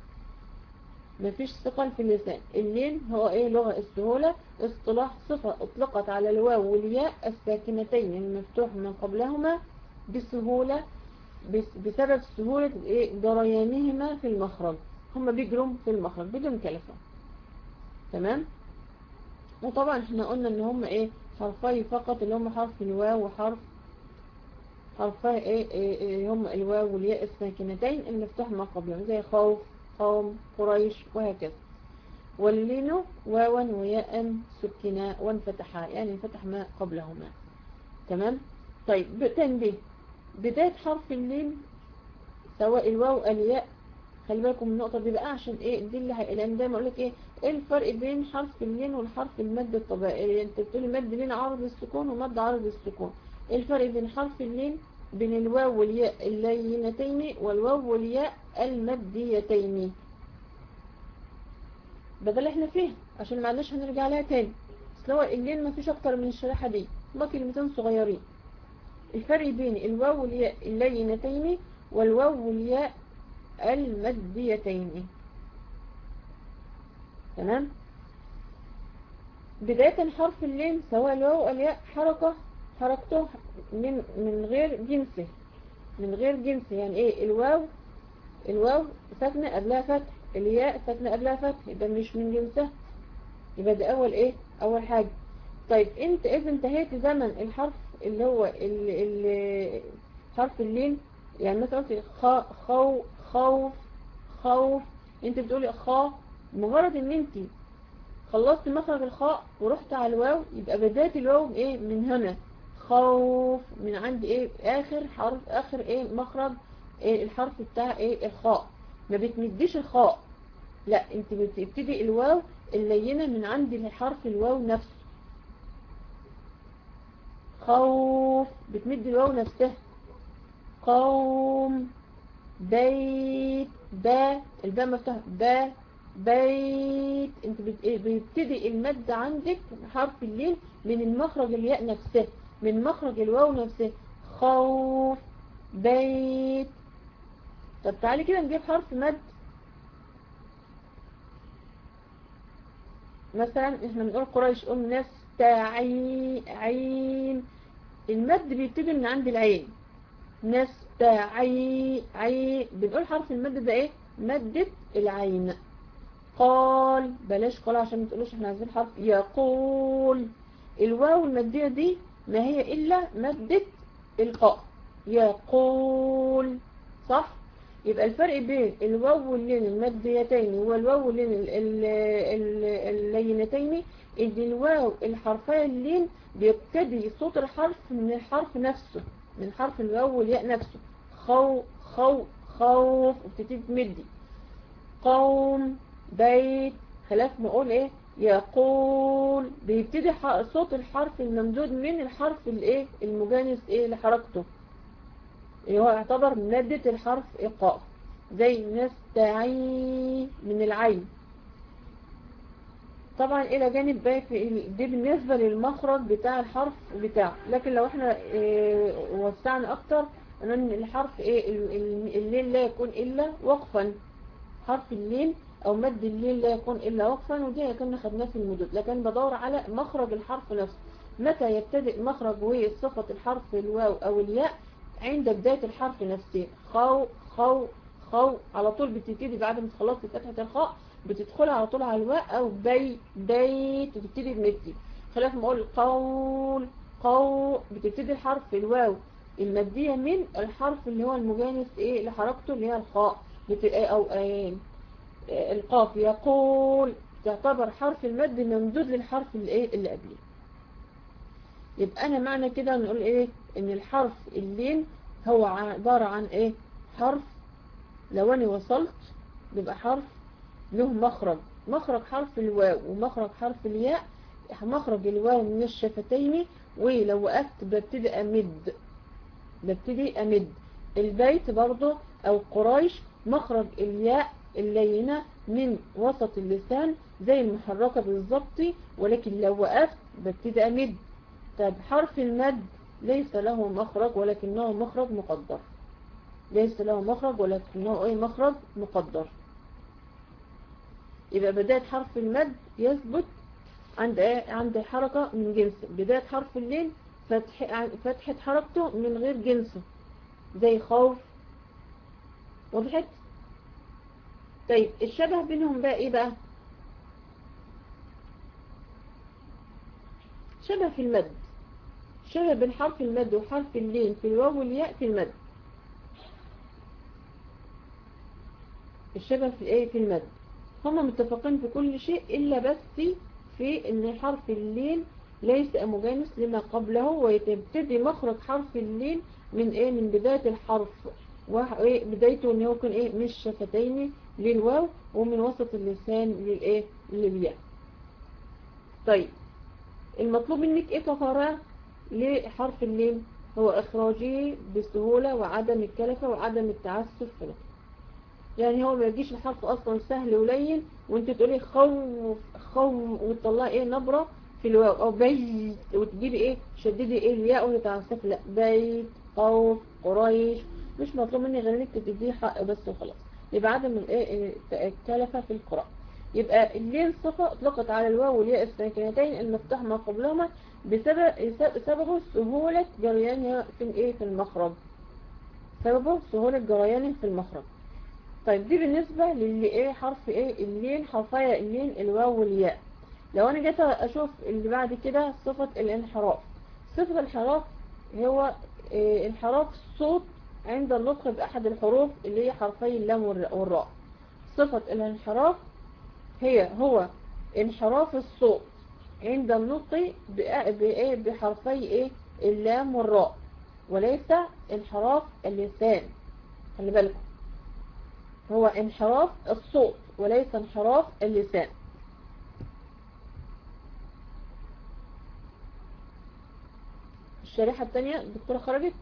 مفيش ثقل في اللسان اللين هو ايه لغة السهولة اصطلاح صفة اطلقت على الواو والياء الساكنتين المفتوح من قبلهما بسهولة بس- بسبب سهولة ايه جريانهما في المخرج هما بيجروا في المخرج بدون كلفة تمام وطبعا احنا قلنا ان هما ايه حرفي فقط اللي هما حرف الواو وحرف حرفي ايه, إيه, إيه هما الواو والياء الساكنتين المفتوح ما قبلهم زي خوف قوم قريش وهكذا واللين واوا وياء سكنا وانفتحا يعني انفتح ما قبلهما تمام طيب ب- تنبيه بداية حرف اللين سواء الواو أو الياء خلي بالكم من النقطة دي بقى عشان ايه دي اللي هي- لان دايما اقول لك ايه ايه الفرق بين حرف اللين والحرف المد الطبيعي انت بتقولي مد لين عرض السكون ومد عرض السكون ايه الفرق بين حرف اللين بين الواو والياء اللينتين والواو والياء المديتين بدل احنا فيها عشان معلش هنرجع لها تاني بس هو اللين ما فيش اكتر من الشريحة دي هما كلمتين صغيرين الفرق بين الواو والياء اللينتين والواو والياء المديتين تمام بداية حرف اللين سواء الواو أو الياء حركة حركته من من غير جنسه من غير جنسه يعني ايه الواو الواو ساكنة قبلها فتح الياء ساكنة قبلها فتح يبقى مش من جنسها يبقى ده أول ايه أول حاجة طيب انت اذا انتهيت زمن الحرف اللي هو ال ال حرف اللين يعني مثلا قلت خ خو خوف خوف انت بتقولي خا مجرد ان انت خلصت مخرج الخاء ورحت على الواو يبقى بداية الواو ايه من هنا خوف من عند ايه اخر حرف اخر ايه مخرج إيه الحرف بتاع ايه الخاء ما بتمديش الخاء لا انت بتبتدي الواو اللينة من عند الحرف الواو نفسه خوف بتمد الواو نفسها قوم بيت با الباء مفتوحة با بيت انت بت- إيه؟ بيبتدي المد عندك حرف اللين من المخرج الياء نفسه من مخرج الواو نفسه خوف بيت طب تعالي كده نجيب حرف مد مثلا احنا بنقول قريش قلنا نستعين المد بيبتدي من عند العين نستعي عي بنقول حرف المد ده ايه مدة العين قال بلاش قال عشان ما تقولوش احنا عايزين حرف يقول الواو المادية دي ما هي الا مدة القاء يقول صح يبقى الفرق بين الواو واللين الماديتين والواو واللين ال- ال- ال- اللينتين ان الواو الحرفين اللين بيبتدي صوت الحرف من الحرف نفسه من حرف الواو والياء نفسه خو خو خوف وبتبتدي تمدي قوم بيت خلاف ما اقول ايه يقول بيبتدي ح- صوت الحرف الممدود من الحرف الايه المجانس ايه لحركته اللي هو يعتبر مادة الحرف إيقاف زي نستعي من العين طبعا إلى جانب باقي في ال- دي بالنسبة للمخرج بتاع الحرف بتاعه لكن لو احنا إيه وسعنا أكتر أن الحرف إيه ال- ال- الليل لا يكون إلا وقفا حرف الليل أو مد الليل لا يكون إلا وقفا ودي كنا خدناه في المدود لكن بدور على مخرج الحرف نفسه متى يبتدئ مخرج وصفة الحرف الواو أو الياء عند بداية الحرف نفسه خو خو خو على طول بتبتدي بعد ما تخلصي فتحة الخاء بتدخلي على طول على الواء أو بي بيت وتبتدي بمدي خلاف ما أقول قول قو بتبتدي الحرف الواو المادية من الحرف اللي هو المجانس إيه لحركته اللي هي الخاء بت- أو آه آه، القاف يقول تعتبر حرف المد ممدود للحرف اللي إيه اللي قبله يبقى أنا معنى كده نقول إيه إن الحرف اللين هو عبارة عن إيه حرف لو أنا وصلت بيبقى حرف له مخرج مخرج حرف الواو ومخرج حرف الياء مخرج الواو من الشفتين ولو وقفت ببتدي أمد ببتدي أمد البيت برضو أو قريش مخرج الياء اللينة من وسط اللسان زي المحركة بالظبط ولكن لو وقفت ببتدي أمد طب حرف المد ليس له مخرج ولكنه مخرج مقدر ليس له مخرج ولكنه ايه مخرج مقدر يبقى بداية حرف المد يثبت عند ايه عند حركة من جنسه بداية حرف اللين فتح فتحة حركته من غير جنسه زي خوف وضحت طيب الشبه بينهم بقى ايه بقى شبه في المد شبه بين حرف المد وحرف اللين في الواو والياء في المد الشبه في ايه في المد هما متفقين في كل شيء إلا بس في ان حرف اللين ليس مجانس لما قبله ويبتدي مخرج حرف اللين من ايه من بداية الحرف وايه بدايته ان هو يكون ايه من الشفتين للواو ومن وسط اللسان للايه للياء طيب المطلوب منك ايه كفراء لحرف اللين هو اخراجه بسهولة وعدم الكلفة وعدم التعسف في نفسه يعني هو ما يجيش الحرف اصلا سهل ولين وانت تقولي خوف خوف وتطلعي ايه نبرة في الواو او بيت وتجيبي ايه شددي ايه الياء وتتعسف لا بيت خوف قريش مش مطلوب مني غير انك تديه حق بس وخلاص يبقى عدم الايه الكلفة في القراءة يبقى اللين صفة اطلقت على الواو والياء الساكنتين المفتوح ما قبلهما بسبب سببه سهولة جريانها في الايه في المخرج سببه سهولة جريانه في المخرج طيب دي بالنسبة للي ايه حرف ايه اللين حرفية اللين الواو والياء لو انا جيت اشوف اللي بعد كده صفة الانحراف صفة الانحراف هو إيه انحراف الصوت عند النطق بأحد الحروف اللي هي حرفي اللام والراء صفة الانحراف هي هو انحراف الصوت عند النطق بإيه بحرفي ايه اللام والراء وليس انحراف اللسان خلي بالكم هو انحراف الصوت وليس انحراف اللسان الشريحة الثانية الدكتورة خرجت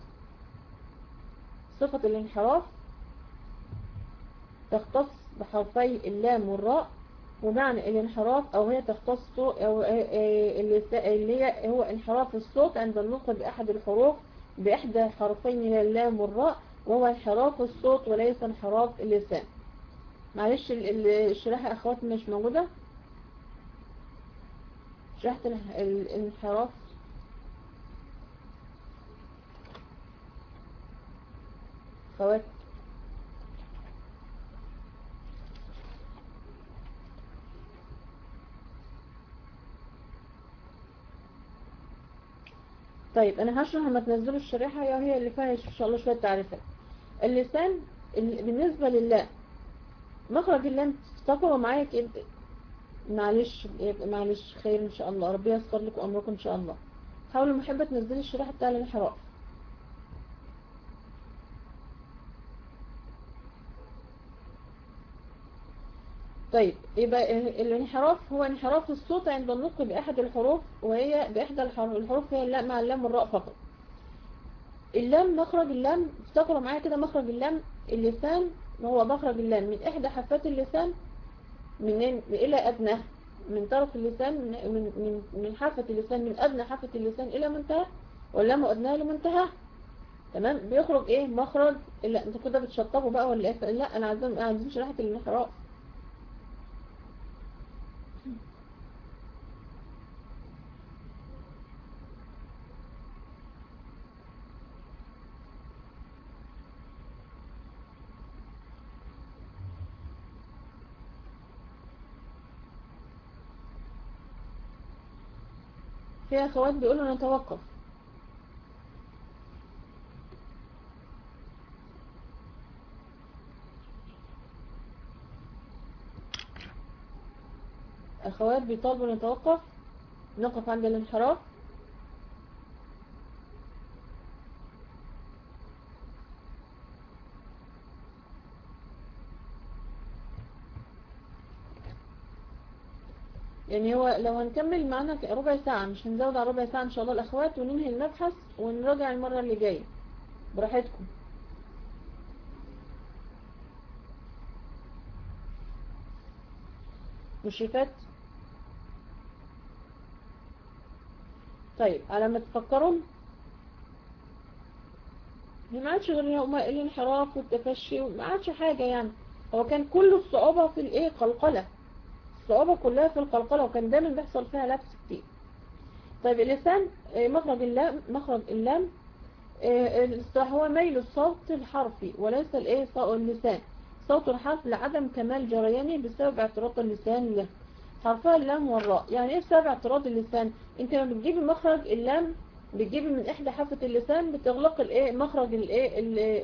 صفة الانحراف تختص بحرفي اللام والراء ومعنى الانحراف او هي تختص او اللي اللي هي هو انحراف الصوت عند النطق باحد الحروف باحدى حرفين من اللام والراء وهو انحراف الصوت وليس انحراف اللسان معلش الشريحة اخواتي مش موجودة شرحت الانحراف خوات طيب انا هشرح لما تنزلوا الشريحة هي هي اللي فيها ان شاء الله شوية تعريفات اللسان بالنسبة لله مخرج اللام تفتكروا معايا كده معلش معلش خير ان شاء الله ربي يسر لكم امركم ان شاء الله حاولوا محبة تنزلي الشريحة بتاع الانحراف طيب يبقى الانحراف هو انحراف الصوت عند النطق بأحد الحروف وهي بإحدى الحروف هي اللام مع اللام والراء فقط اللام مخرج اللام افتكروا معايا كده مخرج اللام اللسان هو مخرج اللام من إحدى حافات اللسان من إلى أدناه من طرف اللسان من من من حافة اللسان من أدنى حافة اللسان إلى منتهى واللام أدناها لمنتهى تمام بيخرج إيه مخرج لا أنتوا كده بتشطبوا بقى ولا إيه لا أنا عايزين عايزين شريحة الانحراف في اخوات بيقولوا نتوقف اخوات بيطالبوا نتوقف نقف عند الانحراف يعني هو لو هنكمل معنا ربع ساعة مش هنزود على ربع ساعة ان شاء الله الاخوات وننهي المبحث ونراجع المرة اللي جاية براحتكم مشرفات طيب على ما تفكروا ما عادش غير هما الانحراف والتفشي ما عادش حاجة يعني هو كان كل الصعوبة في الايه قلقلة الصعوبة كلها في القلقلة وكان دايما بيحصل فيها لبس كتير طيب اللسان مخرج اللام مخرج اللام هو ميل الصوت الحرفي وليس الايه اللسان صوت الحرف لعدم كمال جريانه بسبب اعتراض اللسان له حرفها اللام والراء يعني ايه بسبب اعتراض اللسان انت لما بتجيبي مخرج اللام بتجيبي من احدى حافة اللسان بتغلق الايه مخرج الايه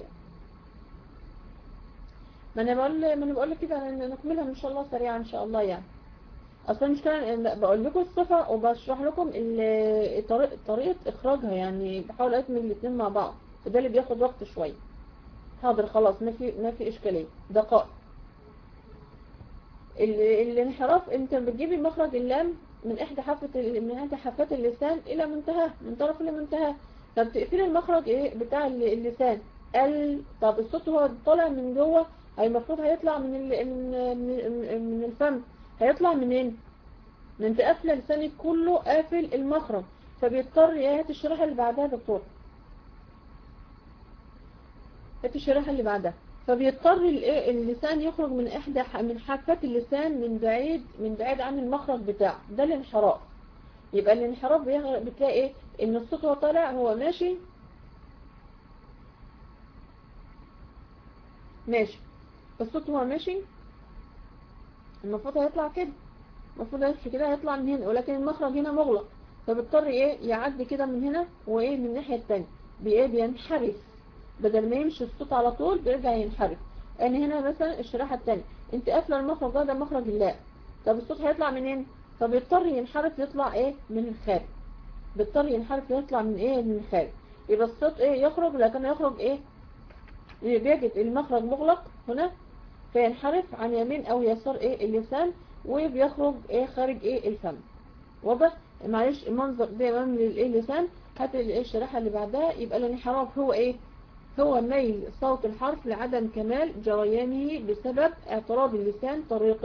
ما انا بقول ما انا بقول لك كده نكملها ان شاء الله سريعا ان شاء الله يعني اصلا مش كان بقول لكم الصفة وبشرح لكم طريقة طريقة اخراجها يعني بحاول ادمج الاثنين مع بعض وده اللي بياخد وقت شوية حاضر خلاص ما في ما في اشكاليه دقائق الانحراف انت بتجيبي مخرج اللام من احدى حافة من احدى حافات اللسان الى منتهى من طرف الى منتهى فبتقفلي المخرج ايه بتاع اللسان ال طب الصوت هو طالع من جوه هي المفروض هيطلع من ال... من من الفم هيطلع منين من انت قافله لسانك كله قافل المخرج فبيضطر ايه هات الشريحه اللي بعدها يا دكتور هات الشريحه اللي بعدها فبيضطر اللسان يخرج من احدى من حافات اللسان من بعيد من بعيد عن المخرج بتاعه ده الانحراف يبقى الانحراف بتلاقي ايه ان الصوت هو طالع هو ماشي ماشي الصوت هو ماشي المفروض هيطلع كده المفروض هيمشي كده هيطلع من هنا ولكن المخرج هنا مغلق فبيضطر ايه يعدي كده من هنا وايه من الناحيه الثانيه بايه بينحرف بدل ما يمشي الصوت على طول بيرجع ينحرف يعني هنا مثلا الشريحه الثانيه انت قافله المخرج ده ده مخرج اللاء طب الصوت هيطلع منين فبيضطر ينحرف يطلع ايه من الخارج بيضطر ينحرف يطلع من ايه من الخارج يبقى الصوت ايه يخرج لكن يخرج ايه بيجد المخرج مغلق هنا فينحرف عن يمين او يسار ايه اللسان وبيخرج ايه خارج ايه الفم واضح معلش المنظر ده امام الايه اللسان هات الشريحه اللي بعدها يبقى الانحراف هو ايه هو ميل صوت الحرف لعدم كمال جريانه بسبب اعتراض اللسان طريقه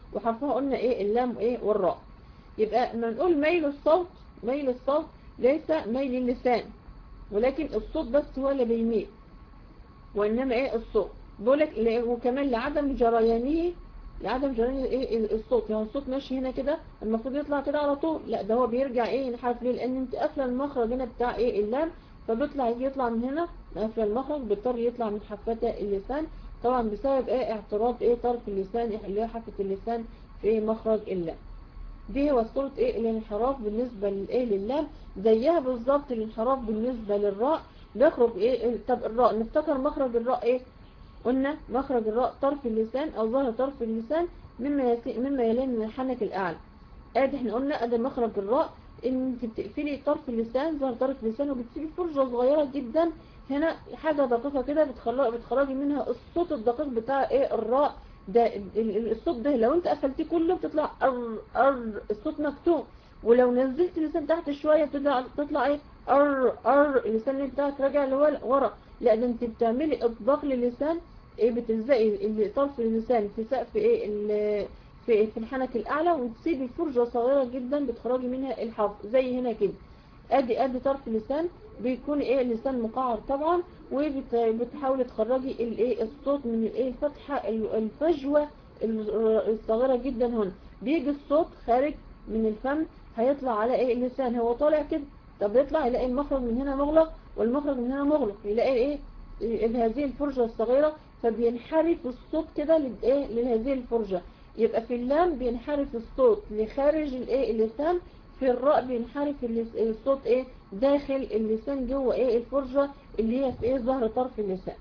وحرفها قلنا ايه اللام ايه والراء يبقى لما نقول ميل الصوت ميل الصوت ليس ميل اللسان ولكن الصوت بس هو اللي بيميل وإنما إيه الصوت بقولك وكمان لعدم جريانه لعدم جريان إيه الصوت يعني الصوت ماشي هنا كده المفروض يطلع كده على طول لا ده هو بيرجع إيه ينحرف ليه لأن أنت قافله المخرج هنا بتاع إيه اللام فبيطلع يجي يطلع من هنا قافله المخرج بيضطر يطلع من حافة اللسان طبعا بسبب إيه اعتراض إيه طرف اللسان اللي هي حافة اللسان في مخرج اللام دي هو صورة ايه الانحراف بالنسبة للايه للام زيها بالظبط الانحراف بالنسبة للراء بيخرج ايه طب الراء نفتكر مخرج الراء ايه قلنا مخرج الراء طرف اللسان او ظهر طرف اللسان مما يسي مما يلي من الحنك الاعلى ادي احنا قلنا ادي مخرج الراء ان انت بتقفلي طرف اللسان ظهر طرف اللسان وبتسيبي فرجة صغيرة جدا هنا حاجة دقيقة كده بتخرجي منها الصوت الدقيق بتاع ايه الراء ده الصوت ده لو انت قفلتيه كله بتطلع ار ار الصوت مكتوم ولو نزلت اللسان تحت شوية بتطلع تطلع ايه ار ار اللسان اللي بتاعك راجع لورا لا ده انت بتعملي اطباق للسان ايه بتلزقي طرف اللسان في سقف ايه في في الحنك الاعلى وتسيبي فرجة صغيرة جدا بتخرجي منها الحرف زي هنا كده ادي ادي طرف اللسان بيكون ايه اللسان مقعر طبعا وبتحاولي تخرجي الايه الصوت من الايه الفتحه الفجوه الصغيره جدا هنا بيجي الصوت خارج من الفم هيطلع على ايه اللسان هو طالع كده طب يطلع يلاقي المخرج من هنا مغلق والمخرج من هنا مغلق يلاقي ايه هذه الفرجه الصغيره فبينحرف الصوت كده للايه لهذه الفرجه يبقى في اللام بينحرف الصوت لخارج الايه اللسان في الراء بينحرف الصوت ايه داخل اللسان جوه ايه الفرجة اللي هي في ايه ظهر طرف اللسان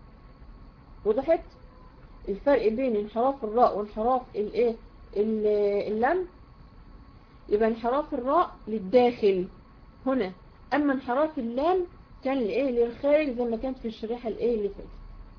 وضحت الفرق بين انحراف الراء وانحراف الايه اللم يبقى انحراف الراء للداخل هنا اما انحراف اللام كان لايه للخارج زي ما كانت في الشريحة الايه اللي فاتت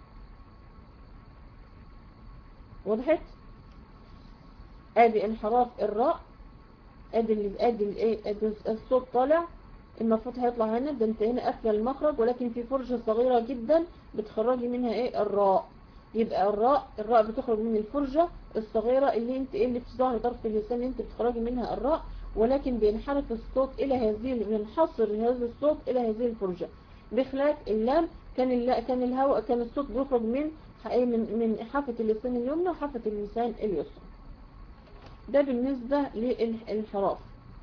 وضحت ادي انحراف الراء ادي ال ادي الايه ادي الصوت طالع المفروض هيطلع هنا ده انت هنا قافله المخرج ولكن في فرجه صغيره جدا بتخرجي منها ايه الراء يبقى الراء الراء بتخرج من الفرجه الصغيره اللي انت ايه اللي في ظهر طرف اللسان اللي انت بتخرجي منها الراء ولكن بينحرف الصوت الى هذه بينحصر هذا الصوت الى هذه الفرجه بخلاف اللام كان الل... كان الهواء كان الصوت بيخرج من من من حافه اللسان اليمنى وحافه اللسان اليسرى ده بالنسبة للانحراف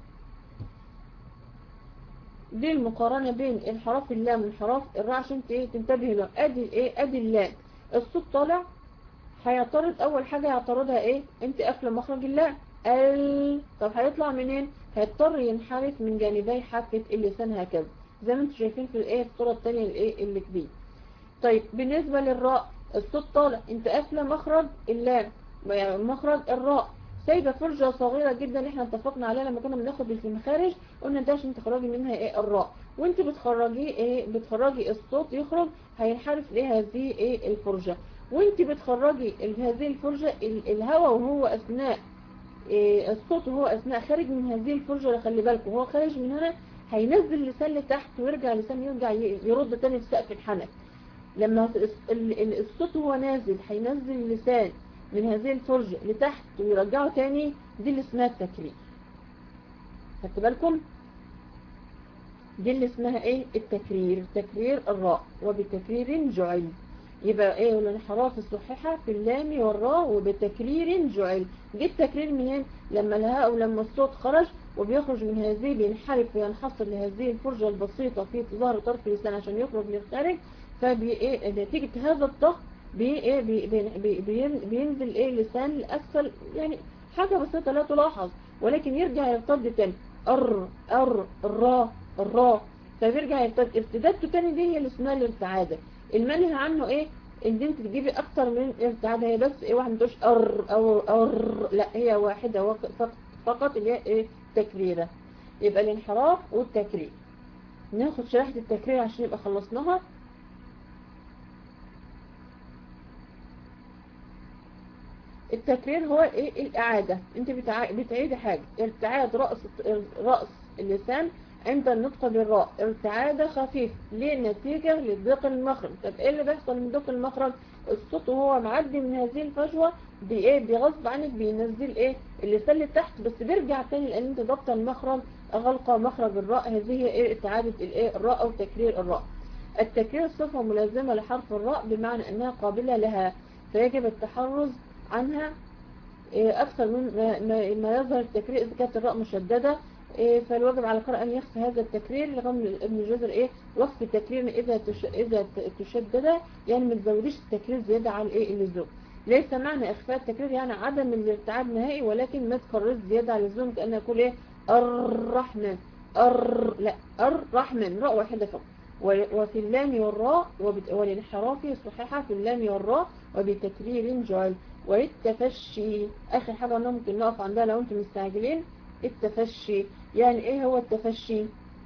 دي المقارنة بين انحراف اللام وانحراف الراء عشان ايه تنتبه له ادي ايه ادي اللام الصوت طالع هيعترض اول حاجة يعترضها ايه انت قافله مخرج اللام ال طب هيطلع منين هيضطر ينحرف من جانبي حافة اللسان هكذا زي ما انتم شايفين في الايه الصورة الثانية الايه اللي كبير طيب بالنسبة للراء الصوت طالع انت قافله مخرج اللام مخرج الراء سايبه فرجه صغيره جدا احنا اتفقنا عليها لما كنا بناخد المخارج قلنا ده عشان تخرجي منها ايه الراء وانت بتخرجي ايه بتخرجي الصوت يخرج هينحرف ليه هذه ايه الفرجه وانت بتخرجي هذه الفرجه الهواء وهو اثناء إيه الصوت وهو اثناء خارج من هذه الفرجه خلي بالكم هو خارج من هنا هينزل اللسان لتحت ويرجع اللسان يرجع يرد تاني في سقف الحنك لما الصوت وهو نازل هينزل اللسان من هذه الفرجة لتحت ويرجعه تاني دي اللي اسمها التكرير خدت بالكم دي اللي اسمها ايه التكرير تكرير الراء وبتكرير جعل يبقى ايه الانحراف الصحيحة في اللام والراء وبتكرير جعل جه التكرير منين لما الهاء ولما الصوت خرج وبيخرج من هذه بينحرف وينحصر لهذه الفرجة البسيطة في ظهر طرف اللسان عشان يخرج للخارج فبي ايه نتيجة هذا الضغط بي ايه بي بي بي بينزل ايه اللسان لاسفل يعني حاجة بسيطة لا تلاحظ ولكن يرجع يرتد تاني ار ار الرا الرا فبيرجع يرتد ارتدادته تاني دي هي اللي اسمها الارتعادة المنهي عنه ايه ان انت تجيبي اكتر من ارتعادة هي بس ايه واحد متقولش ار او ار لا هي واحدة فقط اللي هي ايه تكريرة يبقى الانحراف والتكرير ناخد شريحة التكرير عشان يبقى خلصناها التكرير هو ايه الاعادة انت بتعيدي حاجة ارتعاد رأس رأس اللسان عند النطق بالراء ارتعادة خفيف ليه نتيجة لضيق المخرج طب ايه اللي بيحصل من ضيق المخرج الصوت وهو معدي من هذه الفجوة بايه بغصب عنك بينزل ايه اللسان لتحت بس بيرجع تاني لان انت ضبط المخرج غلق مخرج الراء هذه هي ايه اتعادة الايه الراء او تكرير الراء التكرير صفة ملازمة لحرف الراء بمعنى انها قابلة لها فيجب التحرز عنها أكثر من ما يظهر التكرير إذا كانت الراء مشددة فالواجب على القارئ أن يخفي هذا التكرير لغم ابن جزر إيه وصف التكرير إذا تش... إذا تشدد يعني ما تزوديش التكرير زيادة على الإيه اللزوم ليس معنى إخفاء التكرير يعني عدم الارتعاد نهائي ولكن ما تكررش زيادة على اللزوم كأن يقول إيه الرحمن الر لا الرحمن راء واحدة فقط وفي اللام والراء والانحراف صحيحة في اللام والراء وبتكرير جعل والتفشي آخر حاجة ممكن نقف عندها لو انتم مستعجلين التفشي يعني ايه هو التفشي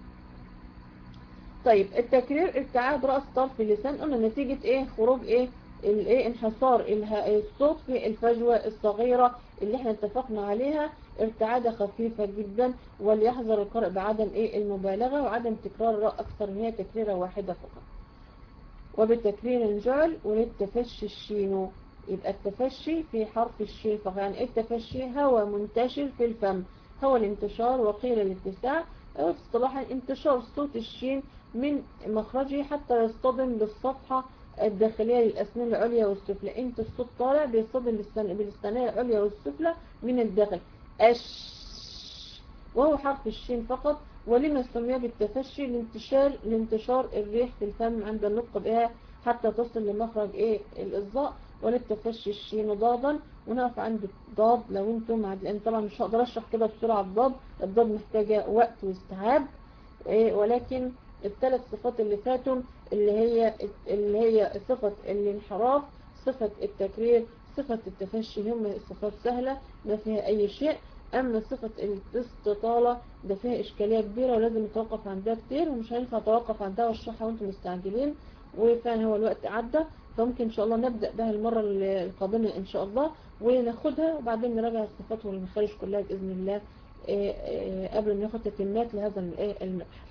طيب التكرير ارتعاد رأس طرف اللسان قلنا نتيجة ايه خروج ايه الايه انحصار الصوت في الفجوة الصغيرة اللي احنا اتفقنا عليها ارتعادة خفيفة جدا وليحذر القارئ بعدم ايه المبالغة وعدم تكرار الراء اكثر من هي تكريرة واحدة فقط وبتكرير جعل وللتفشي الشين يبقى التفشي في حرف الشين فقط يعني ايه التفشي هو منتشر في الفم هو الانتشار وقيل الاتساع في اصطلاحا انتشار صوت الشين من مخرجه حتى يصطدم بالصفحة الداخلية للأسنان العليا والسفلى انت الصوت طالع بيصطدم بالأسنان العليا والسفلى من الداخل أش وهو حرف الشين فقط ولما سمي بالتفشي لانتشار لانتشار الريح في الفم عند النطق بها حتى تصل لمخرج ايه الإصداء وللتفشي الشين ضادا ونقف عند الضاد لو انتم لان طبعا مش هقدر اشرح كده بسرعة الضاد الضاد محتاجة وقت واستيعاب ايه ولكن الثلاث صفات اللي فاتوا اللي هي اللي هي صفة الانحراف صفة التكرير صفة التفشي هم صفات سهلة ما فيها اي شيء اما صفة الاستطالة ده فيها اشكالية كبيرة ولازم نتوقف عندها كتير ومش هينفع اتوقف عندها واشرحها وانتم مستعجلين وفعلا هو الوقت عدى فممكن ان شاء الله نبدأ بها المرة القادمة ان شاء الله وناخدها وبعدين نراجع الصفات والمخارج كلها بإذن الله قبل ما ناخد تتمات لهذا المبحث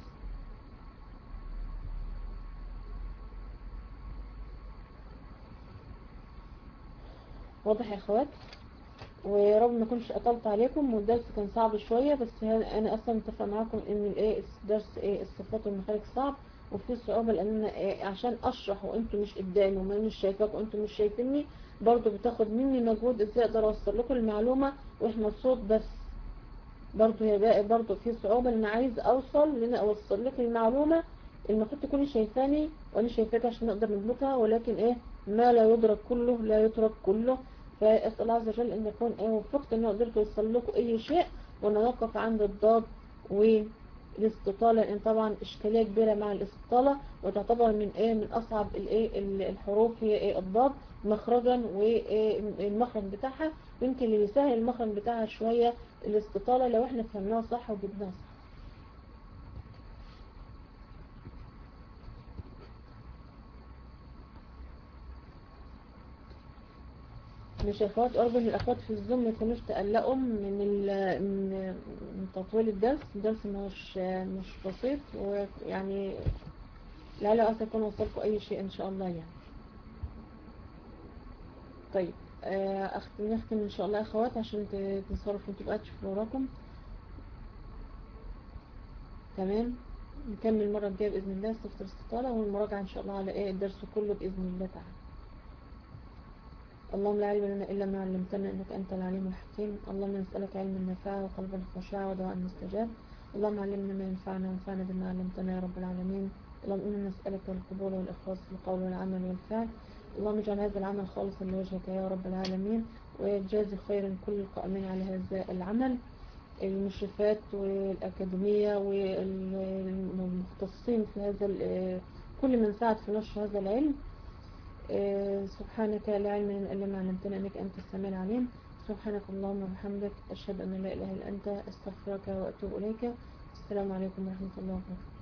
واضح يا اخوات ويا رب ما اكونش قطلت عليكم والدرس كان صعب شوية بس انا اصلا متفق معاكم ان الايه الدرس ايه الصفات والمخارج صعب وفي صعوبة لان انا إيه عشان اشرح وانتم مش قدامي وما مش شايفاك وانتم مش شايفيني برضو بتاخد مني مجهود ازاي اقدر اوصل لكم المعلومة واحنا الصوت بس برضو هي بقى برضو في صعوبة ان عايز اوصل لان اوصل لك المعلومة المفروض تكوني شايفاني وانا شايفاك عشان نقدر ندركها ولكن ايه ما لا يدرك كله لا يترك كله فاسال الله عز وجل ان يكون ايه وفقت ان قدرت اوصل لكم اي شيء ونوقف عند الضاد والاستطالة لان طبعا اشكالية كبيرة مع الاستطالة وتعتبر من ايه من اصعب الايه الحروف هي ايه الضاد مخرجا والمخرج بتاعها يمكن اللي يسهل المخرج بتاعها شوية الاستطالة لو احنا فهمناها صح وجبناها صح مش اخوات ارجو ان الاخوات في الزوم ما يكونوش تقلقوا من من من تطويل الدرس الدرس مش مش بسيط ويعني لعل عسى يكون وصلكم اي شيء ان شاء الله يعني طيب اختم نختم ان شاء الله يا اخوات عشان تنصرفوا انتوا بقى تشوفوا وراكم تمام نكمل المرة الجاية بإذن الله صفر الاستطالة والمراجعة إن شاء الله على إيه الدرس كله بإذن الله تعالى اللهم لا علم لنا إلا ما علمتنا إنك أنت العليم الحكيم اللهم نسألك علما نافعا وقلبا خشاعا ودعاء مستجاب اللهم علمنا ما ينفعنا وانفعنا بما علمتنا يا رب العالمين اللهم إنا نسألك القبول والإخلاص في القول والعمل والفعل اللهم اجعل هذا العمل خالصا لوجهك يا رب العالمين ويجازي خيرا كل القائمين على هذا العمل المشرفات والأكاديمية والمختصين في هذا كل من ساعد في نشر هذا العلم سبحانك لا علم لنا إلا ما علمتنا إنك أنت السميع العليم سبحانك اللهم وبحمدك أشهد أن لا إله إلا أنت أستغفرك وأتوب إليك السلام عليكم ورحمة الله وبركاته